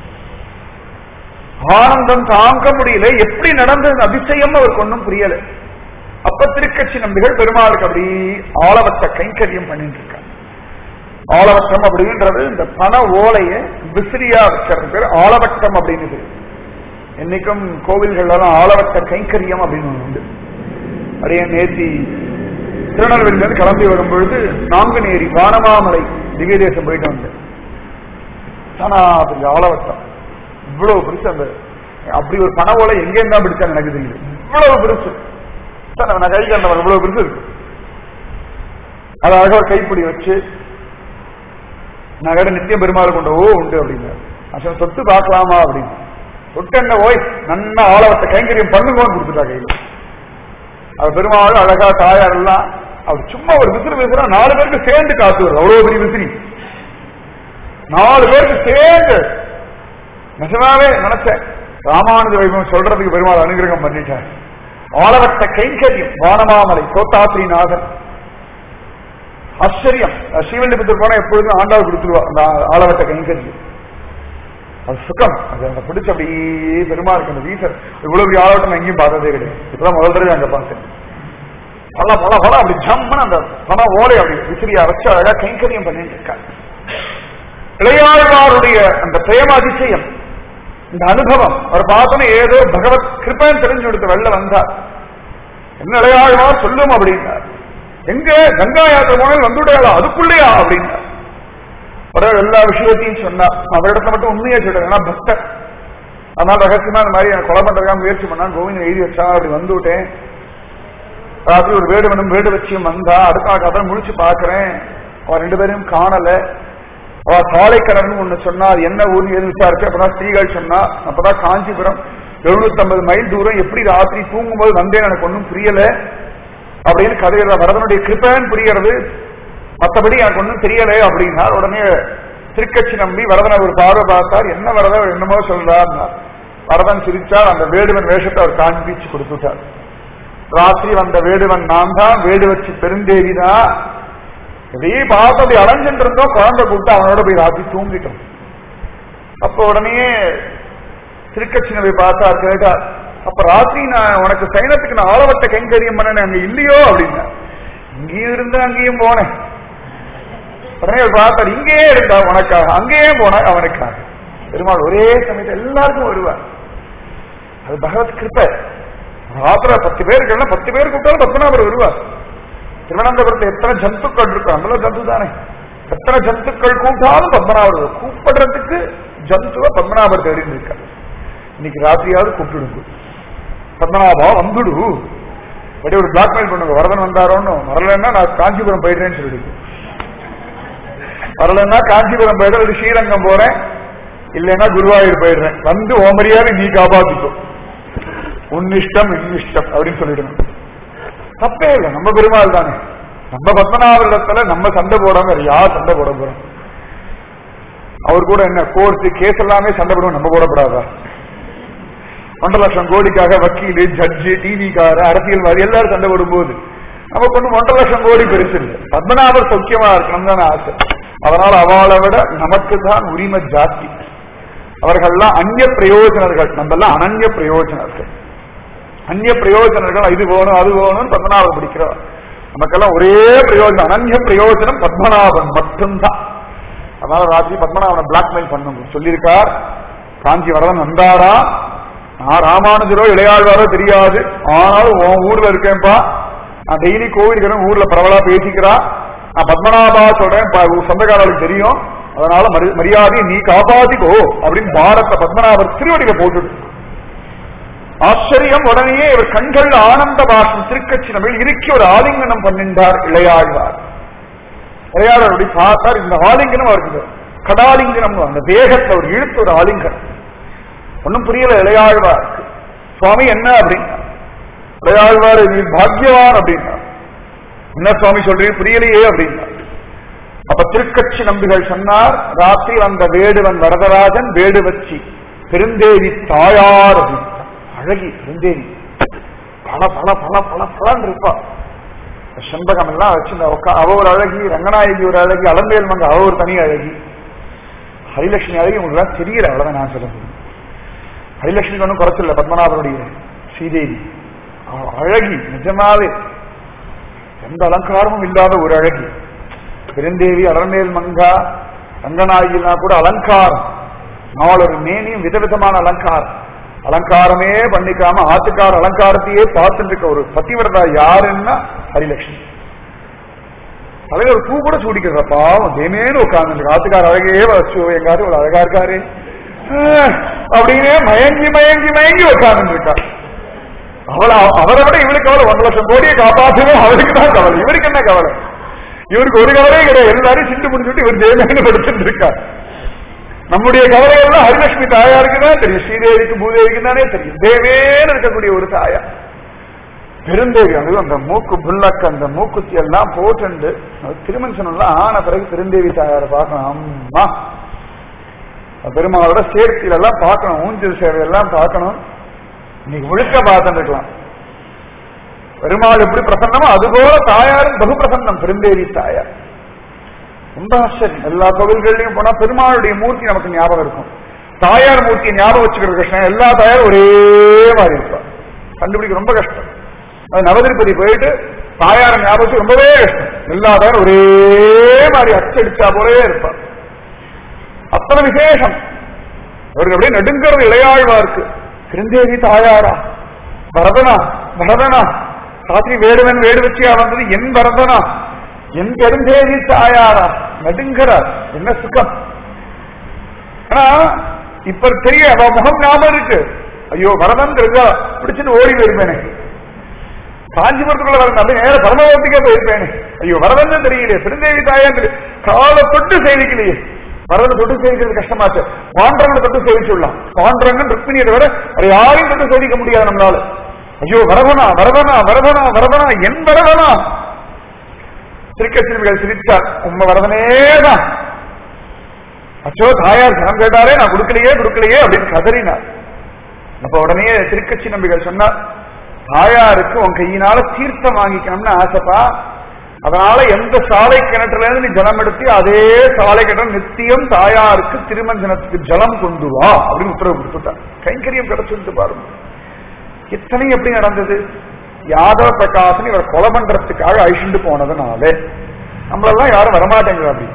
ஆனந்தம் தாங்க முடியல எப்படி நடந்தது அதிசயம் அவருக்கு ஒன்றும் புரியல அப்ப திருக்கட்சி நம்பிகள் பெருமாளுக்கு அப்படி ஆளவட்ட கைங்கரியம் பண்ணிட்டு இருக்காங்க ஆலவட்டம் அப்படின்றது இந்த பண ஓலைய விசிறியா வைக்கிறது பேர் ஆலவட்டம் அப்படின்னு பேரு. என்னைக்கும் கோவில்கள்லாம் ஆலவட்ட கைங்கரியம் அப்படின்னு ஒண்ணு உண்டு அப்படியே நேத்தி திருநெல்வேலியிலிருந்து கிளம்பி வரும் பொழுது நாங்குநேரி வானமாமலை திவ்ய தேசம் போயிட்டு வந்தேன் ஆனா அது ஆலவட்டம் இவ்வளவு பெருசு அந்த அப்படி ஒரு பண ஓலை எங்க இருந்தா பிடிச்சாங்க எனக்கு தெரியல இவ்வளவு பெருசு சார், நான் கை கண்டவன் இவ்வளவு பெருசு இருக்கு அது அழகா ஒரு கைப்பிடி வச்சு நகர நித்திய பெருமாள் கொண்ட ஓ உண்டு அப்படின்னு நான் சொன்னேன், தொட்டு பார்க்கலாமா அப்படின்னு தொட்டு என்ன ஓய் நன்னா ஆளவட்ட கைங்கரியம் பண்ணுங்கன்னு கொடுத்துட்டா கையில அவர் பெருமாள் அழகா தாயார் எல்லாம் அவர் சும்மா ஒரு விசிறு விசிறா நாலு பேருக்கு சேர்ந்து காத்து வருது அவ்வளவு பெரிய விசிறி நாலு பேருக்கு சேர்ந்து நிஜமாவே நினைச்சேன் ராமானுஜ வைபவம் சொல்றதுக்கு பெருமாள் அனுகிரகம் பண்ணிட்டார் ஆளவட்ட கைங்கரியம் வானமாமலை கோத்தாத்ரிநாதன் ஆச்சரியம் ஸ்ரீவல்லிபுத்தூர் போனா எப்பொழுதும் ஆண்டாள் கொடுத்துருவா அந்த ஆளவட்ட கைங்கரியம் அது சுகம் அது அந்த பிடிச்ச அப்படியே பெருமாளுக்கு அந்த வீசர் இவ்வளவு பெரிய ஆளவட்டம் நான் எங்கேயும் பார்த்ததே கிடையாது இப்பதான் முதல் தடவை அங்க பார்த்தேன் பல பல பல அப்படி ஜம்முன்னு அந்த பண ஓலை அப்படி விசிறியா வச்சு அழகா கைங்கரியம் பண்ணிட்டு இருக்காங்க இளையாழ்வாருடைய அந்த பிரேம அதிசயம் இந்த அனுபவம் அவர் பார்த்தோன்னே ஏதோ பகவத் கிருப்பன் தெரிஞ்சு கொடுத்த வெளில வந்தார் என்ன இளையாழ்வார் சொல்லும் அப்படின்னார் எங்க கங்கா யாத்திரை போனால் வந்துவிடையாளா அதுக்குள்ளேயா அப்படின்னார் அவர் எல்லா விஷயத்தையும் சொன்னார் அவரிடத்துல மட்டும் உண்மையா சொல்றேன் ஏன்னா பக்தர் அதனால ரகசியமா இந்த மாதிரி எனக்கு கொலை பண்றதுக்காக முயற்சி பண்ணான் கோவிந்தன் எழுதி வச்சா அப்படி வந்து விட்டேன் ராத்திரி ஒரு வேடு வேணும் வேடு வச்சியும் வந்தா அடுத்த நாள் கதை முடிச்சு பாக்குறேன் அவன் ரெண்டு பேரையும் காணல அவ சாலைக்கடன் ஒண்ணு சொன்னா அது என்ன ஊர்னு எது விசாரிச்சு அப்பதான் ஸ்ரீகள் சொன்னா அப்பதான் காஞ்சிபுரம் எழுநூத்தி ஐம்பது மைல் தூரம் எப்படி ராத்திரி தூங்கும்போது வந்தேன் எனக்கு ஒன்றும் புரியல அப்படின்னு கதையில வரதனுடைய கிருப்பன் புரியறது மத்தபடி எனக்கு ஒன்றும் தெரியல அப்படின்னா உடனே திருக்கட்சி நம்பி வரதனை ஒரு பார்வை பார்த்தார் என்ன வரத அவர் என்னமோ சொல்றார் வரதன் சிரிச்சார் அந்த வேடுவன் வேஷத்தை அவர் காண்பிச்சு கொடுத்துட்டார் ராத்திரி வந்த வேடுவன் நான் தான் வேடு வச்சு பெருந்தேவி தான் இப்படியே பார்த்து அப்படி அலைஞ்சிட்டு இருந்தோம் குழந்தை கூப்பிட்டு அவனோட போய் ராத்திரி தூங்கிட்டோம் அப்ப உடனே திருக்கட்சினவை பார்த்தா கேட்டார் அப்ப ராத்திரி நான் உனக்கு சைனத்துக்கு நான் ஆளவட்ட கைங்கரியம் பண்ணேன் அங்க இல்லையோ அப்படின்னா இங்கேயும் இருந்து அங்கேயும் போனேன் உடனே அவர் பார்த்தார் இங்கேயே இருந்தா உனக்காக அங்கேயே போனா அவனுக்காக பெருமாள் ஒரே சமயத்தில் எல்லாருக்கும் வருவார் அது பகவத் கிருப்பை ராத்திர பத்து பேர் இருக்கா பத்து பேர் கூப்பிட்டாலும் பத்மநாபர் வருவார் திருவனந்தபுரத்துல எத்தனை ஜந்துக்கள் இருக்கும் அவ்வளோ ஜந்து தானே எத்தனை ஜந்துக்கள் கூப்பிட்டாலும் பத்மநாபர் வருவார். கூப்பிடுறதுக்கு ஜந்துவ பத்மநாபர் தேடி இருக்கார் இன்னைக்கு ராத்திரியாவது கூப்பிடுங்க பத்மநாபா வந்துடு அப்படி ஒரு பிளாக்மெயில் பண்ணுங்க வரதன் வந்தாரோன்னு வரலன்னா நான் காஞ்சிபுரம் போயிடுறேன்னு சொல்லிடுங்க வரலன்னா காஞ்சிபுரம் போயிடுறேன் இல்லை ஸ்ரீரங்கம் போறேன் இல்லைன்னா குருவாயூர் போயிடுறேன் வந்து ஓமரியாவை நீ காப்பாத்திக்கோ உன்னிஷ்டம் இன்னிஷ்டம் அப்படின்னு சொல்லிடணும் தப்பே இல்லை நம்ம பெருமாள் தானே நம்ம பத்மநாபரிடத்துல நம்ம சண்டை போடாம வேற யார் சண்டை போட போறோம் அவர் கூட என்ன கோர்ட்டு கேஸ் எல்லாமே சண்டை போடுவோம் நம்ம போடக்கூடாதா ஒன்றரை லட்சம் கோடிக்காக வக்கீல் ஜட்ஜு டிவிக்கார அரசியல்வாதி எல்லாரும் சண்டை போடும்போது நமக்கு ஒன்றும் ஒன்றரை லட்சம் கோடி பெருசு இல்லை பத்மநாபர் சௌக்கியமா இருக்கணும் தான் ஆசை அதனால அவளை விட நமக்கு தான் உரிமை ஜாஸ்தி அவர்கள்லாம் அந்நிய பிரயோஜனர்கள் நம்ம எல்லாம் அனன்ய பிரயோஜனர்கள் அந்நிய பிரயோஜனர்கள் இது வேணும் அது வேணும் பத்மநாபன் பிடிக்கிறார் நமக்கெல்லாம் ஒரே பிரயோஜனம் அனன்ய பிரயோஜனம் பத்மநாபன் மட்டும்தான் அதனால ராத்திரி பத்மநாபனை பிளாக்மெயில் பண்ணுங்க சொல்லியிருக்கார் காஞ்சி வரதன் வந்தாரா நான் ராமானுஜரோ இளையாழ்வாரோ தெரியாது ஆனாலும் உன் ஊர்ல இருக்கேன்பா நான் டெய்லி கோவிலுக்கு ஊர்ல பரவலா பேசிக்கிறா நான் பத்மநாபா சொல்றேன் ப- உன் சொந்தக்காரர்களுக்கு தெரியும் அதனால மரி- மரியாதையை நீ காப்பாத்திக்கோ அப்படின்னு பாரத பத்மநாபர் திருவடியில போட்டு ஆச்சரியம் உடனேயே இவர் கண்கள் ஆனந்த பாஷம் திருக்கட்சி நம்ம இறுக்கி ஒரு ஆலிங்கனம் பண்ணின்றார் இளையாழ்வார் இளையாழ்வார் அப்படி பார்த்தார் இந்த ஆலிங்கனம் அவருக்கு கடாலிங்கனம் அந்த தேகத்தை ஒரு இழுத்து ஒரு ஆலிங்கனம் ஒன்னும் புரியல இளையாழ்வாருக்கு சுவாமி என்ன அப்படின்னா இளையாழ்வார் நீ பாக்யவான் அப்படின்னா என்ன சுவாமி சொல்றீங்க புரியலையே அப்படின்னா அப்ப திருக்கட்சி நம்பிகள் சொன்னார் ராத்திரி வந்த வேடுவன் வரதராஜன் வேடு வச்சி பெருந்தேவி தாயார் அப்படின்னா அழகி பெருந்தேவி பல பல பல பல பலன் இருப்பா செண்பகம் எல்லாம் வச்சு இந்த உக்கா- அவ ஒரு அழகி ரங்கநாயகி ஒரு அழகி அலம்பேல் மங்க அவ ஒரு தனி அழகி ஹரிலட்சுமி அழகி உங்களுக்கு எல்லாம் தெரியல அவ்வளவுதான் நான் சொல்ல முடியும் ஹரிலட்சுமிக்கு ஒன்றும் குறைச்சில்ல பத்மநாபனுடைய ஸ்ரீதேவி அவ அழகி நிஜமாவே எந்த அலங்காரமும் இல்லாத ஒரு அழகி பெருந்தேவி அலர்மேல் மங்கா ரங்கநாயகினா கூட அலங்காரம் நாளொரு மேனியும் விதவிதமான அலங்காரம் அலங்காரமே பண்ணிக்காம ஆத்துக்கார அலங்காரத்தையே பார்த்துட்டு இருக்க ஒரு பத்திவிரதா யாருன்னா ஹரிலட்சுமி தலையில ஒரு பூ கூட சூடிக்கிறத பாவம் தேமேன்னு உட்கார்ந்து ஆத்துக்கார அழகே வச்சு எங்காரு ஒரு அழகா இருக்காரு ஆஹ், அப்படின்னே மயங்கி மயங்கி மயங்கி உட்கார்ந்து இருக்கா அவளை அவரை விட இவருக்கு கவலை ஒன்றரை லட்சம் கோடியை காப்பாற்றணும் அவருக்கு தான் கவலை இவருக்கு என்ன கவலை இவருக்கு ஒரு கவலையே கிடையாது எல்லாரும் சிண்டு முடிச்சுட்டு இவர் தேமேன்னு படுத்துட்டு இருக்கார் நம்முடைய கவலை எல்லாம் ஹரிலட்சுமி தாயாருக்கு தான் தெரியும் ஸ்ரீதேவிக்கு பூதேவிக்கு தானே தெரியும் தேவேன்னு இருக்கக்கூடிய ஒரு தாயா பெருந்தேவி அது அந்த மூக்கு புல்லக்கு அந்த மூக்குத்தி எல்லாம் போட்டுண்டு திருமஞ்சனம் எல்லாம் ஆன பிறகு பெருந்தேவி தாயாரை பார்க்கணும் அம்மா பெருமாளோட சேர்த்தியில எல்லாம் பார்க்கணும் ஊஞ்சல் சேவையெல்லாம் பார்க்கணும் இன்னைக்கு முழுக்க பார்த்துட்டு இருக்கலாம் பெருமாள் எப்படி பிரசன்னமோ அதுபோல தாயாரும் பகு பிரசன்னம் பெருந்தேவி தாயார் ரொம்ப ஆச்சரியம் எல்லா கோவில்கள்லயும் போனா பெருமாளுடைய மூர்த்தி நமக்கு ஞாபகம் இருக்கும் தாயார் மூர்த்தியை ஞாபகம் வச்சுக்கிற கிருஷ்ணன் எல்லா தாயாரும் ஒரே மாதிரி இருப்பார் கண்டுபிடிக்க ரொம்ப கஷ்டம் அது நவதிருப்பதி போயிட்டு தாயார ஞாபகம் ரொம்பவே கஷ்டம் எல்லா தாயாரும் ஒரே மாதிரி அச்சடிச்சா போலவே இருப்பார் அத்தனை விசேஷம் அவருக்கு அப்படியே நடுங்கிறது இளையாழ்வா இருக்கு திருந்தேவி தாயாரா வரதனா வரதனா சாத்திரி வேடுவன் வேடு வச்சியா வந்தது என் வரதனா என் பெருந்தேவி தாயாரா நடுங்கிறார் என்ன சுகம் ஆனா இப்ப தெரிய அவ முகம் ஞாபகம் இருக்கு ஐயோ வரதன் தெரிஞ்சா பிடிச்சிட்டு ஓடி போயிருப்பேனே காஞ்சிபுரத்துக்குள்ள வரணும் அப்படி நேர பரமபவத்துக்கே போயிருப்பேனே ஐயோ வரதன் தெரியலையே பெருந்தேவி தாயான் காலை தொட்டு சேவிக்கலையே வரதனை தொட்டு சேவிக்கிறது கஷ்டமாச்சு பாண்டரங்களை தொட்டு சேவிச்சுடலாம் பாண்டரங்கன் ருக்மிணியை தவிர வேற யாரையும் தொட்டு சேவிக்க முடியாது நம்மளால ஐயோ வரவனா வரவனா வரவனா வரவனா என் வரவனா திருக்கச்சிறுமிகள் சிரித்தார் உண்மை வரவனேதான் அச்சோ தாயார் தனம் கேட்டாரே நான் கொடுக்கலையே கொடுக்கலையே அப்படின்னு கதறினார் அப்ப உடனே திருக்கட்சி நம்பிகள் சொன்னார் தாயாருக்கு உன் கையினால தீர்த்தம் வாங்கிக்கணும்னு ஆசைப்பா அதனால எந்த சாலை கிணற்றுல இருந்து நீ ஜலம் எடுத்து அதே சாலை கிணறு நித்தியம் தாயாருக்கு திருமஞ்சனத்துக்கு ஜலம் கொண்டு வா அப்படின்னு உத்தரவு கொடுத்துட்டார் கைங்கரியம் கிடைச்சிருந்து பாருங்க எத்தனை எப்படி நடந்தது யாதவ பிரகாசன் இவர் கொலை பண்றதுக்காக அழிச்சுட்டு போனதுனால நம்மளெல்லாம் யாரும் வரமாட்டேங்கிறா அப்படி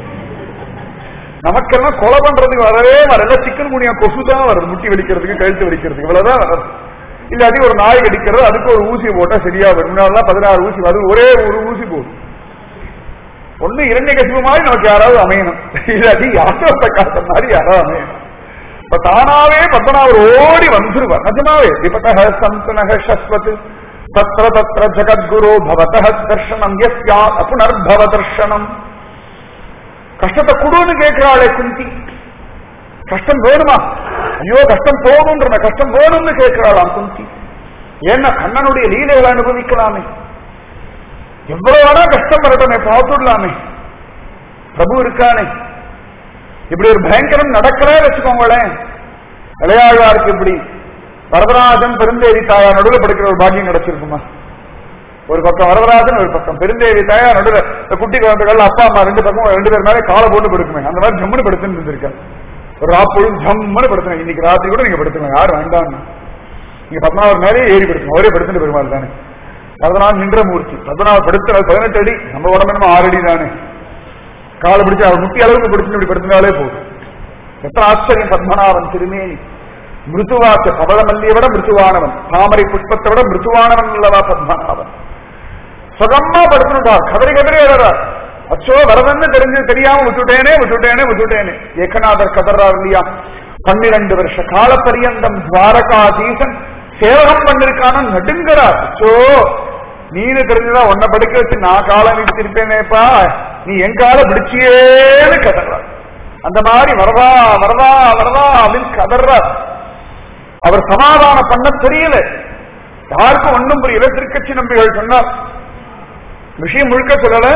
நமக்கெல்லாம் கொலை பண்றதுக்கு வரவே வரல சிக்கன் குனியா கொசு தான் வருது முட்டி வலிக்கிறதுக்கு கழுத்து வலிக்கிறதுக்கு இவ்வளவுதான் வருது இல்லாட்டி ஒரு நாய் கடிக்கிறது அதுக்கு ஒரு ஊசி போட்டா சரியா வரும் முன்னாடிலாம் பதினாறு ஊசி அது ஒரே ஒரு ஊசி போடும் ஒண்ணு இரண்டை கசிவு மாதிரி நமக்கு யாராவது அமையணும் இல்லாட்டி யாரோ பிரகாசம் மாதிரி யாராவது அமையணும் இப்ப தானாவே பத்மநாபர் ஓடி வந்துருவார் நிஜமாவே விபத்தக சந்தனக சஸ்வத் தத்ர தத்ர ஜகத்குரு பவதः தர்ஷனம் யஸ்யா அப்புனர்பவ தர்ஷனம் கஷ்டத்தை கொடுன்னு கேட்கிறாளே குந்தி கஷ்டம் வேணுமா ஐயோ கஷ்டம் போகணுன்ற கஷ்டம் வேணும்னு கேட்கிறாளாம் குந்தி ஏன்னா கண்ணனுடைய லீலைகளை அனுபவிக்கலாமே எவ்வளவு வேணா கஷ்டம் வரட்டுமே பார்த்துடலாமே பிரபு இருக்கானே இப்படி ஒரு பயங்கரம் நடக்கவே வச்சுக்கோங்களேன் இளையாழ்வாருக்கு இப்படி வரதராஜன் பெருந்தேவி தாயார் நடுவில் படிக்கிற ஒரு பாக்கியம் கிடைச்சிருக்குமா ஒரு பக்கம் வரதராஜன் ஒரு பக்கம் பெருந்தேவி தாயார் நடுவில் இந்த குட்டி குழந்தைகள் அப்பா அம்மா ரெண்டு பக்கம் ரெண்டு பேர் மேலே காலை போட்டு படுக்குமே அந்த மாதிரி ஜம்முன்னு படுத்துன்னு இருந்திருக்கேன் ஒரு ராப்பொழுது ஜம்முன்னு படுத்துங்க இன்னைக்கு ராத்திரி கூட நீங்க படுத்துங்க யார் வேண்டாம் நீங்க பத்மநாபர் மேலே ஏறி படுத்துங்க ஒரே படுத்துட்டு பெருமாள் தானே பதினாறு நின்ற மூர்த்தி பதினாறு படுத்துறது பதினெட்டு அடி நம்ம உடம்பு நம்ம ஆறு அடி தானே காலை பிடிச்சு அவர் முட்டி அளவுக்கு பிடிச்சு இப்படி படுத்தினாலே போதும் எத்தனை ஆச்சரியம் பத்மநாபன் திருமேனி மிருதுவாச்ச பவளமல்லியை விட மிருதுவானவன் தாமரை புஷ்பத்தை விட மிருதுவானவன் அல்லவா பத்மநாபன் சுகமா படுத்துட்டா கதறி கதறி எழுறார் அச்சோ வரதன்னு தெரிஞ்சு தெரியாம விட்டுட்டேனே விட்டுட்டேனே விட்டுட்டேனே ஏகநாதர் கதறார் இல்லையா பன்னிரண்டு வருஷ கால பரியந்தம் துவாரகாதீசன் சேவகம் பண்ணிருக்கான நடுங்கிறார் அச்சோ நீனு தெரிஞ்சுதா உன்னை படுக்க வச்சு நான் காலம் நீட்டிருப்பேனேப்பா நீ என் கால பிடிச்சியேன்னு கதறார் அந்த மாதிரி வரதா வரதா வரதா அப்படின்னு கதறார் அவர் சமாதானம் பண்ண தெரியல யாருக்கும் ஒன்றும் புரியல திருக்கட்சி நம்பிகள் சொன்னார் விஷயம் முழுக்க சொல்லல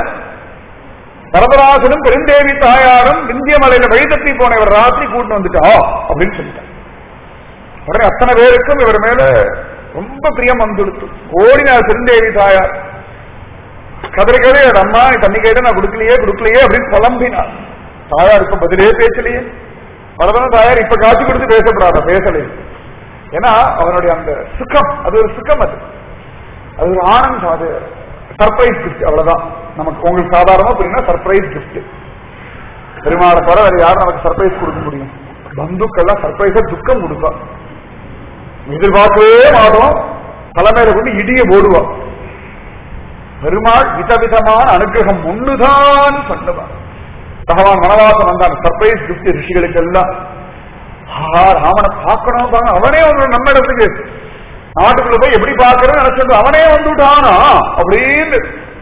வரதராசனும் பெருந்தேவி தாயாரும் விந்தியமலையில வழிதப்பி போன இவர் ராத்திரி கூட்டு வந்துட்டா அப்படின்னு சொல்லிட்டார் உடனே அத்தனை பேருக்கும் இவர் மேல ரொம்ப பிரியம் வந்துடுத்து ஓடினார் பெருந்தேவி தாயார் கதறி கதறி அம்மா நீ தண்ணி கேட்டு நான் கொடுக்கலையே கொடுக்கலையே அப்படின்னு புலம்பினார் தாயார் இப்ப பதிலே பேசலையே வரதன தாயார் இப்ப காட்சி கொடுத்து பேசப்படாத பேசலையே ஏன்னா அவனுடைய அந்த சுகம் அது ஒரு சுகம் அது அது ஒரு ஆனந்தம் அது சர்ப்ரைஸ் கிஃப்ட் அவ்வளவுதான் நமக்கு உங்களுக்கு சாதாரணமா புரியும்னா சர்ப்ரைஸ் கிஃப்ட் பெருமாளை தவிர வேற யாரும் நமக்கு சர்ப்ரைஸ் கொடுக்க முடியும் பந்துக்கெல்லாம் சர்ப்ரைஸா துக்கம் கொடுப்பா எதிர்பார்க்கவே மாட்டோம் தலைமையில கொண்டு இடிய போடுவா பெருமாள் விதவிதமான அனுகிரகம் ஒண்ணுதான் பண்ணுவான் பகவான் வனவாசம் வந்தான் சர்ப்ரைஸ் கிஃப்ட் ரிஷிகளுக்கு எல்லாம் ஆஹா ராமனை பார்க்கணும் பாருங்க அவனே வந்து நம்ம இடத்துக்கு நாட்டுக்குள்ள போய் எப்படி பார்க்கறது நினைச்சிட்டு அவனே வந்துட்டானா அப்படின்னு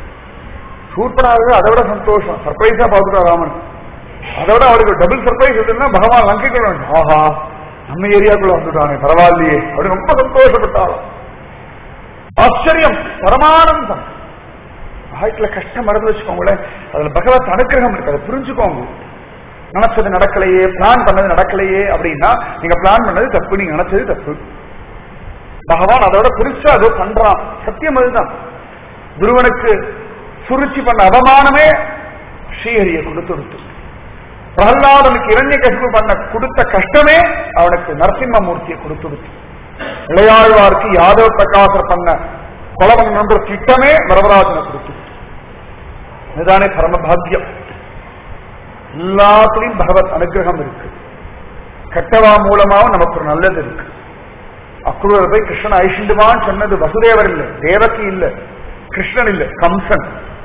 சூப்பராக அதை விட சந்தோஷம் சர்ப்ரைஸா பார்த்துட்டா ராமன் அதை விட அவளுக்கு டபுள் சர்ப்ரைஸ் இருக்குன்னா பகவான் லங்கைக்குள்ள வந்து, ஆஹா நம்ம ஏரியாக்குள்ள வந்துட்டானே பரவாயில்லையே அப்படின்னு ரொம்ப சந்தோஷப்பட்டாலும் ஆச்சரியம் பரமானந்தம் வாழ்க்கையில கஷ்டம் மறந்து வச்சுக்கோங்களேன் அதுல பகவத் அனுக்கிரகம் இருக்கு அதை புரிஞ்சுக்கோங்க நினைச்சது நடக்கலையே பிளான் பண்ணது நடக்கலையே அப்படின்னா நீங்க பிளான் பண்ணது தப்பு நீங்க நினைச்சது தப்பு பகவான் அதோட குறிச்சு அது பண்றான் சத்தியம் அதுதான் துருவனுக்கு சுருச்சி பண்ண அவமானமே ஸ்ரீஹரியை கொடுத்து கொடுத்து பிரகலாதனுக்கு இரண்ய கசிவு பண்ண கொடுத்த கஷ்டமே அவனுக்கு நரசிம்மமூர்த்தியை கொடுத்து கொடுத்து இளையாழ்வாருக்கு யாதவ பிரகாசர் பண்ண கொலவன் என்ற திட்டமே வரவராஜனை கொடுத்து இதுதானே பரமபாகியம் எல்லாத்துலயும் பகவத் அனுகிரகம் இருக்கு கெட்டவா மூலமாவும் நமக்கு ஒரு நல்லது இருக்கு அக்ரூரர் போய் கிருஷ்ணன் ஐஷிண்டுவான்னு சொன்னது வசுதேவர் இல்ல தேவகி இல்ல கிருஷ்ணன் இல்ல கம்சன்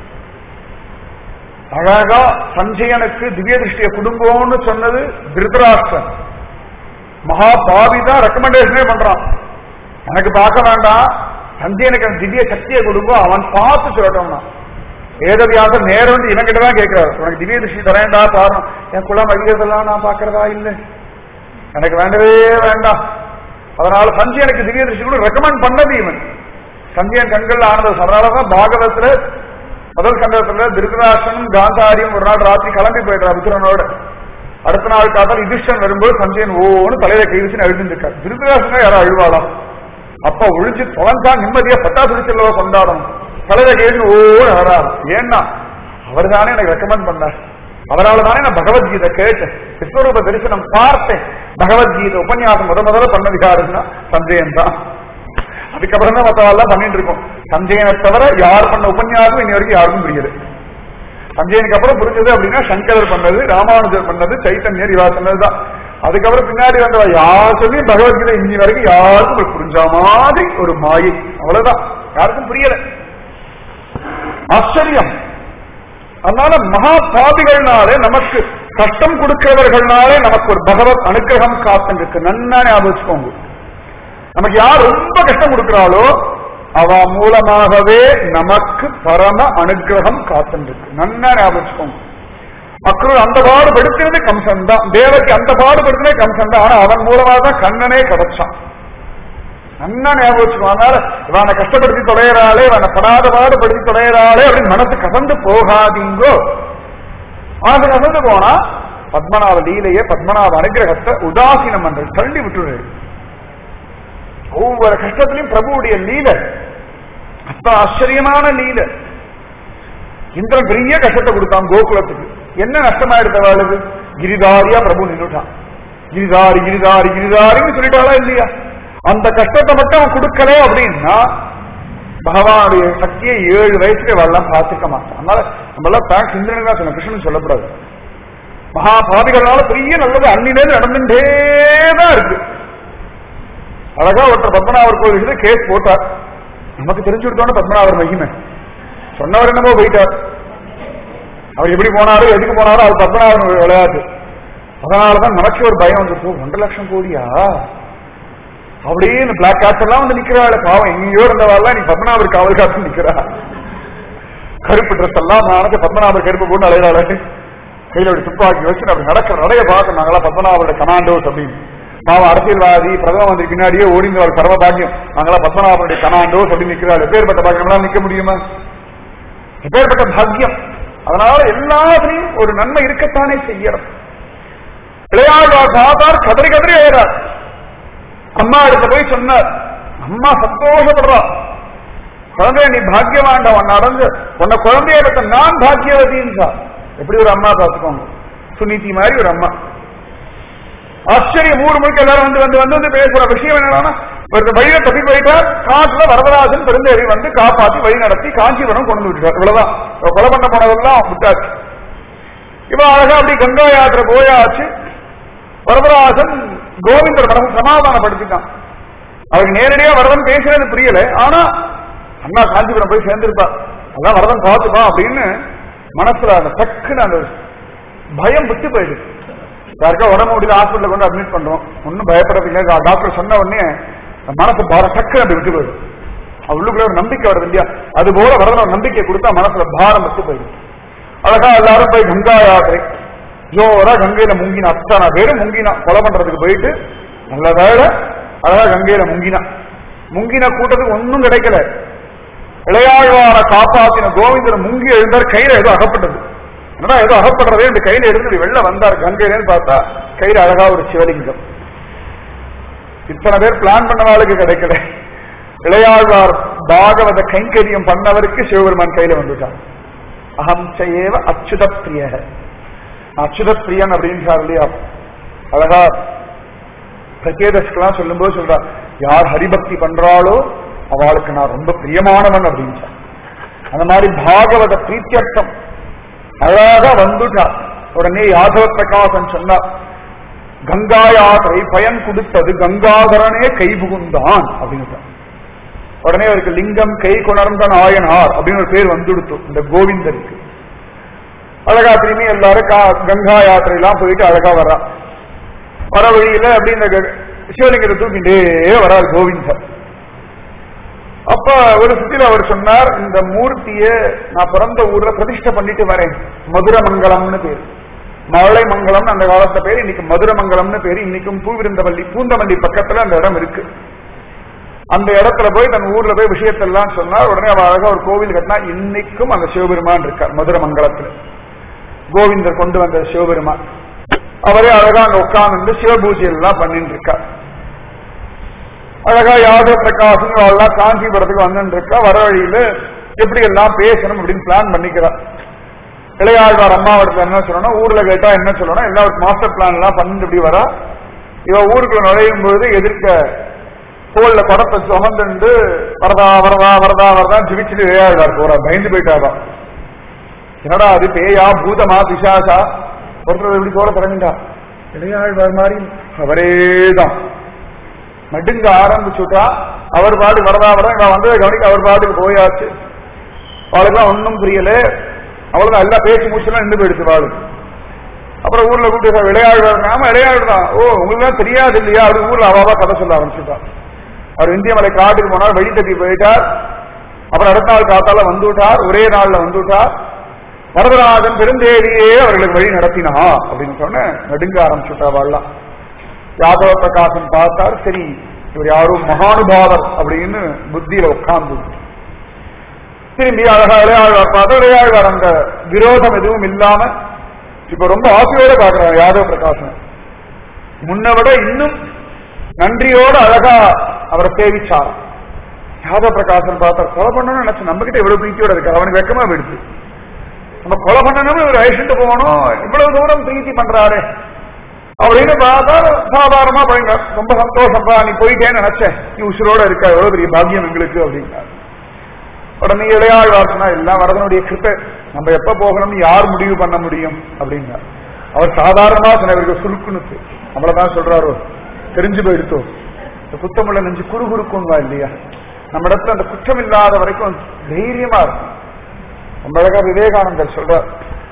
அழகா சஞ்சயனுக்கு திவ்ய திருஷ்டிய குடும்பம்னு சொன்னது திருதராஷ்டிரன் மகா பாவி தான் ரெக்கமெண்டேஷனே பண்றான் எனக்கு பார்க்க வேண்டாம் சஞ்சயனுக்கு அந்த திவ்ய சக்தியை கொடுக்கும் அவன் பார்த்து சொல்லட்டோம்னா வேதவியாசம் நேரம் வந்து இவங்கிட்ட தான் கேட்கிறாரு உனக்கு திவ்ய திருஷ்டி தரேன்டா பாரு என் குலம் அழியதெல்லாம் நான் பார்க்கறதா இல்லை எனக்கு வேண்டவே வேண்டாம் அதனால சஞ்சயனுக்கு திவ்ய திருஷ்டி கூட ரெக்கமெண்ட் பண்ணது இவன் சஞ்சயன் கண்கள் ஆனது அதனாலதான் பாகவத்துல முதல் கண்டத்துல திருதராஷ்டனும் காந்தாரியும் ஒரு நாள் ராத்திரி கிளம்பி போயிடுறா விக்ரனோட அடுத்த நாள் காத்தால் யுதிஷ்டன் வரும்போது சஞ்சயன் ஓன்னு தலையில கை வச்சு அழுதுருக்கார் திருதராஷ்டனா யாரோ அழுவாளாம் அப்ப ஒழிஞ்சு தொலைஞ்சா நிம்மதியா பட்டாசு செல்லவோ கொண்டாடணும் தலையில கேள்வி ஓன்னு அழறாரு ஏன்னா அவர் தானே எனக்கு ரெக்கமெண்ட் பண்ணார் அவரால் தானே நான் பகவத்கீதை கேட்டேன் விஸ்வரூப தரிசனம் பார்த்தேன் பகவத்கீதை உபன்யாசம் முத முதல்ல பண்ணது யாருன்னா சஞ்சயன் தான் அதுக்கப்புறம் தான் மற்றவெல்லாம் பண்ணிட்டு இருக்கோம் சஞ்சயனை தவிர யார் பண்ண உபன்யாசம் இன்னி வரைக்கும் யாருக்கும் புரியல சஞ்சயனுக்கு அப்புறம் புரிஞ்சது அப்படின்னா சங்கரர் பண்ணது ராமானுஜர் பண்ணது சைத்தன்யர் இவா சொன்னதுதான் அதுக்கப்புறம் பின்னாடி வந்தவ யார் சொல்லியும் பகவத்கீதை இன்னி வரைக்கும் யாருக்கும் ஒரு புரிஞ்ச மாதிரி ஒரு மாயை அவ்வளவுதான் யாருக்கும் புரியல ஆச்சரியம் அதனால மகா பாவிகள்னாலே நமக்கு கஷ்டம் கொடுக்கிறவர்கள்னாலே நமக்கு ஒரு பகவத் அனுக்கிரகம் காத்துருக்கு நன்னா ஞாபகம் வச்சுக்கோங்க நமக்கு யார் ரொம்ப கஷ்டம் கொடுக்கிறாளோ அவ மூலமாகவே நமக்கு பரம அனுகிரகம் காத்துருக்கு நன்னா ஞாபகம் வச்சுக்கோங்க அக்ரூர் அந்த பாடுபடுத்தினது கம்சன் தான் தேவக்கு அந்த பாடுபடுத்தினே கம்சன் தான் ஆனா அவன் மூலமாக தான் கண்ணனே கிடைச்சான் நன்னா ஞாபகம் வச்சுக்கோ அதனால இவனை கஷ்டப்படுத்தி தொலைகிறாளே இவனை படாத பாடுபடுத்தி தொலைகிறாளே அப்படின்னு மனசு கசந்து போகாதீங்கோ மனசு கசந்து போனா பத்மநாப லீலையே பத்மநாப அனுகிரகத்தை உதாசீனம் பண்றது தள்ளி விட்டுரு ஒவ்வொரு கஷ்டத்திலையும் பிரபுவுடைய லீலை அப்ப ஆச்சரியமான லீலை இந்திரன் பெரிய கஷ்டத்தை கொடுத்தான் கோகுலத்துக்கு என்ன நஷ்டமா எடுத்தவாளுக்கு கிரிதாரியா பிரபு நின்றுட்டான் கிரிதாரி கிரிதாரி கிரிதாரின்னு சொல்லிட்டாளா இல்லையா அந்த கஷ்டத்தை மட்டும் அவன் கொடுக்கல அப்படின்னா பகவானுடைய சக்தியை ஏழு வயசுல வரலாம் பார்த்துக்க மாட்டான் அதனால நம்ம எல்லாம் தேங்க்ஸ் இந்திரனுக்கு தான் சொன்ன கிருஷ்ணன் சொல்லப்படாது மகா பாவிகளால பெரிய நல்லது அன்னிலேருந்து நடந்துட்டே தான் இருக்கு அழகா ஒருத்தர் பத்மநாபர் கோவில் கேஸ் போட்டார் நமக்கு தெரிஞ்சு கொடுத்தோன்னு பத்மநாபர் மகிமை சொன்னவர் என்னமோ போயிட்டார் அவர் எப்படி போனாரோ எதுக்கு போனாரோ அது பத்மநாபன் விளையாட்டு அதனாலதான் நமக்கு ஒரு பயம் வந்துருச்சு ஒன்றரை லட்சம் கோடியா அப்படியே இந்த பிளாக் காட்ஸ் எல்லாம் வந்து நிக்கிறாள் பாவம் எங்கேயோ இருந்தவாள் நீ பத்மநாபர் காவல் காத்து நிக்கிறா கருப்பு ட்ரெஸ் எல்லாம் நானக்கு பத்மநாபர் கருப்பு போட்டு அலையிறாள் கையில ஒரு துப்பாக்கி வச்சு அப்படி நடக்கிற நடைய பார்க்க நாங்களாம் பத்மநாபருடைய கமாண்டோஸ் அப்படின்னு பாவம் அரசியல்வாதி பிரதம மந்திரி பின்னாடியே ஓடிந்தாள் பரவ பாக்கியம் நாங்களா பத்மநாபனுடைய கமாண்டோஸ் அப்படி நிக்கிறாள் எப்பேற்பட்ட பாக்கியம் நம்மளால நிக்க முடியுமா எப்பேற்பட்ட பாக்கியம் அதனால எல்லாத்துலயும் ஒரு நன்மை இருக்கத்தானே செய்யறோம் விளையாடுவார் பார்த்தார் கதறி கதறி அழறார் அம்மா இடத்துல போய் சொன்னார் அம்மா சந்தோஷப்படுறா குழந்தைய நீ பாக்கியவாண்டா உன்னை அடைஞ்சு உன்னை குழந்தைய எடுத்த நான் பாக்கியவதின்றா எப்படி ஒரு அம்மா பார்த்துக்கோங்க சுனிதி மாதிரி ஒரு அம்மா ஆச்சரியம் ஊர் முழுக்க எல்லாரும் வந்து வந்து வந்து வந்து பேசுற விஷயம் என்னன்னா ஒரு வழியில தப்பி போயிட்டார் காட்டுல வரதராஜன் பெருந்தேவி வந்து காப்பாத்தி வழி நடத்தி காஞ்சிபுரம் கொண்டு விட்டார் இவ்வளவுதான் கொலை பண்ண போனதெல்லாம் விட்டாச்சு இவன் அழகா அப்படி கங்கா யாத்திரை போயாச்சு வரதராஜன் கோவிந்தர் மனசு சமாதானப்படுத்திட்டான் அவருக்கு நேரடியா வரதன் பேசுறது புரியல ஆனா அண்ணா காஞ்சிபுரம் போய் சேர்ந்திருப்பா அதான் வரதன் பார்த்துப்பா அப்படின்னு மனசுல அந்த டக்குன்னு அந்த பயம் விட்டு போயிடுது யாருக்கா உடம்பு முடியல ஹாஸ்பிட்டல் கொண்டு அட்மிட் பண்றோம் ஒன்னும் பயப்படவில்லை டாக்டர் சொன்ன உடனே மனசு பாரம் டக்குன்னு அப்படி விட்டு போயிடும் உள்ளுக்குள்ள ஒரு நம்பிக்கை வருது இல்லையா அது போல வரதன் ஒரு நம்பிக்கை கொடுத்தா மனசுல பாரம் விட்டு போயிடும் அழகா எல்லாரும் போய் கங்கா யாத்திரை ஜோரா கங்கையில முங்கினா அத்தனை பேரு முங்கினா கொலை பண்றதுக்கு போயிட்டு நல்ல வேலை அழகா கங்கையில முங்கினா முங்கின கூட்டத்துக்கு ஒன்னும் கிடைக்கல இளையாழ்வார காப்பாத்தின கோவிந்தர் முங்கி எழுந்தார் கையில ஏதோ அகப்பட்டது என்னடா ஏதோ அகப்படுறதே இந்த கையில இருந்து வெளில வந்தார் கங்கையிலேன்னு பார்த்தா கையில அழகா ஒரு சிவலிங்கம் இத்தனை பேர் பிளான் பண்ணவாளுக்கு கிடைக்கல இளையாழ்வார் பாகவத கைங்கரியம் பண்ணவருக்கு சிவபெருமான் கையில வந்துட்டான் அகம் செய்யவ அச்சுத பிரிய அச்சுத பிரியன் அப்படின்றார் இல்லையா அழகா பிரகேதஸ்கெல்லாம் சொல்லும்போது சொல்றா யார் ஹரிபக்தி பண்றாளோ அவளுக்கு நான் ரொம்ப பிரியமானவன் அப்படின்னு அந்த மாதிரி பாகவத பிரீத்தியர்த்தம் அழகா வந்துட்டா உடனே யாதவ பிரகாசன் சொன்னார் கங்கா யாத்திரை பயன் கொடுத்தது கங்காதரனே கை புகுந்தான் அப்படின்னு உடனே அவருக்கு லிங்கம் கை கொணர்ந்த நாயனார் அப்படின்னு ஒரு பேர் வந்துடுத்து இந்த கோவிந்தருக்கு அழகா திரும்பி எல்லாரும் கா- கங்கா யாத்திரை எல்லாம் போயிட்டு அழகா வர்றா வர வழியில அப்படி இந்த க- சிவலிங்கத்தை தூக்கிட்டே வரார் கோவிந்தர் அப்ப ஒரு சுத்தில அவர் சொன்னார் இந்த மூர்த்திய நான் பிறந்த ஊர்ல பிரதிஷ்டை பண்ணிட்டு வரேன் மதுரமங்கலம்னு பேர் மழை மங்கலம் அந்த காலத்துல பேர் இன்னைக்கு மதுரமங்கலம்னு பேர் இன்னைக்கும் பூவிருந்தவல்லி பூந்தமல்லி பக்கத்துல அந்த இடம் இருக்கு அந்த இடத்துல போய் தன் ஊர்ல போய் விஷயத்தெல்லாம் சொன்னார் உடனே அவ அழகா ஒரு கோவில் கட்டினா இன்னைக்கும் அந்த சிவபெருமான் இருக்கார் மதுரமங்கலத்துல கோவிந்தர் கொண்டு வந்த சிவபெருமான் அவரே அழகா அங்க உட்கார்ந்து சிவபூஜை எல்லாம் பண்ணிட்டு இருக்கார் அழகா யாதவ பிரகாசம் எல்லாம் காஞ்சிபுரத்துக்கு வந்துட்டு இருக்கா வர வழியில எப்படி எல்லாம் பேசணும் அப்படின்னு பிளான் பண்ணிக்கிறார் இளையாழ்வார் அம்மாவிடத்துல என்ன சொல்லணும் ஊர்ல கேட்டா என்ன சொல்லணும் எல்லாம் ஒரு மாஸ்டர் பிளான் எல்லாம் பண்ணிட்டு இப்படி வரா இவ ஊருக்குள்ள நுழையும் பொழுது எதிர்க்க தோல்ல குடத்தை சுமந்துண்டு வரதா வரதா வரதா வரதா ஜிவிச்சுட்டு இளையாழ்வார் போறா பயந்து போயிட்டாதான் என்னடா அது பேயா பூதமா பிசாசா ஒருத்தர் இப்படி போல தொடங்கிட்டா இளையாழ்வார் மாதிரி அவரேதான் நடுங்க ஆரம்பிச்சுட்டா அவர் பாடு வரதா வர இவன் வந்ததை கவனிக்க அவர் பாட்டுக்கு போயாச்சு அவளுக்குலாம் ஒன்றும் புரியல அவ்வளவுதான் எல்லா பேச்சு மூச்சுலாம் நின்று போயிடுச்சு வாழு அப்புறம் ஊர்ல கூப்பிட்டு விளையாடுறாரு நாம விளையாடுதான் ஓ உங்களுக்கு தான் தெரியாது இல்லையா அப்படி ஊர்ல அவாவா கதை சொல்ல ஆரம்பிச்சுட்டா அவர் இந்திய மலை காட்டுக்கு போனார் வழி தப்பி போயிட்டார் அப்புறம் அடுத்த நாள் காத்தால வந்து விட்டார் ஒரே நாள்ல வந்து விட்டார் வரதராஜன் பெருந்தேவியே அவர்களுக்கு வழி நடத்தினா அப்படின்னு சொன்ன நடுங்க ஆரம்பிச்சுட்டா வாழலாம் யாதவ பிரகாசன் பார்த்தார் சரி இவர் யாரும் மகானுபாவர் அப்படின்னு புத்தியில உட்கார்ந்து திரும்பி அழகா இளையாழ்வார் பார்த்தா இளையாழ்வார் அந்த விரோதம் எதுவும் இல்லாம இப்ப ரொம்ப ஆசையோட பாக்குறாரு யாதவ பிரகாசன் முன்ன விட இன்னும் நன்றியோட அழகா அவரை சேவிச்சார் யாதவ பிரகாசன் பார்த்தா கொலை பண்ணணும்னு நினைச்சு நம்ம கிட்ட இவ்வளவு பிரீத்தியோட இருக்கு அவனுக்கு வெக்கமா போயிடுச்சு நம்ம கொலை பண்ணணும்னு ஒரு அழிச்சுட்டு போகணும் இவ்வளவு தூரம் பிரீத்தி பண்றாரு அப்படின்னு பார்த்தா சாதாரணமா போயிங்க ரொம்ப சந்தோஷம்பா நீ போயிட்டேன்னு நினைச்சேன் நீ உசுரோட இருக்க எவ்வளவு பெரிய பாக்கியம் எங்களுக்கு அப்படின்னாரு உடனே இளையாழ்வார் சொன்னா எல்லாம் வரதனுடைய கிருப்பை நம்ம எப்ப போகணும்னு யார் முடிவு பண்ண முடியும் அப்படின்னா அவர் சாதாரணமா சொன்ன இவருக்கு சுருக்குனுச்சு நம்மளதான் சொல்றாரோ தெரிஞ்சு போயிடுத்தோ இந்த குத்தமுள்ள நெஞ்சு குறுகுறுக்கும்வா இல்லையா நம்ம இடத்துல அந்த குற்றம் இல்லாத வரைக்கும் தைரியமா இருக்கும் ரொம்ப அழகா விவேகானந்தர் சொல்றார்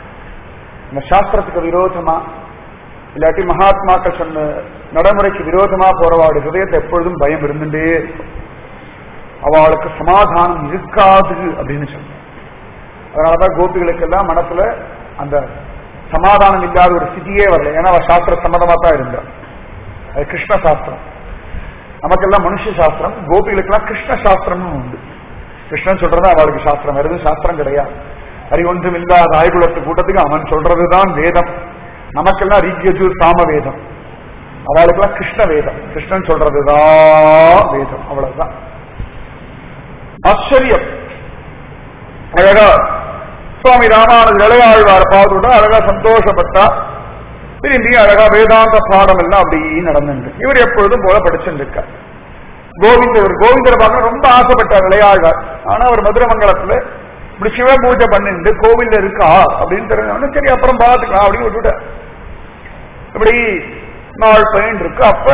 இந்த சாஸ்திரத்துக்கு விரோதமா இல்லாட்டி மகாத்மாக்கள் சொன்ன நடைமுறைக்கு விரோதமா போறவாடு ஹிருதயத்தை எப்பொழுதும் பயம் இருந்துட்டே இருக்கும் அவளுக்கு சமாதானம் இருக்காது அப்படின்னு சொன்ன அதனாலதான் கோபிகளுக்கெல்லாம் மனசுல அந்த சமாதானம் இல்லாத ஒரு ஸ்திதியே வரல ஏன்னா அவ சாஸ்திர சம்மதமா தான் இருந்தா அது கிருஷ்ண சாஸ்திரம் நமக்கெல்லாம் மனுஷ சாஸ்திரம் கோபிகளுக்கெல்லாம் கிருஷ்ண சாஸ்திரம்னு உண்டு கிருஷ்ணன் சொல்றது அவளுக்கு சாஸ்திரம் வேற எதுவும் சாஸ்திரம் கிடையாது அறிவொன்றும் இல்லாத ஆய்குலத்து கூட்டத்துக்கு அவன் சொல்றதுதான் வேதம் நமக்கெல்லாம் ரிக்யஜூர் சாம வேதம் அவளுக்கெல்லாம் கிருஷ்ண வேதம் கிருஷ்ணன் சொல்றதுதான் வேதம் அவ்வளவுதான் ஆச்சரியம் அழகா சுவாமி ராமானந்த இளையாழ்வார் பார்த்துட்டா அழகா சந்தோஷப்பட்டா திரும்பி அழகா வேதாந்த பாடம் எல்லாம் அப்படி நடந்துட்டு இவர் எப்பொழுதும் போல படிச்சுட்டு இருக்கார் கோவிந்தர் கோவிந்தரை பார்க்க ரொம்ப ஆசைப்பட்டார் இளையாழ்வார் ஆனா அவர் மதுரமங்கலத்துல இப்படி சிவ பூஜை பண்ணிட்டு கோவில்ல இருக்கா அப்படின்னு தெரிஞ்சவொடனே சரி அப்புறம் பார்த்துக்கலாம் அப்படின்னு விட்டுட்டார் இப்படி நாள் பயன் இருக்கு அப்ப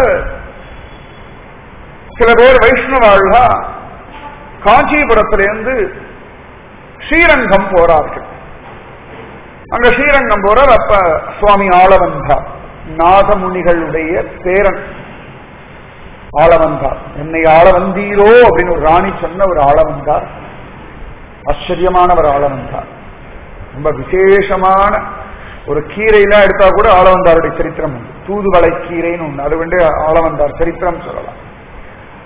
சில பேர் வைஷ்ணவாள்லா காஞ்சிபுரத்திலிருந்து ஸ்ரீரங்கம் போறார்கள் அங்க ஸ்ரீரங்கம் போறார் அப்ப சுவாமி ஆளவந்தா நாதமுனிகளுடைய பேரன் ஆளவந்தார் என்னை ஆளவந்தீரோ அப்படின்னு ஒரு ராணி சொன்ன ஒரு ஆளவந்தார் ஆச்சரியமான ஒரு ஆளவந்தார் ரொம்ப விசேஷமான ஒரு கீரையெல்லாம் எடுத்தா கூட ஆளவந்தாருடைய சரித்திரம் உண்டு தூதுவளை கீரைன்னு ஒண்ணு அது வந்து ஆளவந்தார் சரித்திரம் சொல்லலாம்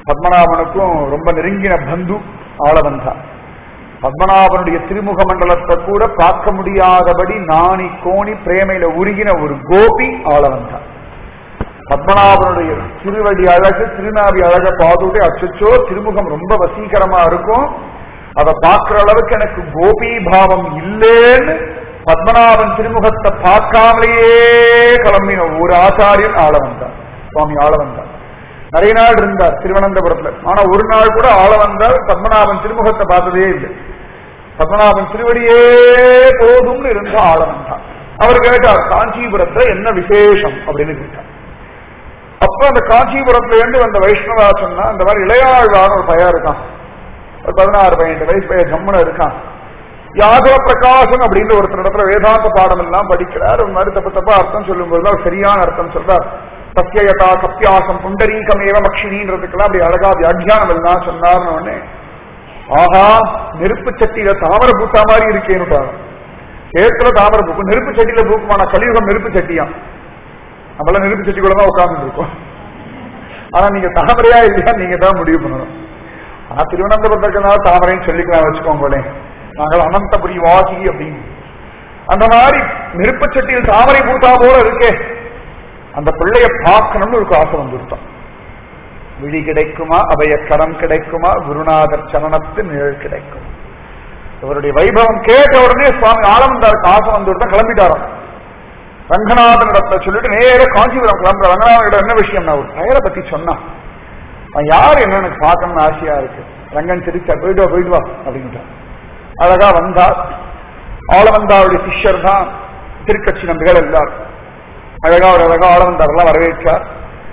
பத்மநாபனுக்கும் ரொம்ப நெருங்கின பந்து ஆளவன் தான் பத்மநாபனுடைய திருமுக மண்டலத்தை கூட பார்க்க முடியாதபடி நாணி கோணி பிரேமையில உருகின ஒரு கோபி ஆளவன் தான் பத்மநாபனுடைய திருவடி அழகு திருநாவி அழக பார்த்துட்டு அச்சச்சோ திருமுகம் ரொம்ப வசீகரமா இருக்கும் அதை பார்க்கிற அளவுக்கு எனக்கு கோபி பாவம் இல்லேன்னு பத்மநாபன் திருமுகத்தை பார்க்காமலேயே கிளம்பின ஒரு ஆச்சாரியன் ஆள வந்தார் சுவாமி ஆள வந்தார் நிறைய நாள் இருந்தார் திருவனந்தபுரத்துல ஆனா ஒரு நாள் கூட ஆள வந்தார் பத்மநாபன் திருமுகத்தை பார்த்ததே இல்லை பத்மநாபன் திருவடியே போதும்னு இருந்த ஆள வந்தார் அவர் கேட்டார் காஞ்சிபுரத்துல என்ன விசேஷம் அப்படின்னு கேட்டார் அப்ப அந்த காஞ்சிபுரத்துல இருந்து வந்த வைஷ்ணவா சொன்னா இந்த மாதிரி இளையாழ்வான ஒரு பையன் இருக்கான் ஒரு பதினாறு பதினெட்டு வயசு பையன் ஜம்முன இருக்கான் யாதவ பிரகாசன் அப்படின்ற ஒருத்தர் இடத்துல வேதாந்த பாடம் எல்லாம் படிக்கிறார் ஒரு மாதிரி தப்பு தப்பா அர்த்தம் சொல்லும்போது அவர் சரியான அர்த்தம் சொல்றார் சத்தியயதா கப்பியாசம் புண்டரீகமேவ மக்ஷினின்றதுக்கெல்லாம் அப்படி அழகா வியாக்கியானம் எல்லாம் சொன்னார்னு உடனே ஆஹா நெருப்பு சட்டியில தாமரை பூத்தா மாதிரி இருக்கேன்னு சேத்துல தாமரை பூக்கும் நெருப்பு சட்டியில பூக்குமான கலியுகம் நெருப்பு சட்டியா நம்மள நெருப்பு சட்டி கூட தான் உட்கார்ந்து இருக்கோம் ஆனா நீங்க தாமரையா இல்லையா நீங்க தான் முடிவு பண்ணணும் ஆனா திருவனந்தபுரத்துக்குனால தாமரைன்னு சொல்லிக்கலாம் வச்சுக்கோங்களேன் நாங்கள் அனந்தபுரி வாசி அப்படின்னு அந்த மாதிரி நெருப்பு சட்டியில் தாமரை பூத்தா போல இருக்கே அந்த பிள்ளைய பார்க்கணும்னு ஒரு ஆசை வந்துருத்தான் விழி கிடைக்குமா அவைய கரம் கிடைக்குமா குருநாதர் சரணத்து நிழல் கிடைக்கும் இவருடைய வைபவம் கேட்ட உடனே சுவாமி ஆலமந்தாருக்கு ஆசை வந்துருத்தான் கிளம்பிட்டாராம் ரங்கநாதன் இடத்துல சொல்லிட்டு நேர காஞ்சிபுரம் கிளம்புற ரங்கநாதன் என்ன விஷயம் நான் ஒரு பெயரை பத்தி சொன்னான் அவன் யார் என்ன எனக்கு பார்க்கணும்னு ஆசையா இருக்கு ரங்கன் சிரிச்சா போயிட்டு வா போயிட்டு வா அப்படின்ட்டான் அழகா வந்தார் ஆளவந்தாருடைய சிஷ்யர் தான் திருக்கட்சி நம்பிகள் எல்லாரும் அழகா ஒரு அழகா ஆளவந்தார் எல்லாம் வரவேற்றார்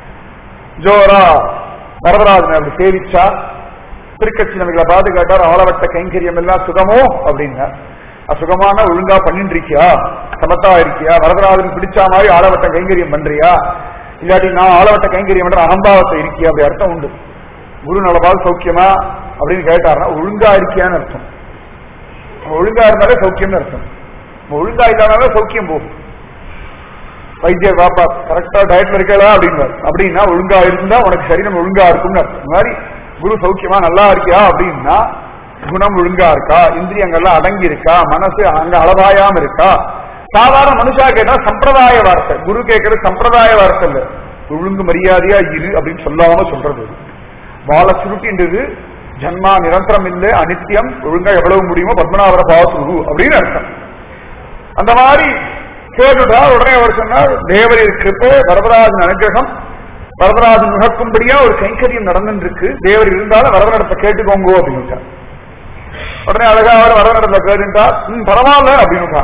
ஜோரா வரதராஜன் அப்படி சேவிச்சார் திருக்கட்சி நம்பிகளை பார்த்து கேட்டார் ஆளவட்ட கைங்கரியம் எல்லாம் சுகமோ அப்படின்னார் சுகமான ஒழுங்கா பண்ணிட்டு இருக்கியா சமத்தா இருக்கியா வரதராஜன் பிடிச்ச மாதிரி ஆளவட்ட கைங்கரியம் பண்றியா இல்லாட்டி நான் ஆளவட்ட கைங்கரியம் பண்ற அகம்பாவத்தை இருக்கியா அப்படி அர்த்தம் உண்டு குரு நலபால் சௌக்கியமா அப்படின்னு கேட்டாருன்னா ஒழுங்கா இருக்கியான்னு அர்த்தம் ஒழுங்கா இருந்தாலே சௌக்கியம்னு அர்த்தம் ஒழுங்கா இல்லாதனால சௌக்கியம் போகும் வைத்தியர் பாப்பா கரெக்டா டயட்ல இருக்கா அப்படின்னு அப்படின்னா ஒழுங்கா இருந்தா உனக்கு சரீரம் ஒழுங்கா இருக்கும்னு அர்த்தம் இந்த மாதிரி குரு சௌக்கியமா நல்லா இருக்கியா அப்படின்னா குணம் ஒழுங்கா இருக்கா இந்திரியங்கள்லாம் அடங்கி இருக்கா மனசு அங்க அளவாயாம இருக்கா சாதாரண மனுஷா கேட்டா சம்பிரதாய வார்த்தை குரு கேட்கறது சம்பிரதாய வார்த்தை இல்ல ஒழுங்கு மரியாதையா இரு அப்படின்னு சொல்லாம சொல்றது வாழ சுருட்டின்றது ஜன்மா நிரந்தரம் இல்லை அனித்தியம் ஒழுங்கா எவ்வளவு முடியுமோ பத்மநாபர பாசுரு அப்படின்னு அர்த்தம் அந்த மாதிரி கேட்டுட்டா உடனே அவர் சொன்னார் தேவரின் கிருப்ப வரதராஜன் அனுகிரகம் வரதராஜன் முகக்கும்படியா ஒரு கைங்கரியம் நடந்துட்டு இருக்கு தேவர் இருந்தாலும் வரதனிடத்தை கேட்டுக்கோங்க அப்படின்னு உடனே அழகா அவர் வரதனிடத்தை கேட்டுட்டா ம் பரவாயில்ல அப்படின்னு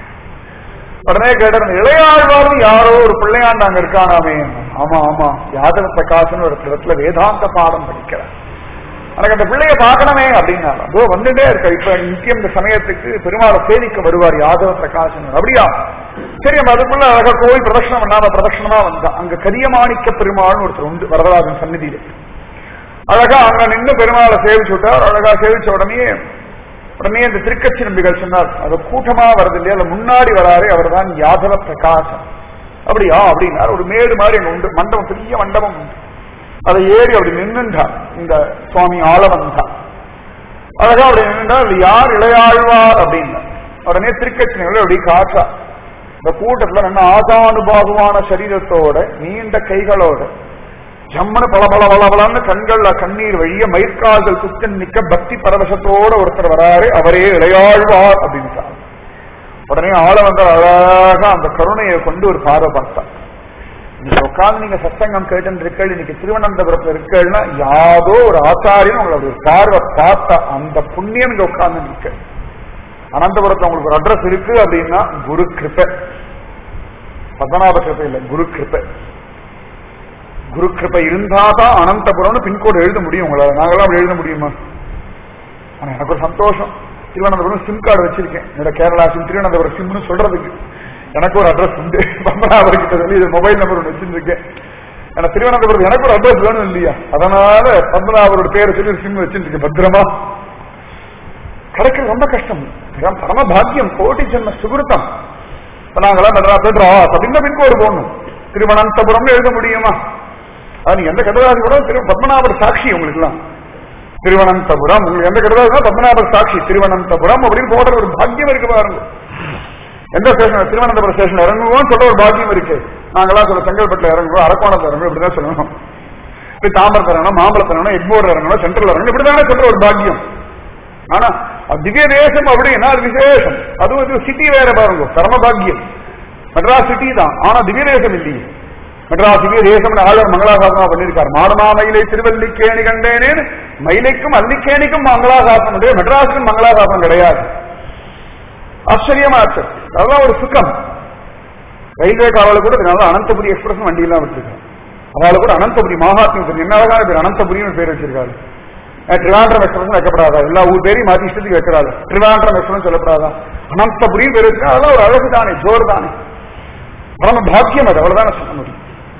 உடனே கேட்டார் இளையாழ்வாரும் யாரோ ஒரு பிள்ளையாண்டு அங்க இருக்கானாமே ஆமா ஆமா யாதவ பிரகாசன் ஒரு இடத்துல வேதாந்த பாடம் படிக்கிறார் எனக்கு அந்த பிள்ளைய பார்க்கணுமே அப்படின்னா அதோ வந்துட்டே இருக்க இப்ப நித்தியம் இந்த சமயத்துக்கு பெருமாளை சேவிக்க வருவார் யாதவ பிரகாசன் அப்படியா சரி நம்ம அதுக்குள்ள அழகா கோவில் பிரதட்சணம் பண்ணாம பிரதட்சணமா வந்தா அங்க கரியமாணிக்க பெருமாள்னு ஒருத்தர் உண்டு வரதராஜன் சந்நிதியில அழகா அங்க நின்று பெருமாளை சேவிச்சு விட்டார் அழகா சேவிச்ச உடனே உடனே இந்த திருக்கட்சி நம்பிகள் சொன்னார் அது கூட்டமா வருது இல்லையா அதுல முன்னாடி வராரு அவர் தான் யாதவ பிரகாசம் அப்படியா அப்படின்னார் ஒரு மேடு மாதிரி அங்க உண்டு மண்டபம் பெரிய மண்டபம் உண்டு அதை ஏறி அப்படி நின்றுட்டார் இந்த சுவாமி ஆளவந்தான் அழகா அப்படி நின்றுட்டா அது யார் இளையாழ்வார் அப்படின்னா உடனே திருக்கட்சிகள் அப்படி காற்றா இந்த கூட்டத்துல நல்ல ஆசானுபாகுவான சரீரத்தோட நீண்ட கைகளோட ஜம்மனு பல பல பல பலன்னு கண்கள்ல கண்ணீர் வழிய மயிர்கால்கள் குத்து நிக்க பக்தி பரவசத்தோட ஒருத்தர் வராரு அவரே இளையாழ்வார் அப்படின்ட்டார் உடனே ஆள வந்த அழகா அந்த கருணையை கொண்டு ஒரு பார்வை பார்த்தார் நீங்க உட்கார்ந்து நீங்க சத்சங்கம் கேட்டு இருக்கள் இன்னைக்கு திருவனந்தபுரத்துல இருக்கள்னா யாதோ ஒரு ஆச்சாரியன் உங்களை ஒரு பார்வை பார்த்த அந்த புண்ணியம் இங்க உட்கார்ந்து இருக்கு அனந்தபுரத்துல உங்களுக்கு ஒரு அட்ரஸ் இருக்கு அப்படின்னா குரு கிருப்ப பத்மநாப கிருப்பை இல்ல குரு கிருப்பை குரு கிருப்பை இருந்தாதான் அனந்தபுரம்னு பின்கோடு எழுத முடியும் உங்களால நாங்களாம் அப்படி எழுத முடியுமா ஆனா எனக்கு ஒரு சந்தோஷம் திருவனந்தபுரம் சிம் கார்டு வச்சிருக்கேன் என்னோட கேரளா சிம் திருவனந்தபுரம் சிம்னு சொல்றதுக்கு எனக்கு ஒரு அட்ரஸ் உண்டு பத்மநாபர் கிட்ட சொல்லி இது மொபைல் நம்பர் ஒன்று வச்சிருக்கேன் ஆனா திருவனந்தபுரம் எனக்கு ஒரு அட்ரஸ் வேணும் இல்லையா அதனால பத்மநாபரோட பேரை சொல்லி ஒரு சிம் வச்சிருக்கேன் பத்திரமா கிடைக்கிறது ரொம்ப கஷ்டம் இதுதான் பரம பாக்கியம் கோட்டி ஜென்ம சுகிருத்தம் இப்ப நாங்களாம் மெட்ராஸ் மெட்ராஸ் அப்படின்னு பின்கோடு போடணும் திருவனந்தபுரம்னு எழுத முடியுமா அது நீங்க எந்த கடதாசி கூட திரு பத்மநாபர் சாட்சி உங்களுக்கு எல்லாம் திருவனந்தபுரம் உங்களுக்கு எந்த கடதாசி பத்மநாபர் சாட்சி திருவனந்தபுரம் அப்படின்னு போடுற ஒரு பாக்கியம் இருக்கு பாருங்க எந்த ஸ்டேஷன் திருவனந்தபுரம் ஸ்டேஷன் இறங்குவோம் சொல்ற ஒரு பாக்கியம் இருக்கு நாங்கெல்லாம் சொல்ல செங்கல்பட்டுல இறங்குவோம் அரக்கோணத்துல இறங்குவோம் இப்படிதான் சொல்லணும் இப்படி தாம்பரத்தில் இறங்கணும் மாம்பழத்தில் இறங்கணும் எக்மோர்ல இறங்கணும் சென்ட்ரல் இறங்கணும் இப்படிதானே சொல்ற ஒரு பாக்கியம் ஆனா அது திவ்ய தேசம் அப்படின்னா அது விசேஷம் அதுவும் இது சிட்டி வேற பாருங்க கர்ம பாக்கியம் மெட்ராஸ் சிட்டி தான் ஆனா திவ்ய தேசம் இல்லையே மெட்ராஸ் திவ்ய தேசம் ஆளுநர் மங்களாசாசனமா பண்ணியிருக்காரு மாடுமா மயிலை திருவல்லிக்கேணி கண்டேனேன்னு மயிலைக்கும் அல்லிக்கேணிக்கும் மங்களாசாசனம் உண்டு மெட்ராஸுக்கும் மங்களாசாசனம் கிடையாது ஆச்சரியமா இருக்கு அதெல்லாம் ஒரு சுகம் ரயில்வே காவல கூட இதனால அனந்தபுரி எக்ஸ்பிரஸ் வண்டியெல்லாம் விட்டுருக்காங்க அவளை கூட அனந்தபுரி மகாத்மியம் தெரியும் என்ன அழகான பேர் அனந்தபுரின்னு பேர் வச்சிருக்காரு அஹ் திருவாண்டம் எக்ஸ்பிரஸ் வைக்கப்படாதா எல்லா ஊர் பேரையும் மாத்தி இஷ்டத்துக்கு வைக்கிறாரு திருவாண்டம் எக்ஸ்பிரஸ் சொல்லப்படாதா அனந்தபுரியும் பேர் வச்சிருக்கா அதெல்லாம் ஒரு அழகு தானே ஜோர் தானே பரம பாக்கியம் அது அவ்வளவுதானே சொல்ல முடியும்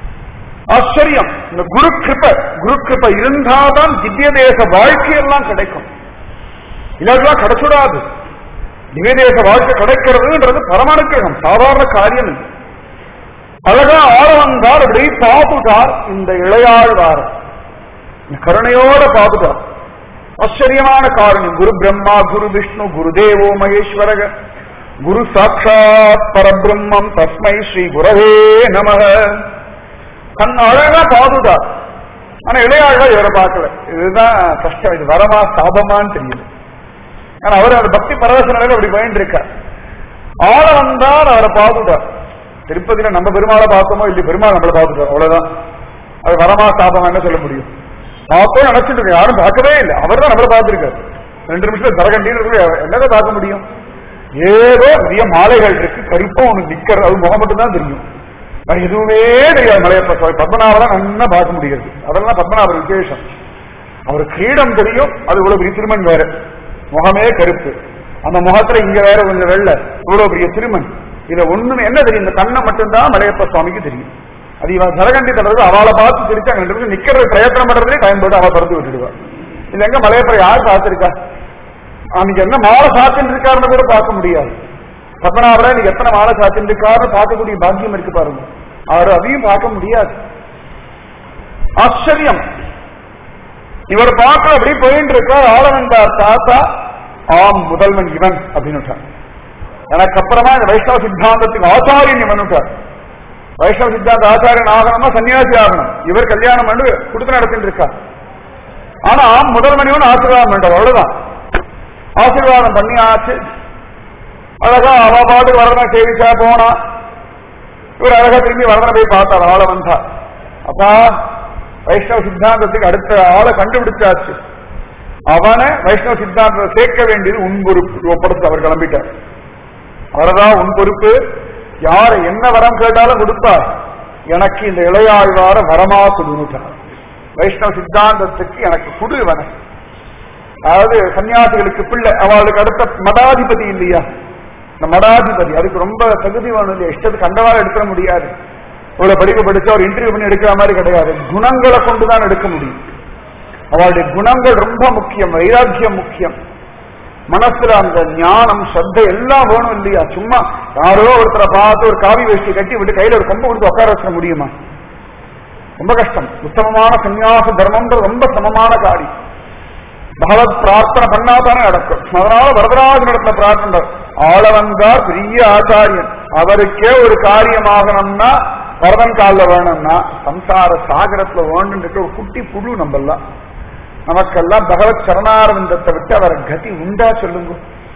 ஆச்சரியம் இந்த குரு கிருப்ப குரு கிருப்ப இருந்தாதான் திவ்ய தேச வாழ்க்கையெல்லாம் கிடைக்கும் இல்லாட்டெல்லாம் கிடைச்சுடாது திவ்ய தேச வாழ்க்கை கிடைக்கிறதுன்றது பரமானுக்கிரகம் சாதாரண காரியம் இல்லை அழகா ஆள வந்தார் அப்படி பார்த்துட்டார் இந்த இளையாழ்வார் கருணையோட பார்த்துட்டார் ஆச்சரியமான காரணம் குரு பிரம்மா குரு விஷ்ணு குரு தேவோ மகேஸ்வரக குரு சாட்சாத் பரபிரம்மம் தஸ்மை ஸ்ரீ குரவே நமக கண் அழகா பார்த்துட்டார் ஆனா இளையாழ்வா இவரை பார்க்கல இதுதான் கஷ்டம் இது வரமா சாபமான்னு தெரியல ஆனா அவர் அந்த பக்தி பரவச நிலையில அப்படி போயிட்டு இருக்கார் ஆள வந்தார் அவரை பார்த்துட்டார் திருப்பதியில நம்ம பெருமாளை பார்த்தோமோ இல்லையா பெருமாள் நம்மளை பார்த்துட்டோம் அவ்வளவுதான் அது வரமா சாபம் என்ன சொல்ல முடியும் பார்த்தோம் நினைச்சிட்டு இருக்கோம் யாரும் பார்க்கவே இல்லை அவர் தான் நம்மளை பார்த்திருக்காரு ரெண்டு நிமிஷம் தரகண்டின்னு இருக்கு என்னதை பார்க்க முடியும் ஏதோ நிறைய மாலைகள் இருக்கு கருப்பா உனக்கு நிக்கிறது அது முகம் மட்டும் தான் தெரியும் வேற எதுவுமே தெரியாது மலையப்ப சுவாமி பத்மநாபதான் நல்லா பார்க்க முடியாது அதெல்லாம் பத்மநாபர் விசேஷம் அவர் கிரீடம் தெரியும் அது இவ்வளவு பெரிய திருமண் வேற முகமே கருப்பு அந்த முகத்துல இங்க வேற கொஞ்சம் வெள்ள இவ்வளவு பெரிய திருமண் இத ஒண்ணுமே என்ன தெரியும் இந்த கண்ணை மட்டும்தான் மலையப்ப சுவாமிக்கு தெரியும் அது இவன் ஜலகண்டி தடுறது அவளை பார்த்து பிரிச்சு அங்க இருந்து நிக்கிறது பிரயத்தனம் பண்றதுலே டைம் போட்டு அவளை திறந்து விட்டுடுவா இது எங்க மலையப்பர் யார் பார்த்திருக்கா அன்னைக்கு என்ன மாலை சாத்தின்னு இருக்காருன்னு கூட பார்க்க முடியாது பத்மநாபரா நீங்க எத்தனை மாலை சாத்தின்னு இருக்காருன்னு பார்க்கக்கூடிய பாக்கியம் இருக்கு பாருங்க அவர் அதையும் பார்க்க முடியாது ஆச்சரியம் இவர் பார்க்க அப்படி போயிட்டு இருக்கார் ஆளவந்தார் தாத்தா ஆம் முதல்வன் இவன் அப்படின்னு எனக்கு அப்புறமா இந்த வைஷ்ணவ சித்தாந்தத்துக்கு ஆச்சாரியன் இவன் வைஷ்ணவ சித்தாந்த ஆச்சாரியன் ஆகணுமா சன்னியாசி ஆகணும் இவர் கல்யாணம் பண்ணி கொடுத்து நடத்திட்டு இருக்கார் ஆனா முதல்வன் இவன் ஆசீர்வாதம் பண்றார் அவ்வளவுதான் ஆசீர்வாதம் பண்ணியாச்சு அழகா அவ பாட்டு வரதனை சேவிச்சா போனா இவர் அழகா திரும்பி வரதனை போய் பார்த்தார் ஆளை வந்தா அப்பா வைஷ்ணவ சித்தாந்தத்துக்கு அடுத்த ஆளை கண்டுபிடிச்சாச்சு அவனை வைஷ்ணவ சித்தாந்தத்தை சேர்க்க வேண்டியது உன் பொறுப்பு ஒப்படைச்சு அவர் கிளம்பிட்டார் அவர்தான் உன் பொறுப்பு யார் என்ன வரம் கேட்டாலும் கொடுப்பார் எனக்கு இந்த இளையாழ்வார வரமா கொடுத்தார் வைஷ்ணவ சித்தாந்தத்துக்கு எனக்கு குடு வன அதாவது சன்னியாசிகளுக்கு பிள்ளை அவளுக்கு அடுத்த மடாதிபதி இல்லையா இந்த மடாதிபதி அதுக்கு ரொம்ப தகுதி வேணும் இல்லையா இஷ்டத்துக்கு கண்டவாறு எடுக்க முடியாது இவ்வளவு படிப்பு படிச்சு அவர் இன்டர்வியூ பண்ணி எடுக்கிற மாதிரி கிடையாது குணங்களை கொண்டுதான் எடுக்க முடியும் அவளுடைய குணங்கள் ரொம்ப முக்கியம் வைராக்கியம் முக்கியம் மனசுல அந்த ஞானம் சத்தை எல்லாம் வேணும் இல்லையா சும்மா யாரோ ஒருத்தரை பார்த்து ஒரு காவி வேஷ்டி கட்டி விட்டு கையில ஒரு கொம்பு கொடுத்து உட்கார வச்சிட முடியுமா ரொம்ப கஷ்டம் உத்தமமான சன்னியாச தர்மம்ன்றது ரொம்ப சமமான காரியம் பகவத் பிரார்த்தனை பண்ணாதானே நடக்கும் அதனால வரதராஜன் இடத்துல பிரார்த்தனை ஆள வந்தார் பெரிய ஆச்சாரியன் அவருக்கே ஒரு காரியமாகணும்னா வரதன் காலில் வேணும்னா சம்சார சாகரத்துல வேணுன்ற ஒரு குட்டி புழு நம்மெல்லாம் நமக்கெல்லாம் பகவத் சரணாரவிந்தத்தை விட்டு அவர் கதி உண்டா சொல்லுங்க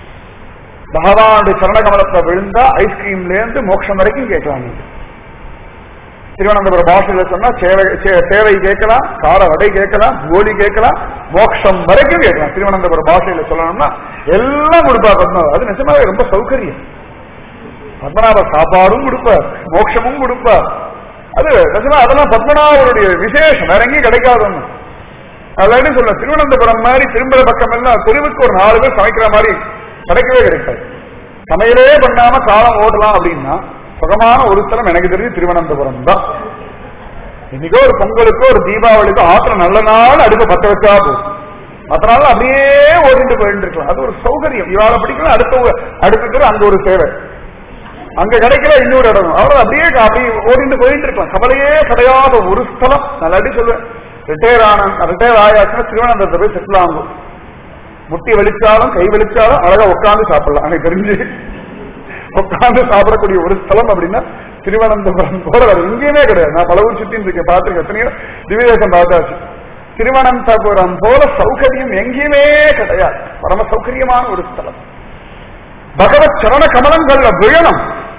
பகவானுடைய சரணகமலத்தை விழுந்தா ஐஸ்கிரீம்ல இருந்து மோட்சம் வரைக்கும் கேட்கலாம் நீங்க திருவனந்தபுரம் பாஷையில சொன்னா சேவை சே- சேவை கேட்கலாம் கார வடை கேட்கலாம் கோலி கேட்கலாம் மோட்சம் வரைக்கும் கேட்கலாம் திருவனந்தபுரம் பாஷையில சொல்லணும்னா எல்லாம் கொடுப்பா பத்மநாபர் அது நிஜமாவே ரொம்ப சௌகரியம் பத்மநாபர் சாப்பாடும் கொடுப்பார் மோட்சமும் கொடுப்பார் அது நிஜமா அதெல்லாம் பத்மநாபருடைய விசேஷம் வேற எங்கேயும் கிடைக்காது ஒண்ணு அதாவது சொல்ல திருவனந்தபுரம் மாதிரி திரும்புற பக்கம் எல்லாம் தெருவுக்கு ஒரு நாலு பேர் சமைக்கிற மாதிரி கிடைக்கவே கிடைக்காது சமையலே பண்ணாம காலம் ஓட்டலாம் அப்படின்னா சுகமான ஒரு ஸ்தலம் எனக்கு தெரிஞ்சு திருவனந்தபுரம் தான் இன்னைக்கோ ஒரு பொங்கலுக்கோ ஒரு தீபாவளிக்கோ ஆத்திரம் நல்ல நாள் அடுப்பு பத்த வச்சா போதும் மற்ற நாள் அப்படியே ஓடிட்டு போயிட்டு இருக்கலாம் அது ஒரு சௌகரியம் இவாளை பிடிக்கலாம் அடுத்த ஊ- அடுத்த தெரு அங்க ஒரு சேவை அங்க கிடைக்கல இன்னொரு இடம் அவ்வளவு அப்படியே அப்படியே ஓடிட்டு போயிட்டு இருக்கலாம் கவலையே கிடையாத ஒரு ஸ்தலம் நான் அடி சொல்லுவேன் ரிட்டையர் ஆன ரிட்டையர் ஆயாச்சுன்னா திருவனந்தபுரத்தை போய் செட்டில் ஆகும் முட்டி வெளிச்சாலும் கை வெளிச்சாலும் அழகா உட்காந்து சாப்பிடலாம் அங்க தெரிஞ்சு உட்காந்து சாப்பிடக்கூடிய ஒரு ஸ்தலம் அப்படின்னா திருவனந்தபுரம் போல வேற எங்கேயுமே கிடையாது நான் பல ஊர் சுத்தின்னு இருக்கேன் பார்த்துருக்கேன் எத்தனையோ திவ்யதேசம் பார்த்தாச்சு திருவனந்தபுரம் போல சௌகரியம் எங்கேயுமே கிடையாது பரம சௌகரியமான ஒரு ஸ்தலம் பகவத் சரண கமலங்கள்ல விழணும்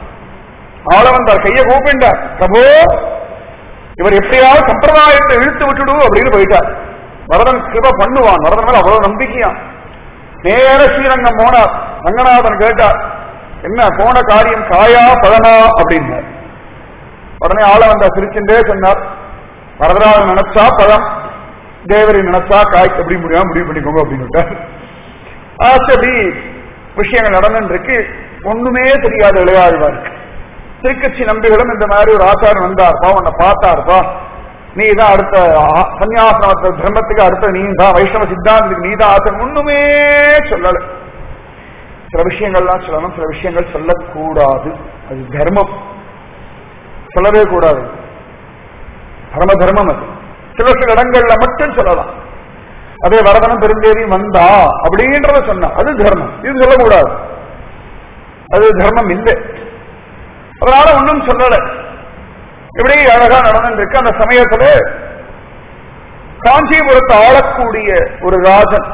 ஆள வந்தார் கையை கூப்பிண்டார் பிரபோ இவர் எப்படியாவது சம்பிரதாயத்தை இழுத்து விட்டுடு அப்படின்னு போயிட்டார் வரதன் கிருப பண்ணுவான் வரதன் மேல அவ்வளவு நம்பிக்கையா நேர ஸ்ரீரங்கம் போனார் ரங்கநாதன் கேட்டார் என்ன போன காரியம் காயா பழமா அப்படின்னார் உடனே ஆள வந்த சிரிச்சுட்டே சொன்னார் வரதராஜன் நினைச்சா பழம் தேவரை நினைச்சா காய் எப்படி முடியாம முடிவு பண்ணிக்கோங்க அப்படின்னு அப்படி விஷயங்கள் நடந்துருக்கு ஒண்ணுமே தெரியாத இளையாழ்வாருக்கு திருக்கட்சி நம்பிகளும் இந்த மாதிரி ஒரு ஆச்சாரம் வந்தார்ப்பா உன்னை பார்த்தார்ப்பா நீ தான் அடுத்த ஆ- சன்னியாசனத்த தர்மத்துக்கு அடுத்த நீ தான் வைஷ்ணவ சித்தாந்தத்துக்கு நீ தான் ஆச்சாரம் ஒண்ணுமே சொல்லல சில விஷயங்கள்லாம் சொல்லணும் சில விஷயங்கள் சொல்லக்கூடாது அது தர்மம் சொல்லவே கூடாது பரம தர்மம் அது சில சில இடங்கள்ல மட்டும் சொல்லலாம் அதே வரதனம் பெருந்தேவி வந்தா அப்படின்றத சொன்னா அது தர்மம் இது சொல்லக்கூடாது அது தர்மம் இல்லை அதனால ஒன்றும் சொல்லல இப்படி அழகா நடந்துருக்கு அந்த சமயத்துல காஞ்சிபுரத்தை ஆளக்கூடிய ஒரு ராஜன்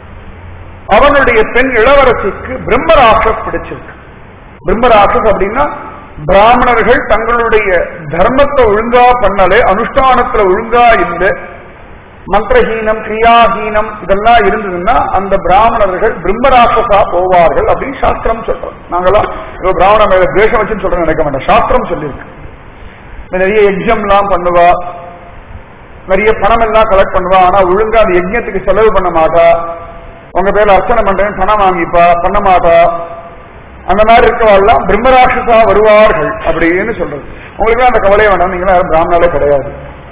அவனுடைய பெண் இளவரசிக்கு பிரம்மராட்சஸ் பிடிச்சிருக்கு பிரம்மராட்சஸ் அப்படின்னா பிராமணர்கள் தங்களுடைய தர்மத்தை ஒழுங்கா பண்ணலே அனுஷ்டானத்துல ஒழுங்கா இல்லை மந்திரஹீனம் கிரியாஹீனம் இதெல்லாம் இருந்ததுன்னா அந்த பிராமணர்கள் பிரம்மராட்சசா போவார்கள் அப்படின்னு சாஸ்திரம் சொல்றோம் நாங்கெல்லாம் ஏதோ பிராமண மேல துவேஷம் வச்சுன்னு சொல்றேன் நினைக்க மாட்டேன் சாஸ்திரம் சொல்லியிருக்கு நிறைய எக்ஸாம் எல்லாம் பண்ணுவா நிறைய பணம் எல்லாம் கலெக்ட் பண்ணுவா ஆனா ஒழுங்கா அந்த யஜ்ஞத்துக்கு செலவு பண்ண மாட்டா உங்க பேர்ல அர்ச்சனை பண்றேன் பணம் வாங்கிப்பா பண்ண மாட்டா அந்த மாதிரி இருக்கவாள்லாம் பிரம்மராட்சசா வருவார்கள் அப்படின்னு சொல்றது உங்களுக்கு அந்த கவலையே வேண்டாம் நீங்களா யாரும் பிராமணாலே கிடையாது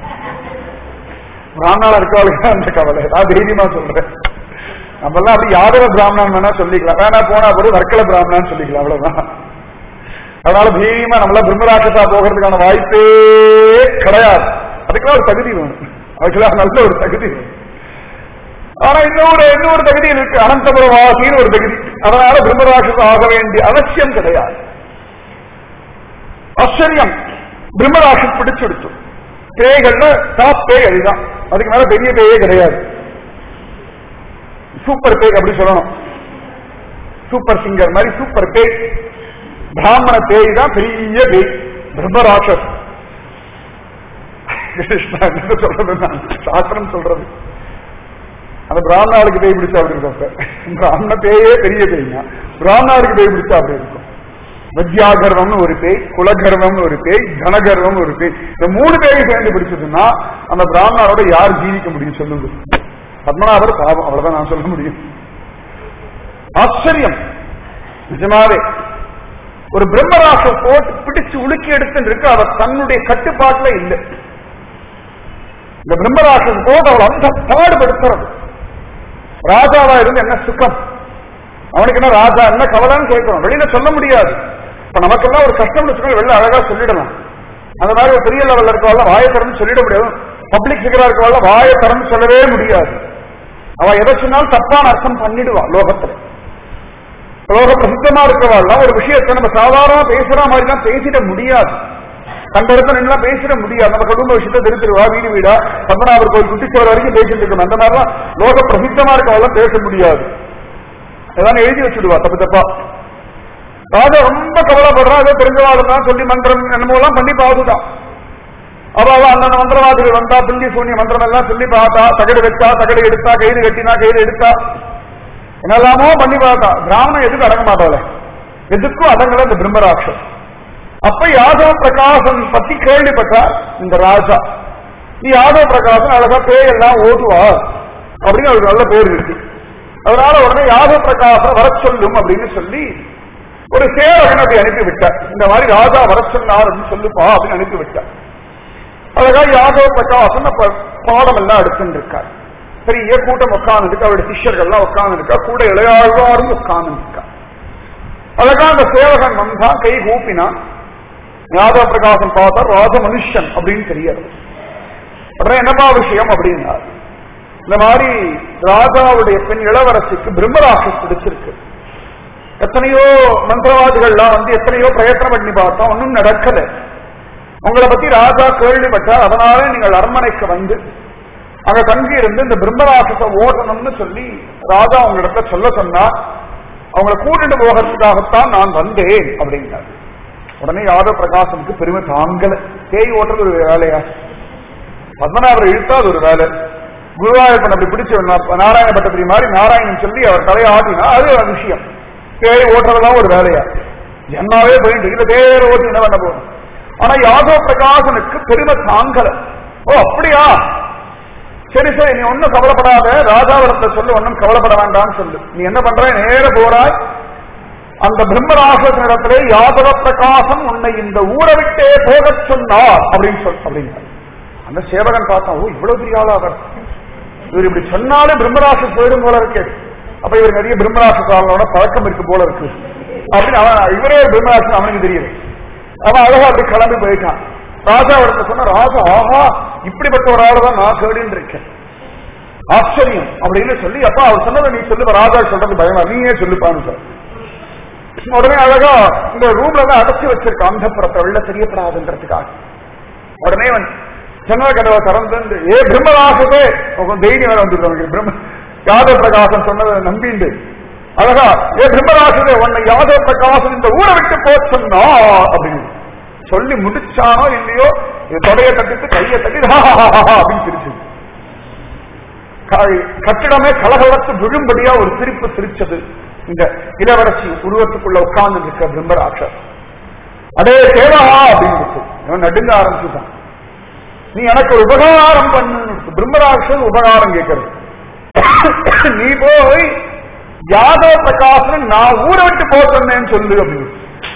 பிராமணால இருக்கவாளுக்கு அந்த கவலை நான் தைரியமா சொல்றேன் நம்மெல்லாம் அப்படி யாதவ பிராமணன் வேணா சொல்லிக்கலாம் வேணா போனா போது வர்க்கல பிராமணன் சொல்லிக்கலாம் அவ்வளவுதான் அதனால தைரியமா நம்மள பிரம்மராட்சசா போகிறதுக்கான வாய்ப்பே கிடையாது அதுக்கெல்லாம் ஒரு தகுதி வேணும் அதுக்கெல்லாம் நல்ல ஒரு தகுதி வேணும் ஆனா இன்னொரு இன்னொரு தகுதி இருக்கு அனந்தபுர வாசின்னு ஒரு தகுதி அதனால பிரம்மராட்சசம் ஆக வேண்டிய அவசியம் கிடையாது ஆச்சரியம் பிரம்மராட்சஸ் பிடிச்செடுத்து பேய்கள்ல டாப் பேய் அதுதான் அதுக்கு மேல பெரிய பேயே கிடையாது சூப்பர் பேய் அப்படி சொல்லணும் சூப்பர் சிங்கர் மாதிரி சூப்பர் பேய் பிராமண பேய் தான் பெரிய பேய் பிரம்மராட்சஸ் கிருஷ்ணா என்ன சொல்றது நான் சாஸ்திரம் சொல்றது அந்த பிராமணாளுக்கு பேய் பிடிச்சா அப்படி இருக்கும் சார் பிராமண பேயே பெரிய பேய்னா பிராமணாளுக்கு பேய் பிடிச்சா அப்படி இருக்கும் வித்யாகர்வம்னு ஒரு பேய் குலகர்வம்னு ஒரு பேய் தனகர்வம் ஒரு பேய் இந்த மூணு பேரை சேர்ந்து பிடிச்சதுன்னா அந்த பிராமணரோட யார் ஜீவிக்க முடியும் சொல்லுங்க பத்மநாபர் பாவம் அவ்வளவுதான் நான் சொல்ல முடியும் ஆச்சரியம் நிஜமாவே ஒரு பிரம்மராச போட்டு பிடிச்சு உலுக்கி எடுத்துட்டு இருக்கு அவர் தன்னுடைய கட்டுப்பாட்டுல இல்லை இந்த பிரம்மராசன் போட்டு அவள் அந்த பாடுபடுத்துறது ராஜாவா இருந்து என்ன சுகம் அவனுக்கு என்ன ராஜா என்ன கவலைன்னு கேட்கணும் வெளியில சொல்ல முடியாது இப்ப நமக்கெல்லாம் ஒரு கஷ்டம் வச்சுக்கணும் வெளில அழகா சொல்லிடலாம் அந்த மாதிரி ஒரு பெரிய லெவல்ல இருக்கவாள் வாயை திறந்து சொல்லிட முடியாது பப்ளிக் ஃபிகரா இருக்கவாள் வாயை திறந்து சொல்லவே முடியாது அவ எதை சொன்னாலும் தப்பான அர்த்தம் பண்ணிடுவா லோகத்துல லோக பிரசித்தமா இருக்கவாள்லாம் ஒரு விஷயத்தை நம்ம சாதாரணமா பேசுற மாதிரி தான் பேசிட முடியாது கண்ட இடத்துல நின்னா பேசிட முடியாது நம்ம குடும்ப விஷயத்தை திருத்திருவா வீடு வீடா பத்மநாபர் கோயில் குட்டிச்சோர் வரைக்கும் பேசிட்டு இருக்கணும் அந்த மாதிரிலாம் லோக பிரசித்தமா இருக்கவாள்லாம் பேச முடியாது ஏதாவது எழுதி வச்சுடுவா தப்பு தப்பா ராஜா ரொம்ப கவலைப்படுறா ஏதோ தெரிஞ்சவாதம் சொல்லி மந்திரம் என்னமோ எல்லாம் பண்ணி பார்த்துட்டான் அவ அவ அந்தந்த மந்திரவாதிகள் வந்தா புள்ளி சூன்ய மந்திரம் எல்லாம் சொல்லி பார்த்தா தகடு வச்சா தகடு எடுத்தா கயிறு கட்டினா கயிறு எடுத்தா என்னெல்லாமோ பண்ணி பார்த்தா பிராமணன் எதுக்கும் அடங்க மாட்டாளே எதுக்கும் அடங்கல இந்த பிரம்மராட்சஸ் அப்ப யாதவ பிரகாசன் பத்தி கேள்விப்பட்டா இந்த ராஜா நீ யாதவ பிரகாசன் அழகா பேயெல்லாம் ஓதுவா அப்படின்னு அவருக்கு நல்ல பேர் இருக்கு அதனால உடனே யாதவ பிரகாசன் வர சொல்லும் அப்படின்னு சொல்லி ஒரு சேவகன் அப்படி அனுப்பி விட்டார் இந்த மாதிரி ராஜா வர சொன்னார் அப்படின்னு சொல்லுப்பா அப்படின்னு அனுப்பி விட்டார் அழகா யாதவ பிரகாசன் அப்ப பாடம் எல்லாம் எடுத்துட்டு இருக்கார் பெரிய கூட்டம் உட்கார்ந்து இருக்கு அவருடைய சிஷ்யர்கள்லாம் உட்கார்ந்து இருக்கா கூட இளையாழ்வாரும் உட்கார்ந்து இருக்கா அழகா அந்த சேவகன் வந்தான் கை கூப்பினான் யாதவ பிரகாசம் பார்த்தா ராஜ மனுஷன் அப்படின்னு தெரியாது உடனே என்னப்பா விஷயம் அப்படின்னா இந்த மாதிரி ராஜாவுடைய பெண் இளவரசிக்கு பிரம்மராட்சஸ் பிடிச்சிருக்கு எத்தனையோ மந்திரவாதிகள்லாம் வந்து எத்தனையோ பிரயத்தனம் பண்ணி பார்த்தோம் ஒன்றும் நடக்கல உங்களை பத்தி ராஜா கேள்விப்பட்டார் அதனால நீங்கள் அரண்மனைக்கு வந்து அங்க தங்கி இருந்து இந்த பிரம்மராட்சத்தை ஓட்டணும்னு சொல்லி ராஜா உங்களிடத்துல சொல்ல சொன்னார் அவங்களை கூட்டிட்டு போகிறதுக்காகத்தான் நான் வந்தேன் அப்படின்னார் உடனே யாதவ பிரகாசனுக்கு பெருமை தாங்கல தேய் ஓட்டுறது ஒரு வேலையா பத்மநாபர் இழுத்தா அது ஒரு வேலை குருவாயூரப்பன் அப்படி பிடிச்சு நாராயண பட்டத்திரி மாதிரி நாராயணன் சொல்லி அவர் தலையை ஆட்டினா அது ஒரு விஷயம் தேய் ஓட்டுறதுலாம் ஒரு வேலையா என்னாவே போயிட்டு இல்ல தேர ஓட்டி என்ன பண்ண போகணும் ஆனா யாதவ பிரகாசனுக்கு பெருமை தாங்கல ஓ அப்படியா சரி சரி நீ ஒன்னும் கவலைப்படாத ராஜாவிடத்தை சொல்லு ஒன்னும் கவலைப்பட வேண்டாம்னு சொல்லு நீ என்ன பண்ற நேர போறாய் அந்த பிரம்மராசனிடத்திலே யாதவ பிரகாசம் உன்னை இந்த ஊரை விட்டே போகச் சொன்னார் அப்படின்னு சொல் அப்படின்னா அந்த சேவகன் பார்த்தான் ஓ இவ்வளவு பெரிய ஆளா அவர் இவர் இப்படி சொன்னாலே பிரம்மராசம் போயிடும் போல இருக்கு அப்ப இவர் நிறைய பிரம்மராசத்தாளனோட பழக்கம் இருக்கு போல இருக்கு அப்படின்னு அவன் இவரே பிரம்மராசன் அவனுக்கு தெரியுது அவன் அழகா அப்படி கிளம்பி போயிட்டான் ராஜா அவர்கிட்ட சொன்ன ராஜா ஆஹா இப்படிப்பட்ட ஒரு ஆளு தான் நான் கேடின்னு இருக்கேன் ஆச்சரியம் அப்படின்னு சொல்லி அப்பா அவர் சொன்னதை நீ சொல்லு ராஜா சொல்றது பயமா நீயே சொல்லுப்பான்னு சார் உடனே அழகா இந்த ரூம்ல தான் அடைச்சு வச்சிருக்க அந்த புறத்தை உள்ள தெரியப்படாதுன்றதுக்காக உடனே வந்து ஜன்னல கதவை திறந்து ஏ பிரம்மராசதே உங்க தைரியம் வேற வந்துருக்காங்க பிரம்ம யாதவ பிரகாசம் சொன்னதை நம்பிண்டு அழகா ஏ பிரம்மராசதே உன்னை யாதவ பிரகாசம் இந்த ஊரை விட்டு போ சொன்னா அப்படின்னு சொல்லி முடிச்சானோ இல்லையோ இது தொடைய தட்டிட்டு கையை தட்டி அப்படின்னு சிரிச்சு கட்டிடமே கலகலத்து விழும்படியா ஒரு சிரிப்பு சிரிச்சது இந்த இளவரசி உருவத்துக்குள்ள உட்கார்ந்து இருக்க பிரம்மராட்சர் அடே சேவகா அப்படின்னு இவன் நடுங்க ஆரம்பிச்சுட்டான் நீ எனக்கு ஒரு உபகாரம் பண்ணு பிரம்மராட்சன் உபகாரம் கேட்கறது நீ போய் யாதவ பிரகாசன் நான் ஊரை விட்டு போ சொன்னேன்னு சொல்லு அப்படின்னு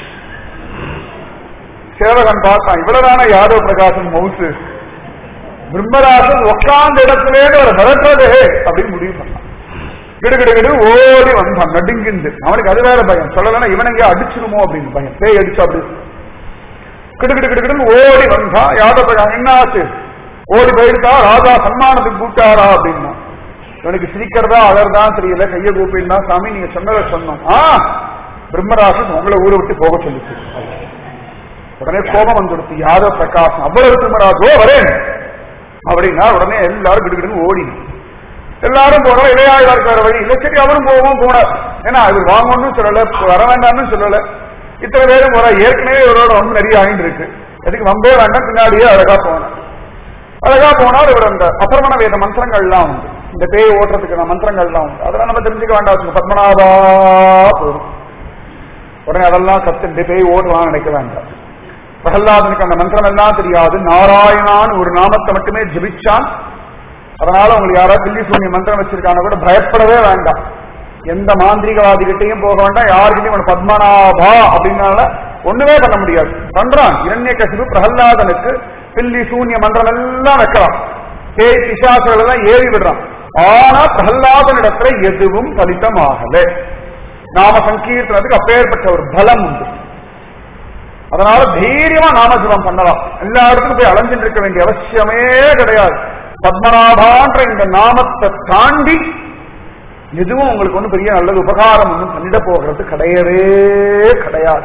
சேவகன் பார்த்தான் இவ்வளவுதான யாதவ பிரகாசன் மவுசு பிரம்மராசன் உட்கார்ந்த இடத்துல ஒரு மிரட்டுறது அப்படின்னு முடிவு பண்ணான் கிடு கிடு கிடு ஓடி வந்தான் நடுங்கிண்டு அவனுக்கு அது வேற பயம் சொல்லலன்னா இவனங்க அடிச்சிருமோ அப்படின்னு பயம் பேய் அடிச்சா அப்படி கிடு கிடு கிடு கிடுன்னு ஓடி வந்தான் யாதவ பிரகாசம் என்ன ஆச்சு ஓடி போயிருக்கா ராஜா சன்மானத்துக்கு கூட்டாரா அப்படின்னா இவனுக்கு சிரிக்கிறதா அழறதான் தெரியல கைய கூப்பிடுனா சாமி நீங்க சொன்னதை சொன்னோம் ஆ பிரம்மராசன் உங்களை ஊரை விட்டு போக சொல்லிச்சு உடனே கோபம் வந்துடுச்சு யாதவ பிரகாசம் அவ்வளவு பிரம்மராஜோ வரேன் அப்படின்னா உடனே எல்லாரும் கிடுகிடுன்னு ஓடி எல்லாரும் போனா இளையாழ்வா இருக்கிற வழி இல்ல சரி அவரும் போவோம் போனார் ஏன்னா இவர் வாங்கணும்னு சொல்லல வர வேண்டாம்னு சொல்லல இத்தனை பேரும் போற ஏற்கனவே இவரோட ரொம்ப நிறைய ஆயிட்டு இருக்கு எதுக்கு வம்பே வேண்டாம் பின்னாடியே அழகா போனார் அழகா போனால் இவர் அந்த அபர்மண வேத மந்திரங்கள்லாம் உண்டு இந்த பேய் ஓட்டுறதுக்கான மந்திரங்கள்லாம் உண்டு அதெல்லாம் நம்ம தெரிஞ்சுக்க வேண்டாம் பத்மநாபா போதும் உடனே அதெல்லாம் கத்துட்டு பேய் ஓடுவான்னு நினைக்க வேண்டாம் பிரகலாதனுக்கு அந்த மந்திரம் எல்லாம் தெரியாது நாராயணான்னு ஒரு நாமத்தை மட்டுமே ஜபிச்சான் அதனால உங்களுக்கு யாராவது தில்லி சூன்ய மந்திரம் வச்சிருக்காங்க கூட பயப்படவே வேண்டாம் எந்த மாந்திரிகவாதிகிட்டையும் போக வேண்டாம் யாருக்கிட்டையும் இவன் பத்மநாபா அப்படின்னால ஒண்ணுமே பண்ண முடியாது பண்றான் இரண்ய கசிவு பிரகலாதனுக்கு பில்லி சூன்ய மந்திரம் எல்லாம் வைக்கலாம் பேய் பிசாசுகள் எல்லாம் ஏறி விடுறான் ஆனா பிரகலாதனிடத்துல எதுவும் பலித்தமாகல நாம சங்கீர்த்தனத்துக்கு அப்பேற்பட்ட ஒரு பலம் உண்டு அதனால தைரியமா நாமஜபம் பண்ணலாம் எல்லா இடத்துக்கும் போய் அலைஞ்சிட்டு இருக்க வேண்டிய அவசியமே கிடையாது பத்மநாபான்ற இந்த நாமத்தை தாண்டி எதுவும் உங்களுக்கு ஒன்றும் பெரிய நல்லது உபகாரம் ஒன்றும் பண்ணிட போகிறது கிடையவே கிடையாது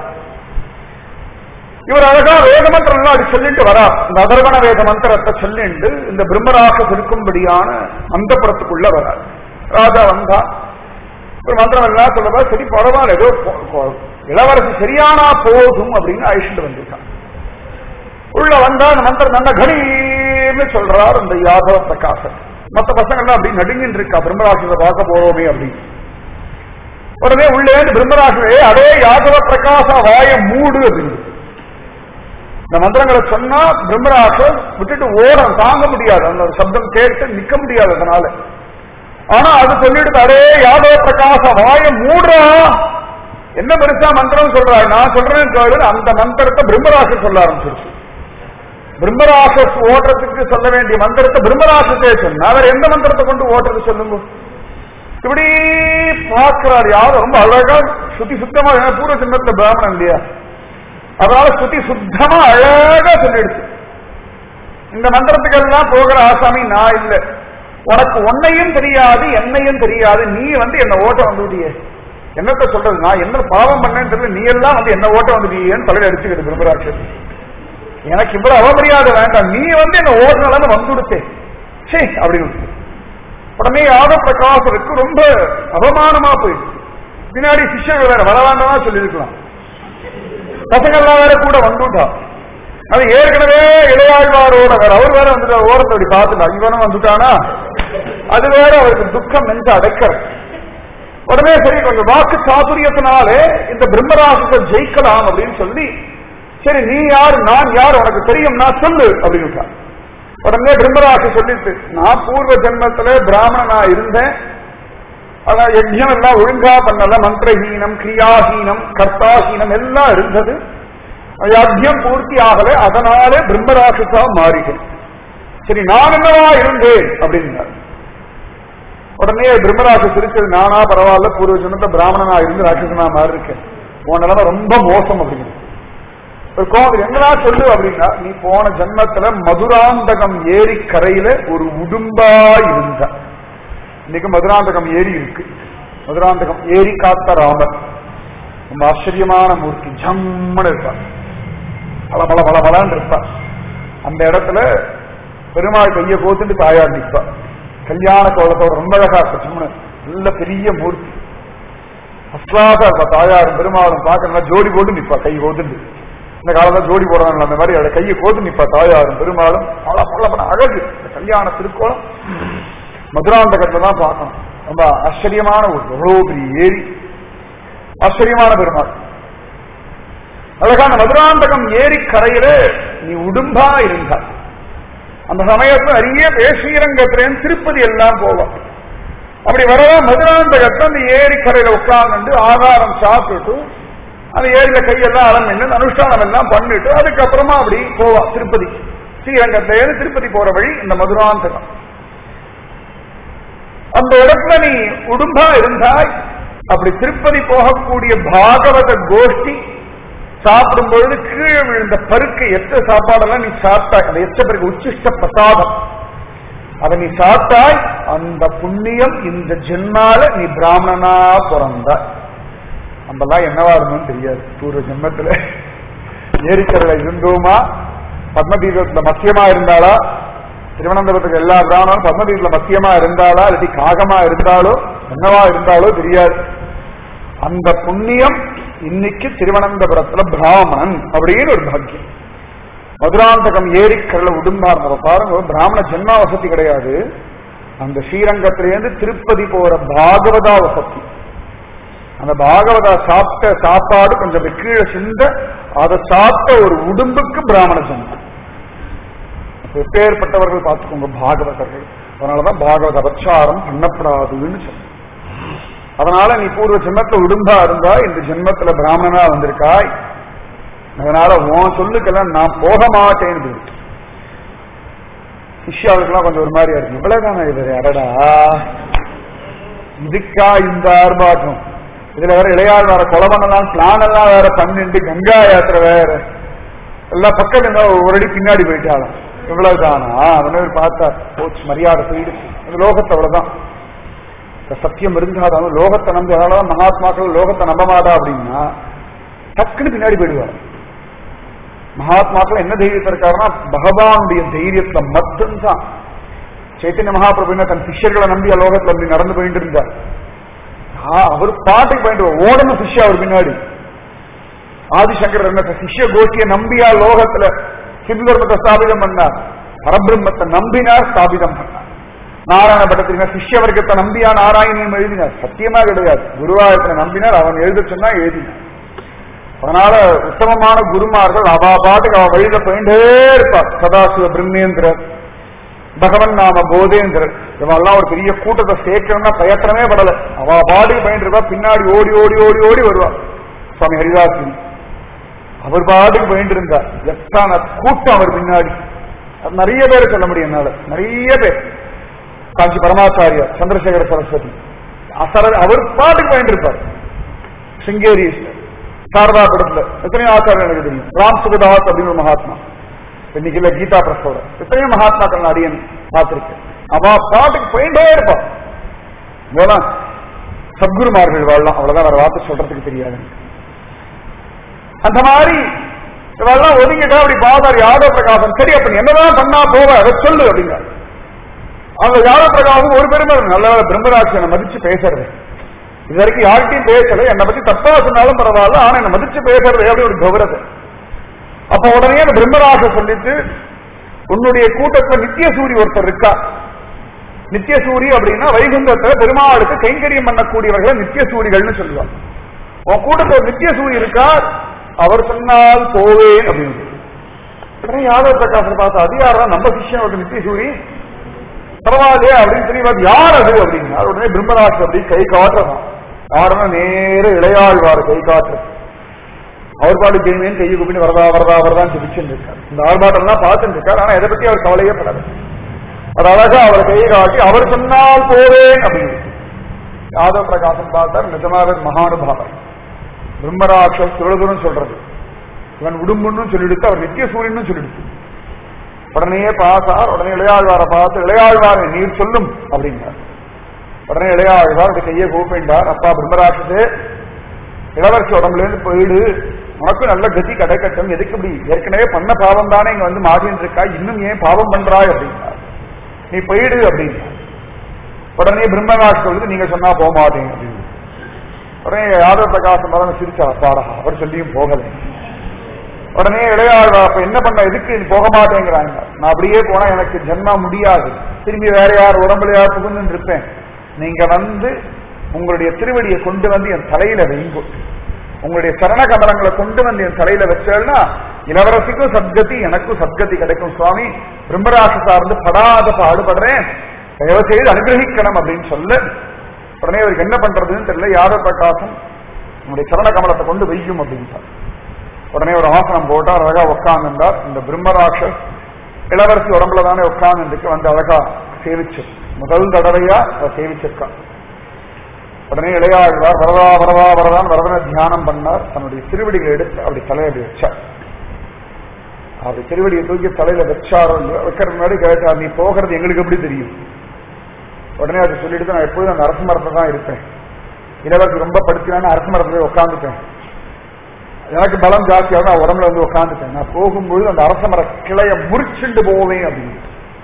இவர் அழகா வேத மந்திரம் அது சொல்லிட்டு வரா இந்த அதர்வண வேத மந்திரத்தை சொல்லிட்டு இந்த பிரம்மராக இருக்கும்படியான அந்தப்புறத்துக்குள்ள வரார் ராஜா வந்தா ஒரு மந்திரம் எல்லாம் சொல்லவா சரி பரவாயில்ல ஏதோ இளவரசி சரியானா போதும் அப்படின்னு அழிச்சுட்டு வந்துட்டான் உள்ள வந்தா அந்த மந்திரம் நல்ல கணீர்னு சொல்றார் அந்த யாதவ பிரகாசன் மத்த பசங்கள்லாம் அப்படி நடுங்கின்னு இருக்கா பிரம்மராசியை பார்க்க போறோமே அப்படின்னு உடனே உள்ளே பிரம்மராசிலே அதே யாதவ பிரகாச வாய மூடு அப்படின்னு இந்த மந்திரங்களை சொன்னா பிரம்மராசர் விட்டுட்டு ஓடம் தாங்க முடியாது அந்த சப்தம் கேட்டு நிக்க முடியாது அதனால ஆனா அது சொல்லிட்டு அரே யாதவ பிரகாச வாய மூடுறா என்ன பெருசா மந்திரம் சொல்றாரு நான் சொல்றேன் கேளு அந்த மந்திரத்தை பிரம்மராசர் சொல்ல ஆரம்பிச்சிருச்சு பிரம்மராசஸ் ஓட்டுறதுக்கு சொல்ல வேண்டிய மந்திரத்தை பிரம்மராசத்தே சொன்ன அவர் எந்த மந்திரத்தை கொண்டு ஓட்டுறது சொல்லுங்க இப்படி பார்க்கிறார் யாரும் ரொம்ப அழகா ஸ்ருதி சுத்தமா ஏன்னா பூர்வ ஜென்மத்துல பிராமணன் இல்லையா அதனால ஸ்ருதி சுத்தமா அழகா சொல்லிடுச்சு இந்த மந்திரத்துக்கெல்லாம் போகிற ஆசாமி நான் இல்ல உனக்கு உன்னையும் தெரியாது என்னையும் தெரியாது நீ வந்து என்ன ஓட்ட வந்துட்டியே என்னத்த சொல்றது நான் என்ன பாவம் பண்ணேன்னு தெரியல நீ எல்லாம் வந்து என்ன ஓட்ட வந்துட்டியேன்னு தலையில அடிச்சுக்கிட்டு பிரம்மராட்சர் எனக்கு இவ்வளவு அவமரியாதை வேண்டாம் நீ வந்து என்ன ஓடுனாலும் வந்துடுத்தே சே அப்படின்னு உடனே யாத பிரகாசருக்கு ரொம்ப அவமானமா போயிடுச்சு பின்னாடி சிஷ்யர்கள் வேற வர வேண்டாமா சொல்லியிருக்கலாம் பசங்கள்லாம் வேற கூட வந்துட்டா அது ஏற்கனவே இளையாழ்வாரோட வேற அவர் வேற வந்துட்டு ஓரத்தை அப்படி பார்த்துட்டா இவனும் வந்துட்டானா அது வேற அவருக்கு துக்கம் நெஞ்சு அடைக்கிற உடனே சரி கொஞ்சம் வாக்கு சாதுரியத்தினாலே இந்த பிரம்மராசத்தை ஜெயிக்கலாம் அப்படின்னு சொல்லி சரி நீ யார் நான் யார் உனக்கு தெரியும் நான் சொல்லு அப்படின்னு உடனே பிரம்மராசி சொல்லிட்டு நான் பூர்வ ஜென்மத்துல பிராமணனா இருந்தேன் அதான் யஜ்யம் எல்லாம் ஒழுங்கா பண்ணல மந்திரஹீனம் கிரியாஹீனம் கர்த்தாஹீனம் எல்லாம் இருந்தது யஜ்யம் பூர்த்தி ஆகல அதனாலே பிரம்மராட்சசா மாறிட்டேன் சரி நான் என்னவா இருந்தேன் அப்படின்னார் உடனே பிரம்மராட்ச சிரிச்சது நானா பரவாயில்ல பூர்வ ஜென்மத்தை பிராமணனா இருந்து ராட்சசனா மாறி இருக்கேன் உன் நிலைமை ரொம்ப மோசம் அப்படிங்கிறது ஒரு கோவில் என்னடா சொல்லு அப்படின்னா நீ போன ஜென்மத்துல மதுராந்தகம் ஏரி கரையில ஒரு உடும்பா இருந்த இன்னைக்கு மதுராந்தகம் ஏரி இருக்கு மதுராந்தகம் ஏரி காத்த ராமர் ரொம்ப ஆச்சரியமான மூர்த்தி ஜம்மன் இருப்பார் பல பல பல பலன்னு இருப்பார் அந்த இடத்துல பெருமாள் கையை கோத்துட்டு தாயார் நிற்பார் கல்யாண கோலத்தோட ரொம்ப அழகா இருப்பா ஜம்மன் நல்ல பெரிய மூர்த்தி அஸ்லாசா இருப்பா தாயாரும் பெருமாளும் பார்க்கறதுனா ஜோடி போட்டு நிற்பா கை கோத்துட்டு இந்த காலத்துல ஜோடி போடுறாங்க அந்த மாதிரி அதை கையை கோத்து நிப்பா தாயாரும் பெருமாளும் பல பல பல அழகு இந்த கல்யாண திருக்கோலம் மதுராந்தகத்துல தான் பார்க்கணும் ரொம்ப ஆச்சரியமான ஒரு எவ்வளவு பெரிய ஏரி ஆச்சரியமான பெருமாள் அழகான மதுராந்தகம் ஏரி கரையில நீ உடும்பா இருந்தா அந்த சமயத்துல நிறைய பேர் ஸ்ரீரங்கத்திலேருந்து திருப்பதி எல்லாம் போவோம் அப்படி வரவா மதுராந்தகத்தை அந்த ஏரி கரையில உட்கார்ந்து ஆகாரம் சாப்பிட்டுட்டு அந்த ஏரியில கையெல்லாம் அலம்பின்னு அனுஷ்டானம் எல்லாம் பண்ணிட்டு அதுக்கப்புறமா அப்படி போவா திருப்பதி ஸ்ரீரங்கத்துல இருந்து திருப்பதி போற வழி இந்த மதுராந்தகம் அந்த இடத்துல நீ உடும்பா இருந்தாய் அப்படி திருப்பதி போகக்கூடிய பாகவத கோஷ்டி சாப்பிடும் பொழுது கீழே விழுந்த பருக்கு எச்ச சாப்பாடெல்லாம் நீ சாப்பிட்டாய் அந்த எச்ச பருக்கு உச்சிஷ்ட பிரசாதம் அதை நீ சாப்பிட்டாய் அந்த புண்ணியம் இந்த ஜென்மால நீ பிராமணனா பிறந்தாய் நம்மலாம் என்னவா இருந்தோம்னு தெரியாது பூர்வ ஜென்மத்துல ஏரிக்கரையில இருந்தோமா பத்மதீபத்துல மத்தியமா இருந்தாளா திருவனந்தபுரத்துக்கு எல்லா பிராமணனும் பத்மதீபத்துல மத்தியமா இருந்தாளா இல்லாட்டி காகமா இருந்தாலோ என்னவா இருந்தாலோ தெரியாது அந்த புண்ணியம் இன்னைக்கு திருவனந்தபுரத்துல பிராமணன் அப்படின்னு ஒரு பாக்கியம் மதுராந்தகம் ஏரிக்கரையில உடும்பார்ந்த பாருங்க பிராமண ஜென்மா வசதி கிடையாது அந்த ஸ்ரீரங்கத்திலேருந்து திருப்பதி போற பாகவதா வசதி அந்த பாகவதா சாப்பிட்ட சாப்பாடு கொஞ்சம் கீழே சிந்த அதை சாப்பிட்ட ஒரு உடும்புக்கு பிராமண ஜென்மம் எப்பேற்பட்டவர்கள் பார்த்துக்கோங்க பாகவதர்கள் அதனாலதான் பாகவத அபச்சாரம் பண்ணப்படாதுன்னு சொல்ல அதனால நீ பூர்வ ஜென்மத்துல உடும்பா இருந்தா இந்த ஜென்மத்துல பிராமணனா வந்திருக்காய் அதனால உன் சொல்லுக்கெல்லாம் நான் போக மாட்டேன்னு சிஷ்யாவுக்கெல்லாம் கொஞ்சம் ஒரு மாதிரியா இருக்கு இவ்வளவுதானே இது அடடா இதுக்கா இந்த ஆர்ப்பாட்டம் இதுல வேற இளையாள் வேற கொலை பண்ணலாம் பிளான் எல்லாம் வேற பண்ணிட்டு கங்கா யாத்திரை வேற எல்லா பக்கம் இருந்தா ஒரு அடி பின்னாடி போயிட்டாலும் இவ்வளவுதானா அவனே பார்த்தா போச்சு மரியாதை போயிடுச்சு அந்த லோகத்தை அவ்வளவுதான் இந்த சத்தியம் இருந்தாதான் லோகத்தை நம்பி அதனாலதான் மகாத்மாக்கள் லோகத்தை நம்ப மாட்டா அப்படின்னா டக்குன்னு பின்னாடி போயிடுவார் மகாத்மாக்கள் என்ன தைரியத்தை இருக்காருன்னா பகவானுடைய தைரியத்துல மட்டும்தான் சைத்தன்ய மகாபிரபு என்ன தன் சிஷ்யர்களை நம்பி லோகத்துல அப்படி நடந்து போயிட்டு இருந்தார் அவர் பாட்டுக்கு போயிட்டு ஓடணும் சிஷ்யா அவர் பின்னாடி ஆதிசங்கர் என்ன சிஷ்ய கோஷ்டியை நம்பியா லோகத்துல ஹிந்து தர்மத்தை ஸ்தாபிதம் பண்ணார் பரபிரம்மத்தை நம்பினார் ஸ்தாபிதம் பண்ணார் நாராயண பட்டத்தின சிஷ்ய வர்க்கத்தை நம்பியா நாராயணியம் எழுதினார் சத்தியமா கிடையாது குருவாயத்தை நம்பினார் அவன் எழுத சொன்னா எழுதினார் அதனால உத்தமமான குருமார்கள் அவா பாட்டுக்கு அவ வழியில போயிட்டே இருப்பார் சதாசிவ பிரம்மேந்திரர் பகவன் நாம போதேந்திரர் இவெல்லாம் ஒரு பெரிய கூட்டத்தை சேர்க்கணும்னா பிரயத்தனமே படல அவ பாடி போயிட்டு இருப்பா பின்னாடி ஓடி ஓடி ஓடி ஓடி வருவா சுவாமி ஹரிதாஸ் அவர் பாட்டுக்கு போயிட்டு இருந்தார் எத்தான கூட்டம் அவர் பின்னாடி அது நிறைய பேர் சொல்ல முடியும் என்னால நிறைய பேர் காஞ்சி பரமாச்சாரியார் சந்திரசேகர சரஸ்வதி அசர அவர் பாட்டுக்கு போயிட்டு இருப்பார் சிங்கேரி சாரதா படத்துல எத்தனையோ ஆச்சாரம் எனக்கு தெரியும் ராம் சுகதாஸ் அப்படின்னு ஒரு மகாத்மா இன்னைக்கு இல்ல கீதா பிரசோட எத்தனையோ மகாத்மாக்கள் நான் அடியன் பார்த்திருக்கேன் அவ பாட்டுக்கு போயிட்டே இருப்பான் இவெல்லாம் சத்குருமார்கள் வாழலாம் அவ்வளவுதான் வேற வார்த்தை சொல்றதுக்கு தெரியாது அந்த மாதிரி இவெல்லாம் ஒதுங்கிட்டா அப்படி பாதார் யாதவ பிரகாசம் சரி அப்ப நீ என்னதான் பண்ணா போவ அதை சொல்லு அப்படிங்கிறார் அந்த யாதவ பிரகாசம் ஒரு பெருமை இருக்கு. நல்ல வேளை பிரம்மராட்சியனை மதிச்சு பேசுறது இது வரைக்கும் யார்கிட்டயும் பேசல என்னை பத்தி தப்பா சொன்னாலும் பரவாயில்ல ஆனா என்னை மதிச்சு பேசுறது அப்படி ஒரு கௌரவம் அப்ப உடனே அந்த பிரம்மராச சொல்லிட்டு உன்னுடைய கூட்டத்துல நித்தியசூரி ஒருத்தர் இருக்கா நித்தியசூரி அப்படின்னா வைகுந்தத்துல பெருமாளுக்கு கைங்கரியம் பண்ணக்கூடியவர்களை நித்தியசூரிகள்னு சொல்லுவாங்க உன் கூட்டத்துல ஒரு நித்தியசூரி இருக்கார் அவர் சொன்னால் போவேன் அப்படின்னு உடனே யாதவ பிரகாசர் பார்த்தா அது யாரா நம்ம சிஷ்யன் ஒரு நித்தியசூரி பரவாயில்லையே அப்படின்னு சொல்லி பார்த்து யார் அது அப்படின்னா உடனே பிரம்மராசு அப்படி கை காட்டுறதான் யாருன்னா நேர இளையாழ்வார் கை காட்டுறது அவர் பாடு ஜெயிமேன் கையை கூப்பிட்டு வரதா வரதா வரதான் ஜெபிச்சுட்டு இருக்கார் இந்த ஆர்ப்பாட்டம்லாம் பார்த்துட்டு இருக்கார் ஆனா இதை பத்தி அவர் கவலையே படாது அது அழகா அவர் கையை காட்டி அவர் சொன்னால் போவேன் அப்படின்னு யாதவ பிரகாசம் பார்த்தார் நிஜமாவே மகானுபாவர் பிரம்மராட்சஸ் இவ்வளவு தூரம் சொல்றது இவன் உடும்புன்னு சொல்லிடுத்து அவர் நித்திய சூரியன் சொல்லிடுச்சு உடனே பார்த்தார் உடனே இளையாழ்வாரை பார்த்து இளையாழ்வாரை நீர் சொல்லும் அப்படின்னார் உடனே இளையாழ்வார் அப்படி கையை கூப்பிண்டார் அப்பா பிரம்மராட்சசே இளவரசி உடம்புல இருந்து போயிடு உனக்கு நல்ல கதி கிடைக்கட்டும் எதுக்கு இப்படி ஏற்கனவே பண்ண பாவம் தானே இங்க வந்து மாட்டின்னு இருக்கா இன்னும் ஏன் பாவம் பண்றாய் அப்படின்னார் நீ போயிடு அப்படின்னா உடனே பிரம்மராஜ் சொல்லுது நீங்க சொன்னா போக மாட்டேங்க அப்படின்னு உடனே யாதவ பிரகாசம் மதம் சிரிச்சார் பாடகா அவர் சொல்லியும் போகலை உடனே இளையாழ்வா அப்ப என்ன பண்ண எதுக்கு நீ போக மாட்டேங்கிறாங்க நான் அப்படியே போனா எனக்கு ஜென்மா முடியாது திரும்பி வேற யார் உடம்புல யார் புகுந்து இருப்பேன் நீங்க வந்து உங்களுடைய திருவடியை கொண்டு வந்து என் தலையில வைங்கோ உங்களுடைய சரண கமலங்களை கொண்டு வந்து என் தலையில வச்சேன்னா இளவரசிக்கும் சத்கதி எனக்கும் சத்கதி கிடைக்கும் சுவாமி பிரம்மராச சார்ந்து படாத பாடுபடுறேன் தயவு செய்து அனுகிரகிக்கணும் அப்படின்னு சொல்ல உடனே அவருக்கு என்ன பண்றதுன்னு தெரியல யாதவ பிரகாசம் உங்களுடைய சரண கமலத்தை கொண்டு வைக்கும் அப்படின்ட்டார் உடனே ஒரு ஆசனம் போட்டார் அழகா உட்கார்ந்துட்டார் இந்த பிரம்மராட்சஸ் இளவரசி உடம்புல தானே உட்கார்ந்துருக்கு வந்து அழகா சேவிச்சு முதல் தடவையா அவ சேவிச்சிருக்கா உடனே இளையாழ்வார் வரதா வரதா வரதான் வரதன தியானம் பண்ணார் தன்னுடைய திருவடிகளை எடுத்து அப்படி தலையில அப்படி வச்சார் அப்படி திருவடியை தூக்கி தலையில வச்சாரோ இல்லையோ வைக்கிற முன்னாடி கேட்டார் நீ போகிறது எங்களுக்கு எப்படி தெரியும் உடனே அதை சொல்லிட்டு நான் எப்போதும் அந்த அரசு மரத்துல தான் இருப்பேன் இளவரசி ரொம்ப படுத்தினான்னு அரசு மரத்துல உட்காந்துட்டேன் எனக்கு பலம் ஜாஸ்தியாக நான் உடம்புல வந்து உட்காந்துட்டேன் நான் போகும்போது அந்த அரச மர கிளைய முறிச்சுண்டு போவேன் அப்படின்னு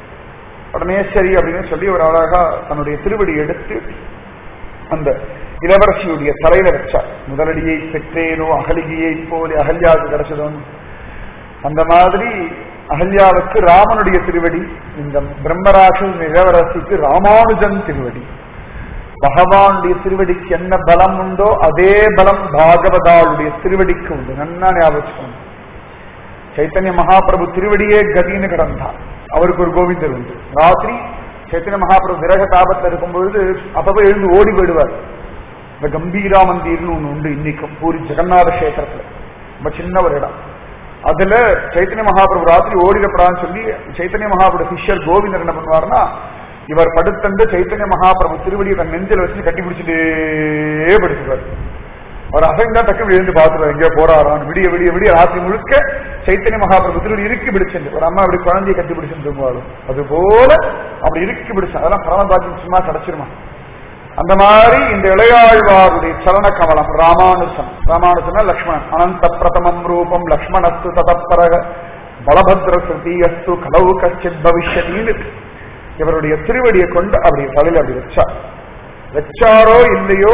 உடனே சரி அப்படின்னு சொல்லி ஒரு அழகா தன்னுடைய திருவடி எடுத்து அந்த இளவரசியுடைய தலையில வச்சார் முதலடியை பெற்றேனோ அகலிகையை போல அகல்யாவுக்கு கிடைச்சதோன்னு அந்த மாதிரி அகல்யாவுக்கு ராமனுடைய திருவடி இந்த பிரம்மராட்சன் இளவரசிக்கு ராமானுஜன் திருவடி பகவானுடைய திருவடிக்கு என்ன பலம் உண்டோ அதே பலம் பாகவதாளுடைய திருவடிக்கு உண்டு நன்னா ஞாபகம் சைத்தன்ய மகாபிரபு திருவடியே கதின்னு கிடந்தார் அவருக்கு ஒரு கோவிந்தர் உண்டு ராத்திரி சைத்தன்ய மகாபிரபு விரக தாபத்தில் இருக்கும் பொழுது அப்பப்ப எழுந்து ஓடி போயிடுவார் இந்த கம்பீரா மந்திர்னு ஒண்ணு உண்டு இன்னைக்கும் பூரி ஜெகநாத கஷேத்திரத்துல ரொம்ப சின்ன ஒரு இடம் அதுல சைத்தன்ய மகாபிரபு ராத்திரி ஓடிடப்படான்னு சொல்லி சைத்தன்ய மகாபிரபு சிஷ்யர் கோவிந்தர் என்ன பண்ணுவார்னா இவர் படுத்தண்டு சைத்தன்ய மகாபிரபு திருவடியை தன் நெஞ்சில் வச்சு கட்டி பிடிச்சிட்டே படுத்துவார் அவர் அசைந்தா டக்கு விழுந்து பார்த்துருவார் எங்கேயோ போறாரான் விடிய விடிய விடிய ராத்திரி முழுக்க சைத்தன்ய மகாபிரபு திருவடி இறுக்கி பிடிச்சிருந்து ஒரு அம்மா அப்படி குழந்தையை கட்டி பிடிச்சிட்டு தூங்குவாளும் அது போல அப்படி இறுக்கி பிடிச்சு அதெல்லாம் பரமபாக்கியம் சும்மா கிடைச்சிருமா அந்த மாதிரி இந்த இளையாழ்வாருடைய சலன கமலம் ராமானுசம் ராமானுசன லக்ஷ்மணன் அனந்த பிரதமம் ரூபம் லக்ஷ்மணஸ்து ததப்பரக பலபத்ர சிருதியஸ்து கலவு கச்சித் பவிஷ்யத்தின்னு இவருடைய திருவடியை கொண்டு அப்படி தலையில அப்படி வச்சார் வச்சாரோ இல்லையோ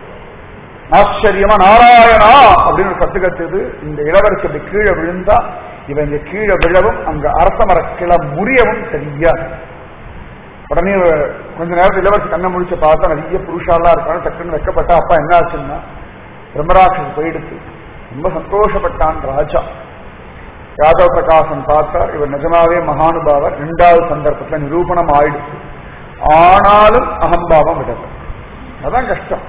ஆச்சரியமா நாராயணா அப்படின்னு ஒரு கத்து கத்துது இந்த இளவரசி அப்படி கீழே விழுந்தா இவன் இங்க கீழே விழவும் அங்க அரச மர கிள முறியவும் சரியா உடனே கொஞ்ச நேரத்தில் இளவரசி கண்ணை முடிச்சு பார்த்தா நிறைய புருஷாலாம் இருக்காங்க டக்குன்னு வைக்கப்பட்டா அப்பா என்ன ஆச்சுன்னா பிரம்மராட்சன் போயிடுச்சு ரொம்ப சந்தோஷப்பட்டான் ராஜா யாதவ பிரகாசன் பார்த்தார் இவர் நிஜமாவே மகானுபாவர் இரண்டாவது சந்தர்ப்பத்தில் நிரூபணம் ஆயிடுச்சு ஆனாலும் அகம்பாவம் விடல அதான் கஷ்டம்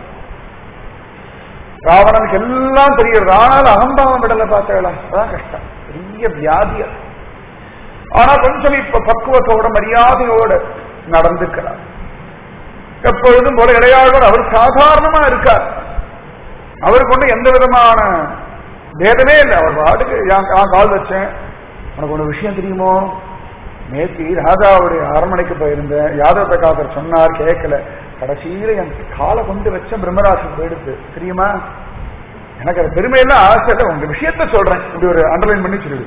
ராவணனுக்கு எல்லாம் தெரியுது ஆனாலும் அகம்பாவம் விடல பார்த்தாளா அதான் கஷ்டம் பெரிய வியாதி அது. ஆனா கொஞ்சம் இப்ப பக்குவத்தோட மரியாதையோட நடந்துக்கிறார் எப்பொழுதும் போல இளையாழ்வார் அவர் சாதாரணமா இருக்கார் அவருக்கு ஒண்ணு எந்த விதமான பேதமே இல்லை அவர் பாட்டுக்கு என் நான் கால் வச்சேன் உனக்கு ஒண்ணு விஷயம் தெரியுமோ நேத்தி ராஜாவுடைய அரண்மனைக்கு போயிருந்தேன் யாதவ பிரகாசர் சொன்னார் கேட்கல கடைசியில என் காலை கொண்டு வச்ச பிரம்மராசன் போயிடுது தெரியுமா எனக்கு அது பெருமையெல்லாம் ஆசை இல்லை உங்க விஷயத்த சொல்றேன் இப்படி ஒரு அண்டர்லைன் பண்ணி சொல்லிடு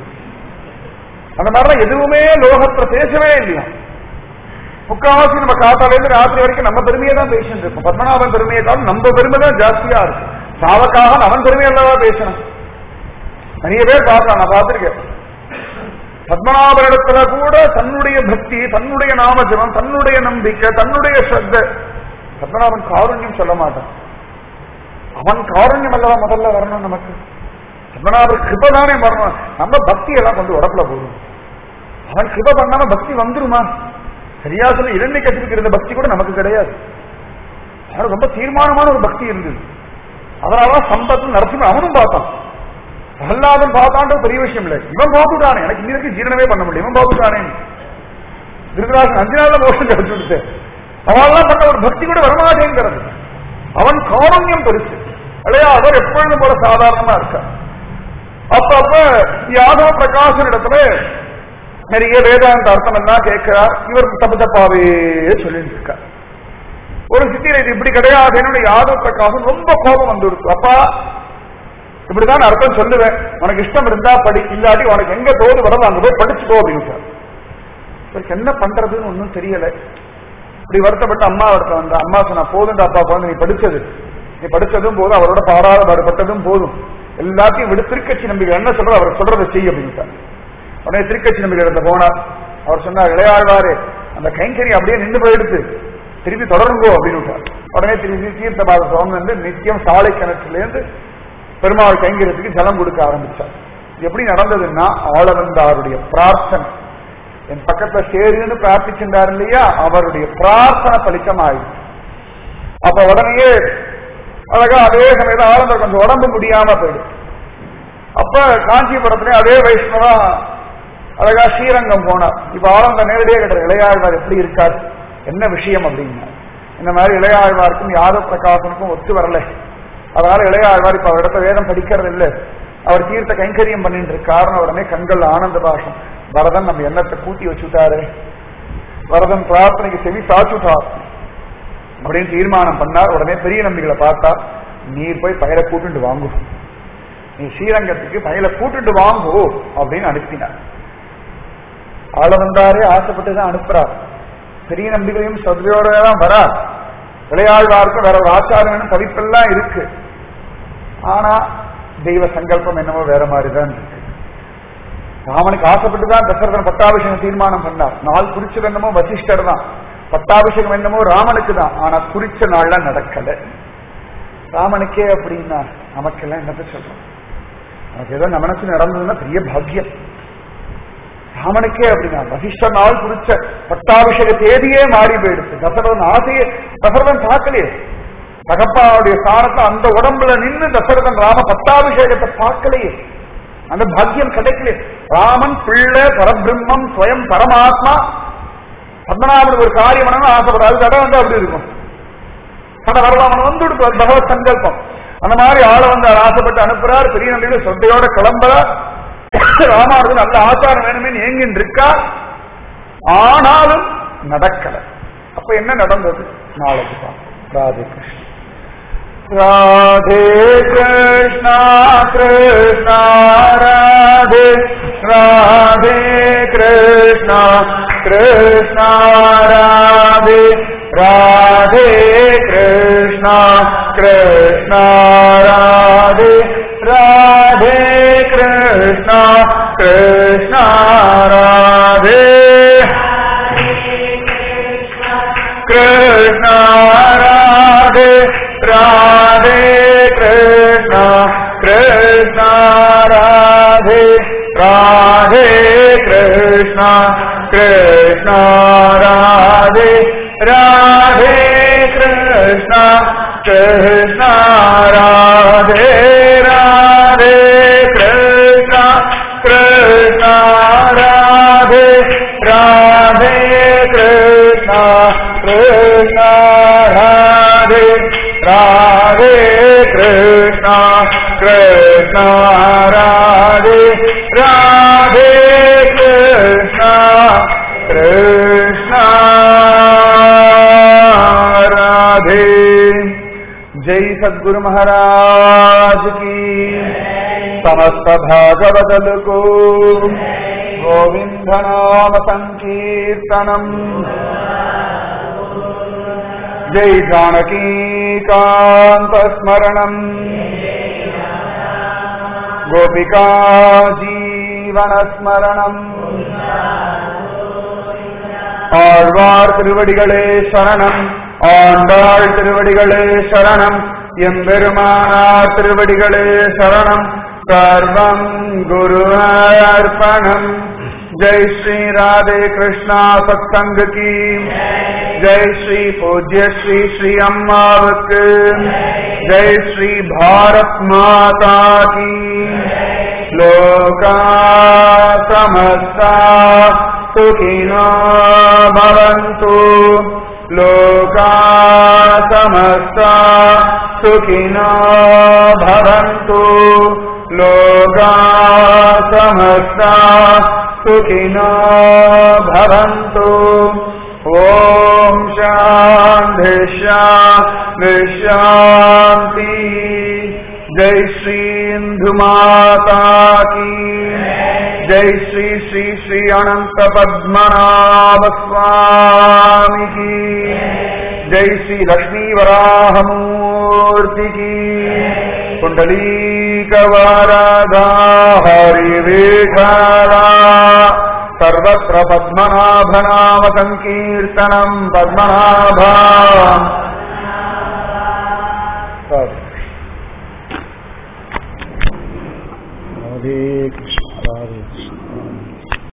அந்த மாதிரிலாம் எதுவுமே லோகத்துல பேசவே இல்லையா முக்காவாசி நம்ம காத்தால இருந்து ராத்திரி வரைக்கும் நம்ம பெருமையை தான் பேசிட்டு இருக்கோம் பத்மநாபன் பெருமையை தான் நம்ம பெருமை தான் ஜாஸ்தியா இருக்கு சாவக்காக அவன் பெருமை அல்லவா பேசணும் நிறைய பேர் பார்க்கலாம் நான் பார்த்திருக்கேன் பத்மநாபனிடத்துல கூட தன்னுடைய பக்தி தன்னுடைய நாமஜபம் தன்னுடைய நம்பிக்கை தன்னுடைய ஸ்ரத்த பத்மநாபன் காருண்யம் சொல்ல மாட்டான் அவன் காருண்யம் அல்லவா முதல்ல வரணும் நமக்கு பத்மநாபர் கிருப தானே வரணும் நம்ம பக்தி எல்லாம் கொண்டு உடப்புல போதும் அவன் கிருப பண்ணாம பக்தி வந்துருமா சரியா சொல்லி இரண்டை கட்சிக்கு இருந்த பக்தி கூட நமக்கு கிடையாது அவனுக்கு ரொம்ப தீர்மானமான ஒரு பக்தி இருந்தது அதனாலதான் சம்பத்து நரசிம்ம அவனும் பார்த்தான் பிரகலாதன் பார்த்தான்றது பெரிய விஷயம் இல்லை இவன் பார்த்துட்டானே எனக்கு இன்னி வரைக்கும் ஜீரணமே பண்ண முடியும் இவன் பார்த்துட்டானே திருதராசன் அஞ்சு நாள்ல மோஷம் கிடைச்சு விட்டு அவெல்லாம் பண்ண ஒரு பக்தி கூட வரமாட்டேங்கிறது அவன் காரண்யம் பெருசு இல்லையா அவர் எப்பொழுதும் போல சாதாரணமா இருக்கார் அப்ப அப்ப யாதவ பிரகாசன் இடத்துல நிறைய வேதாந்த அர்த்தம் எல்லாம் கேட்கிறார் இவர் தப்பு தப்பாவே சொல்லிட்டு இருக்கார் ஒரு சித்தியில இது இப்படி கிடையாது என்னோட யாதவ பிரகாசன் ரொம்ப கோபம் வந்துருக்கு அப்பா இப்படிதான் அர்த்தம் சொல்லுவேன் உனக்கு இஷ்டம் இருந்தா படி இல்லாட்டி உனக்கு எங்க தோது வரதோ அங்க போய் படிச்சுக்கோ அப்படின்னு சார் இவருக்கு என்ன பண்றதுன்னு ஒன்றும் தெரியல இப்படி வருத்தப்பட்ட அம்மா வருத்தம் வந்தா அம்மா சொன்னா போதுண்டா அப்பா குழந்தை நீ படிச்சது நீ படிச்சதும் போதும் அவரோட பாடாத பாடுபட்டதும் போதும் எல்லாத்தையும் விடு திருக்கட்சி நம்பிக்கை என்ன சொல்றது அவர் சொல்றதை செய்ய அப்படின்ட்டார் உடனே திருக்கட்சி நம்பிக்கை இடத்துல போனார் அவர் சொன்னார் இளையாழ்வாரே அந்த கைங்கறி அப்படியே நின்று போயிடுத்து திருப்பி தொடருங்கோ அப்படின்னு விட்டார் உடனே திருப்பி தீர்த்தபாத சுவாமி வந்து நித்தியம் சாலை கிணற்றிலேருந்து பெருமாள் கைங்கரியத்துக்கு ஜலம் கொடுக்க ஆரம்பிச்சார் இது எப்படி நடந்ததுன்னா ஆளவந்தாருடைய பிரார்த்தனை என் பக்கத்துல சேருன்னு பிரார்த்திச்சிருந்தார் இல்லையா அவருடைய பிரார்த்தனை பலிச்சமாயிடுச்சு அப்ப உடனேயே அழகா அதே சமயத்தில் ஆனந்தர் கொஞ்சம் உடம்பு முடியாம போயிடுச்சு அப்ப காஞ்சிபுரத்துல அதே வைஷ்ணவா அழகா ஸ்ரீரங்கம் போனார் இப்ப ஆனந்த நேரடியே கேட்டார் இளையாழ்வார் எப்படி இருக்கார் என்ன விஷயம் அப்படின்னா இந்த மாதிரி இளையாழ்வாருக்கும் யாதவ பிரகாசனுக்கும் ஒத்து வரல அதனால இளையாழ்வார் இப்ப அவரிடத்த வேதம் படிக்கிறது இல்லை அவர் தீர்த்த கைங்கரியம் பண்ணிட்டு இருக்காருன்னு உடனே கண்கள் ஆனந்த பாஷம் வரதன் நம்ம எண்ணத்தை கூட்டி வச்சுட்டாரு வரதன் பிரார்த்தனைக்கு செவி சாச்சுட்டார் அப்படின்னு தீர்மானம் பண்ணார் உடனே பெரிய நம்பிகளை பார்த்தா நீர் போய் பயிரை கூட்டுண்டு வாங்கு நீ ஸ்ரீரங்கத்துக்கு பயில கூட்டுட்டு வாங்கு அப்படின்னு அனுப்பினார் ஆள வந்தாரே ஆசைப்பட்டு தான் அனுப்புறார் பெரிய நம்பிக்கையும் சதுரையோட தான் வரார் விளையாழ்வாருக்கும் வேற ஒரு ஆச்சாரம் தவிப்பெல்லாம் இருக்கு ஆனா தெய்வ சங்கல்பம் என்னமோ வேற மாதிரி தான் இருக்கு ராமனுக்கு ஆசைப்பட்டு தான் தசரதன் பட்டாபிஷேகம் தீர்மானம் பண்ணார் நாள் குறிச்சது என்னமோ வசிஷ்டர் தான் பட்டாபிஷேகம் என்னமோ ராமனுக்கு தான் ஆனா குறிச்ச நாள்ல நடக்கல ராமனுக்கே அப்படின்னா நமக்கெல்லாம் என்னத்த சொல்றோம் நமக்கு ஏதோ நம்ம மனசு நடந்ததுன்னா பெரிய பாக்கியம் ராமனுக்கே அப்படின்னா வசிஷ்ட நாள் குறிச்ச பட்டாபிஷேக தேதியே மாறி போயிடுச்சு தசரதன் ஆசையே தசரதன் பார்க்கலையே தகப்பாவுடைய ஸ்தானத்துல அந்த உடம்புல நின்று தசரதன் ராம பட்டாபிஷேகத்தை பார்க்கலையே அந்த பாக்கியம் கிடைக்கலையே ராமன் பிள்ளை பரபிரம்மம் ஸ்வயம் பரமாத்மா பத்மநாபன் ஒரு காரியம் பண்ணணும் ஆசைப்படாது தடை வந்து அப்படி இருக்கும் தடை வரலாமன் வந்து விடுப்பார் பகவத் சங்கல்பம் அந்த மாதிரி ஆளை வந்து அவர் ஆசைப்பட்டு அனுப்புறார் பெரிய நம்பிக்கை சொத்தையோட கிளம்புறார் ராமானுக்கு நல்ல ஆச்சாரம் வேணுமே ஏங்கின்னு இருக்கா ஆனாலும் நடக்கல அப்ப என்ன நடந்தது நாளைக்கு பார்ப்போம் ராதே கிருஷ்ணா ராதே கிருஷ்ணா கிருஷ்ணா ராதே ராதே கிருஷ்ணா கிருஷ்ணா ராதே ராதே கிருஷ்ணா கிருஷ்ணா ராதே ராதே கிருஷ்ணா கிருஷ்ணா ராதே கிருஷ்ணா ராதே ராதே கிருஷ்ணா கிருஷ்ணா ராதே ராதே கிருஷ்ணா கிருஷ்ணா ராதே ராதே கிருஷ்ணா கிருஷ்ணா ராதே ராதே கிருஷ்ணா கிருஷ்ணா ராதே ராதே கிருஷ்ணா கிருஷ்ணா ராதே ராதே कृष्णा कृष्णा राधे राधे कृष्णा कृष्णा राधे जय सद्गुरु महाराज की समस्त भागवतल को गोविंद नाम संकीर्तनम जय जानकी कांत स्मरणम गोपिका जीवन स्मरणम ஆழ்வார் திருவடிகளே சரணம் ஆண்டாள் திருவடிகளே சரணம் எம்பெருமானார் திருவடிகளே சரணம் சர்வம் குரு அர்ப்பணம் ஜெய் ஸ்ரீ ராதே கிருஷ்ணா சத்சங்க கி ஜெய் ஸ்ரீ பூஜ்ய ஸ்ரீ ஸ்ரீ அம்மாவுக்கு ஜெய் ஸ்ரீ பாரத் மாதா கி லோகா சமஸ்தா सुखिनो भवन्तु लोका समस्ता सुखिनो भवन्तु लोका समस्ता सुखिनो भवन्तु ॐ शान्ति शान्ति शान्ति जय श्री माता की जय श्री श्री श्री अनंत पद्मनाभ स्वामी की जय श्री लक्ष्मी वराह मूर्ति की कुंडली कवरदा हरि विठला सर्वत्र पद्मनाभनाम संकीर्तनम पद्मनाभा राधे कृष्ण राधे कृष्ण